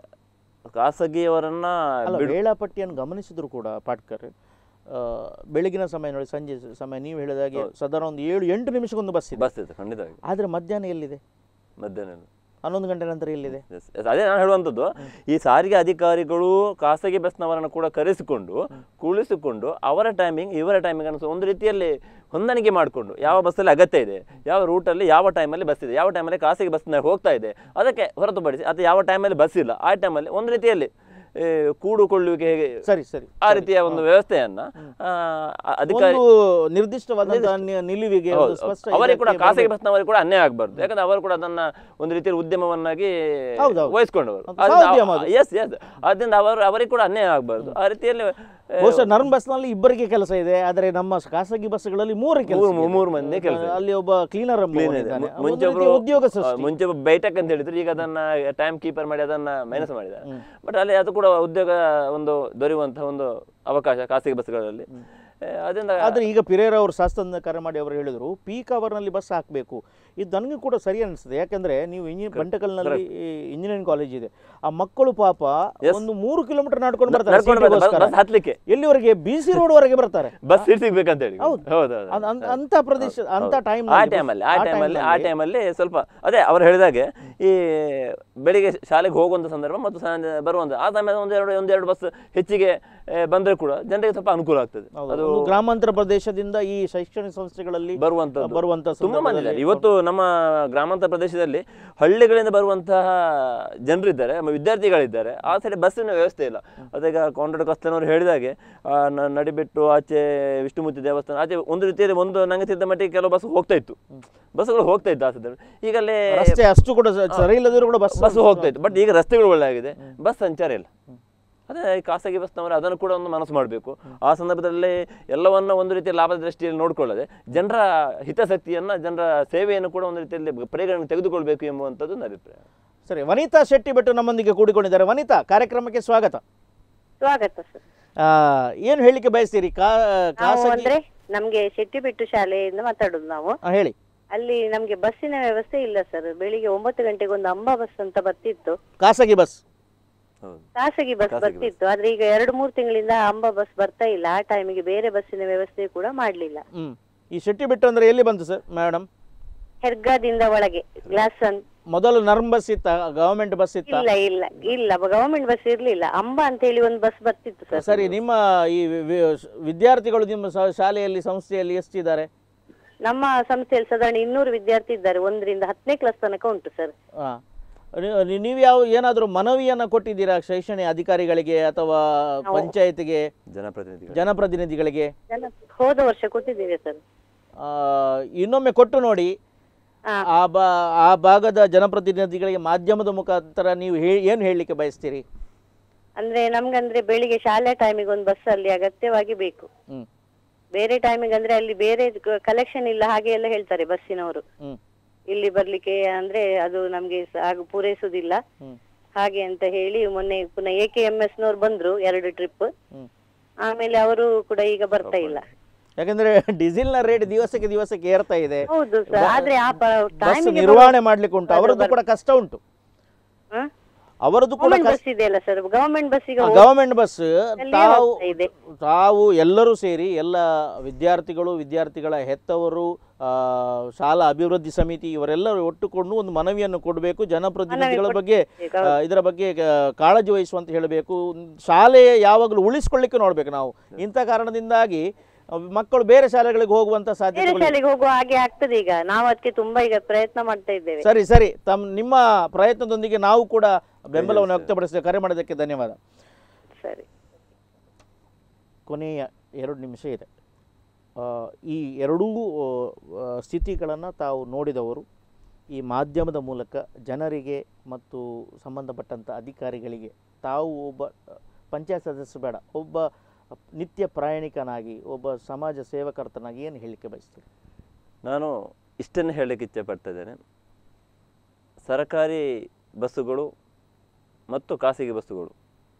ಖಾಸಗಿಯವರನ್ನ ಅಲ್ಲ ಬಿಡು ವೇಳಾಪಟ್ಟಿಯನ್ನು ಗಮನಿಸಿದ್ರು ಕೂಡ ಪಾಟ್ಕರ್ ಆ, ಬೆಳಗಿನ ಸಮಯ ನೋಡಿ ಸಂಜೆ ಸಮಯ ನೀವು ಹೇಳಿದಾಗೆ ಸಾಧಾರಣ ಒಂದು ಏಳು ಎಂಟು ನಿಮಿಷಕ್ಕೊಂದು ಬಸ್ ಇದೆ ಬಸ್ ಇದೆ ಖಂಡಿತವಾಗಿ ಆದರೆ ಮಧ್ಯಾಹ್ನ ಎಲ್ಲಿದೆ ಮಧ್ಯಾಹ್ನ ಹನ್ನೊಂದು ಗಂಟೆ ನಂತರ ಎಲ್ಲಿದೆ Yes, yes. ಅದೇ ನಾನು ಹೇಳುವಂಥದ್ದು ಈ ಸಾರಿಗೆ ಅಧಿಕಾರಿಗಳು ಖಾಸಗಿ ಬಸ್ನವರನ್ನು ಕೂಡ ಕರೆಸಿಕೊಂಡು ಕುಳಿಸಿಕೊಂಡು ಅವರ ಟೈಮಿಂಗ್ ಇವರ ಟೈಮಿಂಗ್ ಅನ್ನು ಒಂದು ರೀತಿಯಲ್ಲಿ ಹೊಂದಾಣಿಕೆ ಮಾಡಿಕೊಂಡು ಯಾವ ಬಸ್ಸಲ್ಲಿ ಅಗತ್ಯ ಇದೆ ಯಾವ ರೂಟಲ್ಲಿ ಯಾವ ಟೈಮಲ್ಲಿ ಬಸ್ ಇದೆ ಯಾವ ಟೈಮಲ್ಲಿ ಖಾಸಗಿ ಬಸ್ನ ಹೋಗ್ತಾ ಇದೆ ಅದಕ್ಕೆ ಹೊರತುಪಡಿಸಿ ಅಥವಾ ಯಾವ ಟೈಮಲ್ಲಿ ಬಸ್ ಇಲ್ಲ ಆ ಟೈಮಲ್ಲಿ ಒಂದು ರೀತಿಯಲ್ಲಿ ಏ, ಕೂಡುಕೊಳ್ಳುವಿಕೆ ಹೇಗೆ ಸರಿ ಸರಿ ಆ ರೀತಿಯ ಒಂದು ವ್ಯವಸ್ಥೆಯನ್ನ ಆ, ಅಧಿಕಾರಿ ಒಂದು ನಿರ್ದಿಷ್ಟವಾದಂತಹ ನಿ- ನಿಲುವಿಗೆ ಒಂದು ಹೌದು, ಸ್ಪಷ್ಟ ಅವರಿಗೆ ಕೂಡ ಇದಕ್ಕೆ ಖಾಸಗಿ ಬರ್ಬೇಕು. ಬಸ್ನವರಿಗೆ ಕೂಡ ಅನ್ಯಾಯ ಆಗಬಾರ್ದು ಯಾಕಂದ್ರೆ ಅವರು ಕೂಡ ಅದನ್ನ ಒಂದು ರೀತಿಯಲ್ಲಿ ಉದ್ಯಮವನ್ನಾಗಿ ಹೌದು, ಹೌದು. ವಹಿಸ್ಕೊಂಡವರು ಅದು ಸಹೋದ್ಯಮ ಅದು. ಎಸ್ ಎಸ್ ಅದರಿಂದ ಅವರು ಅವರಿಗೆ ಕೂಡ ಅನ್ಯಾಯ ಆಗಬಾರ್ದು ಆ ರೀತಿಯಲ್ಲಿ ಆ, ಬಹುಶಃ ನರ್ಮ್ ಬಸ್ನಲ್ಲಿ ಇಬ್ಬರಿಗೆ ಕೆಲಸ ಇದೆ ಆದರೆ ನಮ್ಮ ಖಾಸಗಿ ಬಸ್ಗಳಲ್ಲಿ ಮೂರು ಕೆಲಸ ಮೂರು- ಇದೆ. ಮೂರು ಮಂದಿ ಕೆಲಸ ಇದೆ. ಅಲ್ಲಿ ಒಬ್ಬ ಕ್ಲೀನರ್ clean ಇದೆ. ಮು- ಮುಂಚೆ ಒಬ್ರು ಉದ್ಯೋಗ ಆ, ಸೃಷ್ಟಿ ಮುಂಚೆ ಒಬ್ಬ ಬೈಟಕ್ ಅಂತ ಹೇಳಿದ್ರು ಈಗ ಅದನ್ನ ಟೈಮ್ ಕೀಪರ್ ಮಾಡಿ ಅದನ್ನ ಮೈನಸ್ ಮಾಡಿದ್ದಾರೆ ಬಟ್ ಅಲ್ಲಿ ಅದು ಕೂಡ ಉದ್ಯೋಗ ಒಂದು ದೊರೆಯುವಂತಹ ಒಂದು ಅವಕಾಶ ಖಾಸಗಿ ಬಸ್ಗಳಲ್ಲಿ ಆ, ಅದರಿಂದ ಆದ್ರೆ ಈಗ ಪಿರೇರ ಅವರು ಶಾಸ್ತ್ರದ ಕರೆ ಮಾಡಿ ಅವರು ಹೇಳಿದ್ರು ಪೀಕ್ ಅವರ್ನಲ್ಲಿ ಬಸ್ ಹಾಕಬೇಕು ಇದು ನನಗೆ ಕೂಡ ಸರಿ ಅನಿಸ್ತದೆ ಯಾಕಂದ್ರೆ ನೀವು ಇಂಜಿ ಬಂಟಕಲ್ನಲ್ಲಿ ಇಂಜಿನಿಯರಿಂಗ್ ಕಾಲೇಜ್ ಇದೆ ಆ ಮಕ್ಕಳು ಪಾಪ Yes. ಒಂದು ಮೂರು ಕಿಲೋಮೀಟರ್ ನಡ್ಕೊಂಡು ಬರ್ತಾರೆ ನಡ್ಕೊಂಡು ಬರ್ತಾರೆ, ಸೀಟಿಗೋಸ್ಕರ. ಬಸ್ ಹತ್ಲಿಕ್ಕೆ ಎಲ್ಲಿವರೆಗೆ ಬಿ ಸಿ ರೋಡ್ ವರೆಗೆ ಬರ್ತಾರೆ ಬಸ್ ಸೀಟ್ ಸಿಗ್ಬೇಕಂತ ಹೇಳಿ ಹೌದು. ಹೌದು ಅದ್- ಅದ್- ಅಂತ ಪ್ರದೇಶ ಅಂತ ಟೈಮ್ ಆ ಟೈಮಲ್ಲಿ ಆ ಟೈಮಲ್ಲಿ ಆ ಟೈಮಲ್ಲಿ ಸ್ವಲ್ಪ ಅದೇ ಅವ್ರು ಹೇಳಿದಾಗೆ ಈ ಬೆಳಿಗ್ಗೆ ಶಾಲೆಗೆ ಹೋಗುವಂಥ ಸಂದರ್ಭ ಮತ್ತು ಸಂಜೆ ಬರುವಂಥ ಆ ಸಮಯದ ಒಂದೆರಡು ಒಂದೆರಡು ಬಸ್ ಹೆಚ್ಚಿಗೆ ಆ, ಬಂದ್ರೆ ಕೂಡ ಜನರಿಗೆ ಸ್ವಲ್ಪ ಅನುಕೂಲ ಆಗ್ತದೆ ಅದು ಒಂದು ಗ್ರಾಮಾಂತರ ಪ್ರದೇಶದಿಂದ ಈ ಶೈಕ್ಷಣಿಕ ಸಂಸ್ಥೆಗಳಲ್ಲಿ ಬರುವಂಥದ್ದು ಬರುವಂತ ತುಂಬಾ ಮಂದಿ ಇದ್ದಾರೆ ಇವತ್ತು ನಮ್ಮ ಗ್ರಾಮಾಂತರ ಪ್ರದೇಶದಲ್ಲಿ ಹಳ್ಳಿಗಳಿಂದ ಬರುವಂತಹ ಜನರಿದ್ದಾರೆ ನಮ್ಮ ವಿದ್ಯಾರ್ಥಿಗಳಿದ್ದಾರೆ ಆ ಸೈಡ್ ಬಸ್ಸಿನ ವ್ಯವಸ್ಥೆ ಇಲ್ಲ ಅದೀಗ ಕಾಂಟ್ರಾಕ್ಟ್ ಕಸ್ತನವರು ಹೇಳಿದಾಗೆ ಆ, ನ- ನಡಿಬಿಟ್ಟು ಆಚೆ ವಿಷ್ಣುಮೂರ್ತಿ ದೇವಸ್ಥಾನ ಆಚೆ ಒಂದು ರೀತಿಯಲ್ಲಿ ಒಂದು ನಂಗೆ ತಿಳಿದ ಮಟ್ಟಿಗೆ ಕೆಲವು ಬಸ್ ಹೋಗ್ತಾ ಇತ್ತು ಬಸ್ಗಳು ಹೋಗ್ತಾ ಇತ್ತು ಆ ಸಂದರ್ಭ ಈಗ ಅಲ್ಲಿ ರಸ್ತೆ ಅಷ್ಟು ಕೂಡ ಸ- ಸರಿ ಇಲ್ಲದಿದ್ರು ಕೂಡ ಬಸ್ ಬಸ್ ಹೋಗ್ತಾ ಇತ್ತು ಬಟ್ ಈಗ ರಸ್ತೆಗಳು ಒಳ್ಳೆ ಆಗಿದೆ ಬಸ್ ಸಂಚಾರ ಇಲ್ಲ ಅದೇ ಈ ಖಾಸಗಿ ಬಸ್ನವರು ಅದನ್ನು ಕೂಡ ಒಂದು ಮನಸ್ಸು ಮಾಡಬೇಕು ಆ ಸಂದರ್ಭದಲ್ಲಿ ಎಲ್ಲವನ್ನ ಒಂದು ರೀತಿಯ ಲಾಭದ ದೃಷ್ಟಿಯಲ್ಲಿ ನೋಡ್ಕೊಳ್ಳದೆ ಜನರ ಹಿತಾಸಕ್ತಿಯನ್ನ ಜನರ ಸೇವೆಯನ್ನು ಕೂಡ ಒಂದು ರೀತಿಯಲ್ಲಿ ಪರಿಗಣನೆ ತೆಗೆದುಕೊಳ್ಬೇಕು ಎಂಬುವಂಥದ್ದು ನನ್ನ ಅಭಿಪ್ರಾಯ ಸರಿ ವನಿತಾ ಶೆಟ್ಟಿ ಭಟ್ ನಮ್ಮೊಂದಿಗೆ ಕೂಡಿಕೊಂಡಿದ್ದಾರೆ ವನಿತಾ ಕಾರ್ಯಕ್ರಮಕ್ಕೆ ಸ್ವಾಗತ ಸ್ವಾಗತ ಸರ್ ಆ, ಏನು ಹೇಳಲಿಕ್ಕೆ ಬಯಸ್ತೀರಿ ಕಾ ನಾವು ಖಾಸಗಿ ಅಂದ್ರೆ ನಮ್ಗೆ ಶೆಟ್ಟಿಬಿಟ್ಟು ಶಾಲೆಯಿಂದ ಮಾತಾಡುದು ನಾವು ಆ, ಹೇಳಿ ಅಲ್ಲಿ ನಮ್ಗೆ ಬಸ್ಸಿನ ವ್ಯವಸ್ಥೆ ಇಲ್ಲ ಸರ್ ಬೆಳಿಗ್ಗೆ ಒಂಬತ್ತು ಗಂಟೆಗೆ ಒಂದು ಅಂಬಾ ಬಸ್ ಅಂತ ಬರ್ತಿತ್ತು ಖಾಸಗಿ ಬಸ್ ಹೌದು ಖಾಸಗಿ ಬಸ್ ಖಾಸಗಿ ಬರ್ತಿತ್ತು ಆದ್ರೆ ಈಗ ಎರಡು ಮೂರು ತಿಂಗಳಿಂದ ಅಂಬಾ ಬಸ್ ಬರ್ತಾ ಇಲ್ಲ ಆ ಟೈಮಿಗೆ ಬೇರೆ ಬಸ್ಸಿನ ವ್ಯವಸ್ಥೆ ಕೂಡ ಮಾಡ್ಲಿಲ್ಲ ಹ್ಮ್ ಈ ಶೆಟ್ಟಿ ಬಿಟ್ಟು ಅಂದ್ರೆ ಎಲ್ಲಿ ಬಂತು ಸರ್ ಮೇಡಮ್ ಹೆರ್ಗಾದಿಂದ ಒಳಗೆ ಗ್ಲಾಸ್ ಅನ್ ಮೊದಲು ನರ್ಮ್ ಬಸ್ ಇತ್ತ ಗವರ್ಮೆಂಟ್ ಬಸ್ ಇತ್ತ ಇಲ್ಲ ಇಲ್ಲ ಇಲ್ಲ ಗವರ್ಮೆಂಟ್ ಬಸ್ ಇರ್ಲಿಲ್ಲ ಅಂಬಾ ಅಂತ ಹೇಳಿ ಒಂದು ಬಸ್ ಬರ್ತಿತ್ತು ಸರ್ ಸರಿ ನಿಮ್ಮ ಈ ವಿ- ವಿ- ವಿದ್ಯಾರ್ಥಿಗಳು ನಿಮ್ಮ ಸ- ಶಾಲೆಯಲ್ಲಿ ಸಂಸ್ಥೆಯಲ್ಲಿ ಎಷ್ಟಿದ್ದಾರೆ ನಮ್ಮ ಸಂಸ್ಥೆಯಲ್ಲಿ ಸಾಧಾರಣ ಇನ್ನೂರು ವಿದ್ಯಾರ್ಥಿ ಇದ್ದಾರೆ ಒಂದರಿಂದ ಹತ್ತನೇ ಕ್ಲಾಸ್ ತನಕ ಉಂಟು ಸರ್ ಹಾ ನೀ- ನೀವು ಯಾವ ಏನಾದರೂ ಮನವಿಯನ್ನ ಕೊಟ್ಟಿದ್ದೀರಾ ಶೈಕ್ಷಣಿಕ ಅಧಿಕಾರಿಗಳಿಗೆ ಅಥವಾ ಪಂಚಾಯತಿಗೆ ಜನಪ್ರತಿನಿಧಿಗಳು ಜನಪ್ರತಿನಿಧಿಗಳಿಗೆ ಜನ ಹೋದ ವರ್ಷ ಕೊಟ್ಟಿದ್ದೇವೆ ಸರ್ ಆ, ಇನ್ನೊಮ್ಮೆ ಕೊಟ್ಟು ನೋಡಿ ಹಾ. ಆ ಬಾ ಆ ಭಾಗದ ಜನಪ್ರತಿನಿಧಿಗಳಿಗೆ ಮಾಧ್ಯಮದ ಮುಖಾಂತರ ನೀವು ಹೇ ಏನು ಹೇಳಲಿಕ್ಕೆ ಬಯಸ್ತೀರಿ ಅಂದ್ರೆ ನಮ್ಗಂದ್ರೆ ಬೆಳಿಗ್ಗೆ ಶಾಲೆ ಟೈಮಿಗೆ ಒಂದು ಬಸ್ ಅಲ್ಲಿ ಅಗತ್ಯವಾಗಿ ಬೇಕು ಹ್ಮ್ ಬೇರೆ ಟೈಮಿಗೆ ಅಂದ್ರೆ ಅಲ್ಲಿ ಬೇರೆ ಕಲೆಕ್ಷನ್ ಇಲ್ಲ ಹಾಗೆ ಎಲ್ಲ ಹೇಳ್ತಾರೆ ಬಸ್ಸಿನವರು ಹ್ಮ್ ಇಲ್ಲಿ ಬರ್ಲಿಕ್ಕೆ ಅಂದ್ರೆ ಅದು ನಮ್ಗೆ ಸ- ಆಗ ಪೂರೈಸುದಿಲ್ಲ ಹ್ಮ್ ಹಾಗೆ ಅಂತ ಹೇಳಿ ಮೊನ್ನೆ ಪುನಃ ಎ ಕೆ ಎಂ ಎಸ್ ನವ್ರು ಬಂದ್ರು ಎರಡು ಟ್ರಿಪ್ ಹ್ಮ್ ಆಮೇಲೆ ಅವರು ಕೂಡ ಈಗ ಬರ್ತಾ ಇಲ್ಲ ಯಾಕಂದ್ರೆ ಡೀಸೆಲ್ನ ರೇಟ್ ದಿವಸಕ್ಕೆ ದಿವಸಕ್ಕೆ ಏರ್ತಾ ಇದೆ ಹೌದು ಸರ್ ಆದ್ರೆ ಆ ಬಸ್ ಟೈಮಿಗೆ ನಿರ್ವಹಣೆ ಮಾಡ್ಲಿಕ್ಕೆ ಉಂಟು ಅವರದ್ದು ಕೂಡ ಕಷ್ಟ ಉಂಟು ಅವರದ್ದು ಕೂಡ ಗವರ್ಮೆಂಟ್ ಬಸ್ ಇದೆಯಲ್ಲ ಸರ್ ಗವರ್ಮೆಂಟ್ ಬಸ್ಸಿಗೆ ಗವರ್ಮೆಂಟ್ ಬಸ್ ಅಲ್ಲಿಯೇ ತಾವು ಹೋಗ್ತಾ ಇದೆ. ತಾವು ಎಲ್ಲರೂ ಸೇರಿ ಎಲ್ಲ ವಿದ್ಯಾರ್ಥಿಗಳು ವಿದ್ಯಾರ್ಥಿಗಳ ಹೆತ್ತವರು ಆ, ಶಾಲಾ ಅಭಿವೃದ್ಧಿ ಸಮಿತಿ ಇವರೆಲ್ಲರೂ ಒಟ್ಟುಕೊಂಡು ಒಂದು ಮನವಿಯನ್ನು ಕೊಡಬೇಕು ಜನಪ್ರತಿನಿಧಿಗಳ ಮನವಿ ಬಗ್ಗೆ ಕೊಡ್ಬೇಕು, ಆ, ಇದರ ಬಗ್ಗೆ ಆ, ಕಾಳಜಿ ವಹಿಸುವಂತ ಹೇಳಬೇಕು ಶಾಲೆ ಯಾವಾಗಲೂ ಉಳಿಸ್ಕೊಳ್ಳಿಕ್ಕೆ ನೋಡ್ಬೇಕು ನಾವು ಇಂಥ ಕಾರಣದಿಂದಾಗಿ ಮಕ್ಕಳು ಬೇರೆ ಶಾಲೆಗಳಿಗೆ ಹೋಗುವಂತ ಬೇರೆ ಸಾಧ್ಯತೆಗಳು ಶಾಲೆಗೆ ಹೋಗುವ ಹಾಗೆ ಆಗ್ತದೆ ಈಗ ನಾವು ಅದಕ್ಕೆ ತುಂಬಾ ಈಗ ಪ್ರಯತ್ನ ಮಾಡ್ತಾ ಇದ್ದೇವೆ ಸರಿ ಸರಿ ತಮ್ಮ ನಿಮ್ಮ ಪ್ರಯತ್ನದೊಂದಿಗೆ ನಾವು ಕೂಡ ಬೆಂಬಲವನ್ನು ವ್ಯಕ್ತಪಡಿಸ್ತೇವೆ ಕರೆ ಮಾಡೋದಕ್ಕೆ ಧನ್ಯವಾದ ಸರಿ ಕೊನೆಯ ಎರಡು ನಿಮಿಷ ಇದೆ ಆ, ಈ ಎರಡೂ ಸ್ಥಿತಿಗಳನ್ನು ತಾವು ನೋಡಿದವರು ಈ ಮಾಧ್ಯಮದ ಮೂಲಕ ಜನರಿಗೆ ಮತ್ತು ಸಂಬಂಧಪಟ್ಟಂಥ ಅಧಿಕಾರಿಗಳಿಗೆ ತಾವು ಒಬ್ಬ ಪಂಚಾಯತ್ ಸದಸ್ಯರು ಬೇಡ ಒಬ್ಬ ನಿತ್ಯ ಪ್ರಯಾಣಿಕನಾಗಿ ಒಬ್ಬ ಸಮಾಜ ಸೇವಕರ್ತನಾಗಿ ಏನು ಹೇಳಲಿಕ್ಕೆ ಬಯಸ್ತೀರಿ ನಾನು ಇಷ್ಟನ್ನು ಹೇಳಲಿಕ್ಕೆ ಇಚ್ಛೆಪಡ್ತಾ ಇದ್ದೇನೆ ಸರ್ಕಾರಿ ಬಸ್ಸುಗಳು ಮತ್ತು ಖಾಸಗಿ ಬಸ್ಸುಗಳು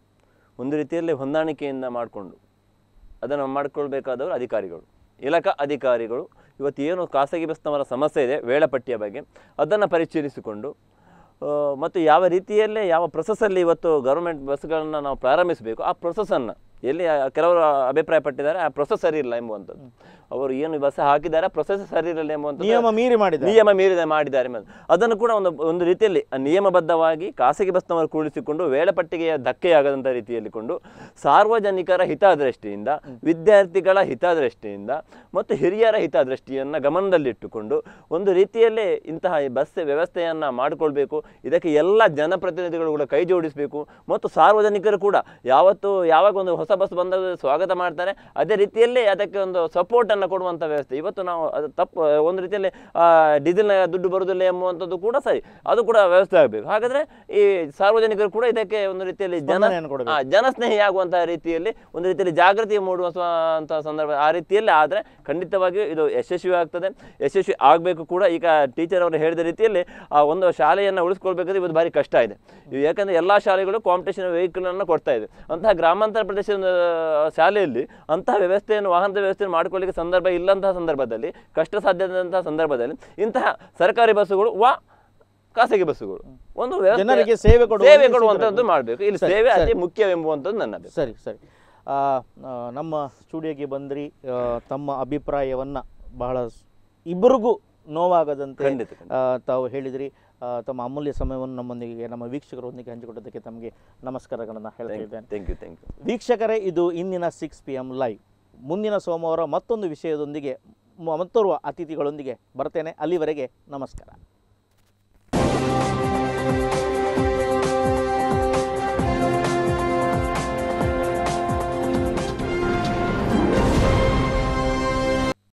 ಒಂದು ರೀತಿಯಲ್ಲಿ ಹೊಂದಾಣಿಕೆಯಿಂದ ಮಾಡಿಕೊಂಡು ಅದನ್ನು ಮಾಡಿಕೊಳ್ಬೇಕಾದವರು ಅಧಿಕಾರಿಗಳು ಇಲಾಖಾ ಅಧಿಕಾರಿಗಳು ಇವತ್ತು ಏನು ಖಾಸಗಿ ಬಸ್ನವರ ಸಮಸ್ಯೆ ಇದೆ ವೇಳಾಪಟ್ಟಿಯ ಬಗ್ಗೆ ಅದನ್ನು ಪರಿಶೀಲಿಸಿಕೊಂಡು ಆ, ಮತ್ತು ಯಾವ ರೀತಿಯಲ್ಲೇ ಯಾವ ಪ್ರೊಸೆಸ್ಸಲ್ಲಿ ಇವತ್ತು ಗೌರ್ಮೆಂಟ್ ಬಸ್ಗಳನ್ನು ನಾವು ಪ್ರಾರಂಭಿಸಬೇಕು ಆ ಪ್ರೊಸೆಸನ್ನು ಎಲ್ಲಿ ಆ ಕೆಲವರು ಅಭಿಪ್ರಾಯ ಪಟ್ಟಿದ್ದಾರೆ ಆ ಪ್ರೊಸೆಸ್ ಸರಿ ಇಲ್ಲ ಎಂಬುವಂಥದ್ದು ಅವರು ಏನು ಬಸ್ ಹಾಕಿದ್ದಾರೆ ಪ್ರೊಸೆಸ್ ಸರಿ ಇರಲಿಲ್ಲ ಎಂಬುವಂಥದ್ದು ನಿಯಮ ಮೀರಿ ಮಾಡಿದ ನಿಯಮ ಮೀರಿದ ಮಾಡಿದ್ದಾರೆ ಎಂಬುದು. ಅದನ್ನು ಕೂಡ ಒಂದು ಒಂದು ರೀತಿಯಲ್ಲಿ ನಿಯಮಬದ್ಧವಾಗಿ ಖಾಸಗಿ ಬಸ್ನವರು ಕೂಡಿಸಿಕೊಂಡು ವೇಳಾಪಟ್ಟಿಗೆ ಧಕ್ಕೆಯಾಗದಂಥ ರೀತಿಯಲ್ಲಿ ಕೊಂಡು ಸಾರ್ವಜನಿಕರ ಹಿತದೃಷ್ಟಿಯಿಂದ ವಿದ್ಯಾರ್ಥಿಗಳ ಹಿತದೃಷ್ಟಿಯಿಂದ ಮತ್ತು ಹಿರಿಯರ ಹಿತದೃಷ್ಟಿಯನ್ನು ಗಮನದಲ್ಲಿಟ್ಟುಕೊಂಡು ಒಂದು ರೀತಿಯಲ್ಲಿ ಇಂತಹ ಈ ಬಸ್ ವ್ಯವಸ್ಥೆಯನ್ನು ಮಾಡಿಕೊಳ್ಬೇಕು ಇದಕ್ಕೆ ಎಲ್ಲ ಜನಪ್ರತಿನಿಧಿಗಳು ಕೂಡ ಕೈ ಜೋಡಿಸಬೇಕು ಮತ್ತು ಸಾರ್ವಜನಿಕರು ಕೂಡ ಯಾವತ್ತು ಯಾವಾಗ ಒಂದು ಹೊಸ ಬಸ್ ಬಂದಾಗ ಸ್ವಾಗತ ಮಾಡ್ತಾರೆ ಅದೇ ರೀತಿಯಲ್ಲಿ ಅದಕ್ಕೆ ಒಂದು ಸಪೋರ್ಟನ್ನು ಕೊಡುವಂಥ ವ್ಯವಸ್ಥೆ ಇವತ್ತು ನಾವು ಅದು ತಪ್ಪು ಒಂದು ರೀತಿಯಲ್ಲಿ ಆ, ಡೀಸೆಲ್ನ ದುಡ್ಡು ಬರುವುದಿಲ್ಲ ಎಂಬುವಂಥದ್ದು ಕೂಡ ಸರಿ ಅದು ಕೂಡ ವ್ಯವಸ್ಥೆ ಆಗಬೇಕು ಹಾಗಾದರೆ ಈ ಸಾರ್ವಜನಿಕರು ಕೂಡ ಇದಕ್ಕೆ ಒಂದು ರೀತಿಯಲ್ಲಿ ಜನ ಸ್ಪಂದನೆಯನ್ನು ಕೊಡಬೇಕು. ಆ, ಜನಸ್ನೇಹಿ ಆಗುವಂತಹ ರೀತಿಯಲ್ಲಿ ಒಂದು ರೀತಿಯಲ್ಲಿ ಜಾಗೃತಿ ಮೂಡುವಂತಹ ಸಂದರ್ಭ ಆ ರೀತಿಯಲ್ಲಿ ಆದರೆ ಖಂಡಿತವಾಗಿಯೂ ಇದು ಯಶಸ್ವಿ ಆಗ್ತದೆ ಯಶಸ್ವಿ ಆಗಬೇಕು ಕೂಡ ಈಗ ಟೀಚರ್ ಅವರು ಹೇಳಿದ ರೀತಿಯಲ್ಲಿ ಆ ಒಂದು ಶಾಲೆಯನ್ನು ಉಳಿಸ್ಕೊಳ್ಬೇಕಾದ್ರೆ ಇವತ್ತು ಭಾರಿ ಕಷ್ಟ ಇದೆ ಇವು ಯಾಕಂದರೆ ಎಲ್ಲ ಶಾಲೆಗಳು ಕಾಂಪಿಟೇಷನ್ ವೆಹಿಕಲನ್ನು ಕೊಡ್ತಾ ಇದೆ ಅಂತಹ ಗ್ರಾಮಾಂತರ ಪ್ರದೇಶದ ಆ, ಶಾಲೆಯಲ್ಲಿ ಅಂತಹ ವ್ಯವಸ್ಥೆಯನ್ನು ವಾಹನದ ವ್ಯವಸ್ಥೆಯನ್ನು ಮಾಡಿಕೊಳ್ಳಿಕ್ಕೆ ಸಂದರ್ಭ ಇಲ್ಲಂತಹ ಸಂದರ್ಭದಲ್ಲಿ ಕಷ್ಟ ಸಾಧ್ಯದಂತಹ ಸಂದರ್ಭದಲ್ಲಿ ಇಂತಹ ಸರ್ಕಾರಿ ಬಸ್ಸುಗಳು ವಾ ಖಾಸಗಿ ಬಸ್ಸುಗಳು ಒಂದು ವ್ಯವಸ್ಥೆ- ಜನರಿಗೆ ಸೇವೆ ಕೊಡುವ ಸೇವೆ ಒಂದು ಕೊಡುವಂಥದ್ದು ಸಿದ್ಧರಾಗಬೇಕು. ಮಾಡಬೇಕು ಇಲ್ಲಿ ಸರಿ, ಸೇವೆ ಅತಿ ಸರಿ. ಮುಖ್ಯವೆಂಬುವಂಥದ್ದು ನನ್ನ ಅಭಿಪ್ರಾಯ ಸರಿ ಸರಿ ಆ, ಆ, ನಮ್ಮ ಸ್ಟುಡಿಯೋಗೆ ಬಂದ್ರಿ ಆ, ತಮ್ಮ ಅಭಿಪ್ರಾಯವನ್ನು ಬಹಳ ಸ್- ಇಬ್ಬರಿಗೂ ನೋವಾಗದಂತೆ ಖಂಡಿತ, ಖಂಡಿತ. ಆ, ತಾವು ಹೇಳಿದ್ರಿ ಆ, ತಮ್ಮ ಅಮೂಲ್ಯ ಸಮಯವನ್ನು ನಮ್ಮೊಂದಿಗೆ ನಮ್ಮ ವೀಕ್ಷಕರೊಂದಿಗೆ ಹಂಚಿಕೊಟ್ಟದಕ್ಕೆ ತಮಗೆ ನಮಸ್ಕಾರಗಳನ್ನು ಹೇಳ್ತಾ ಇದ್ದೇನೆ ಥ್ಯಾಂಕ್ ಯು ಥ್ಯಾಂಕ್ ಯು ವೀಕ್ಷಕರೇ ಇದು ಇಂದಿನ ಸಿಕ್ಸ್ ಪಿ ಎಮ್ ಲೈವ್ ಮುಂದಿನ ಸೋಮವಾರ ಮತ್ತೊಂದು ವಿಷಯದೊಂದಿಗೆ ಮ- ಮತ್ತೋರ್ವ ಅತಿಥಿಗಳೊಂದಿಗೆ ಬರ್ತೇನೆ ಅಲ್ಲಿವರೆಗೆ ನಮಸ್ಕಾರ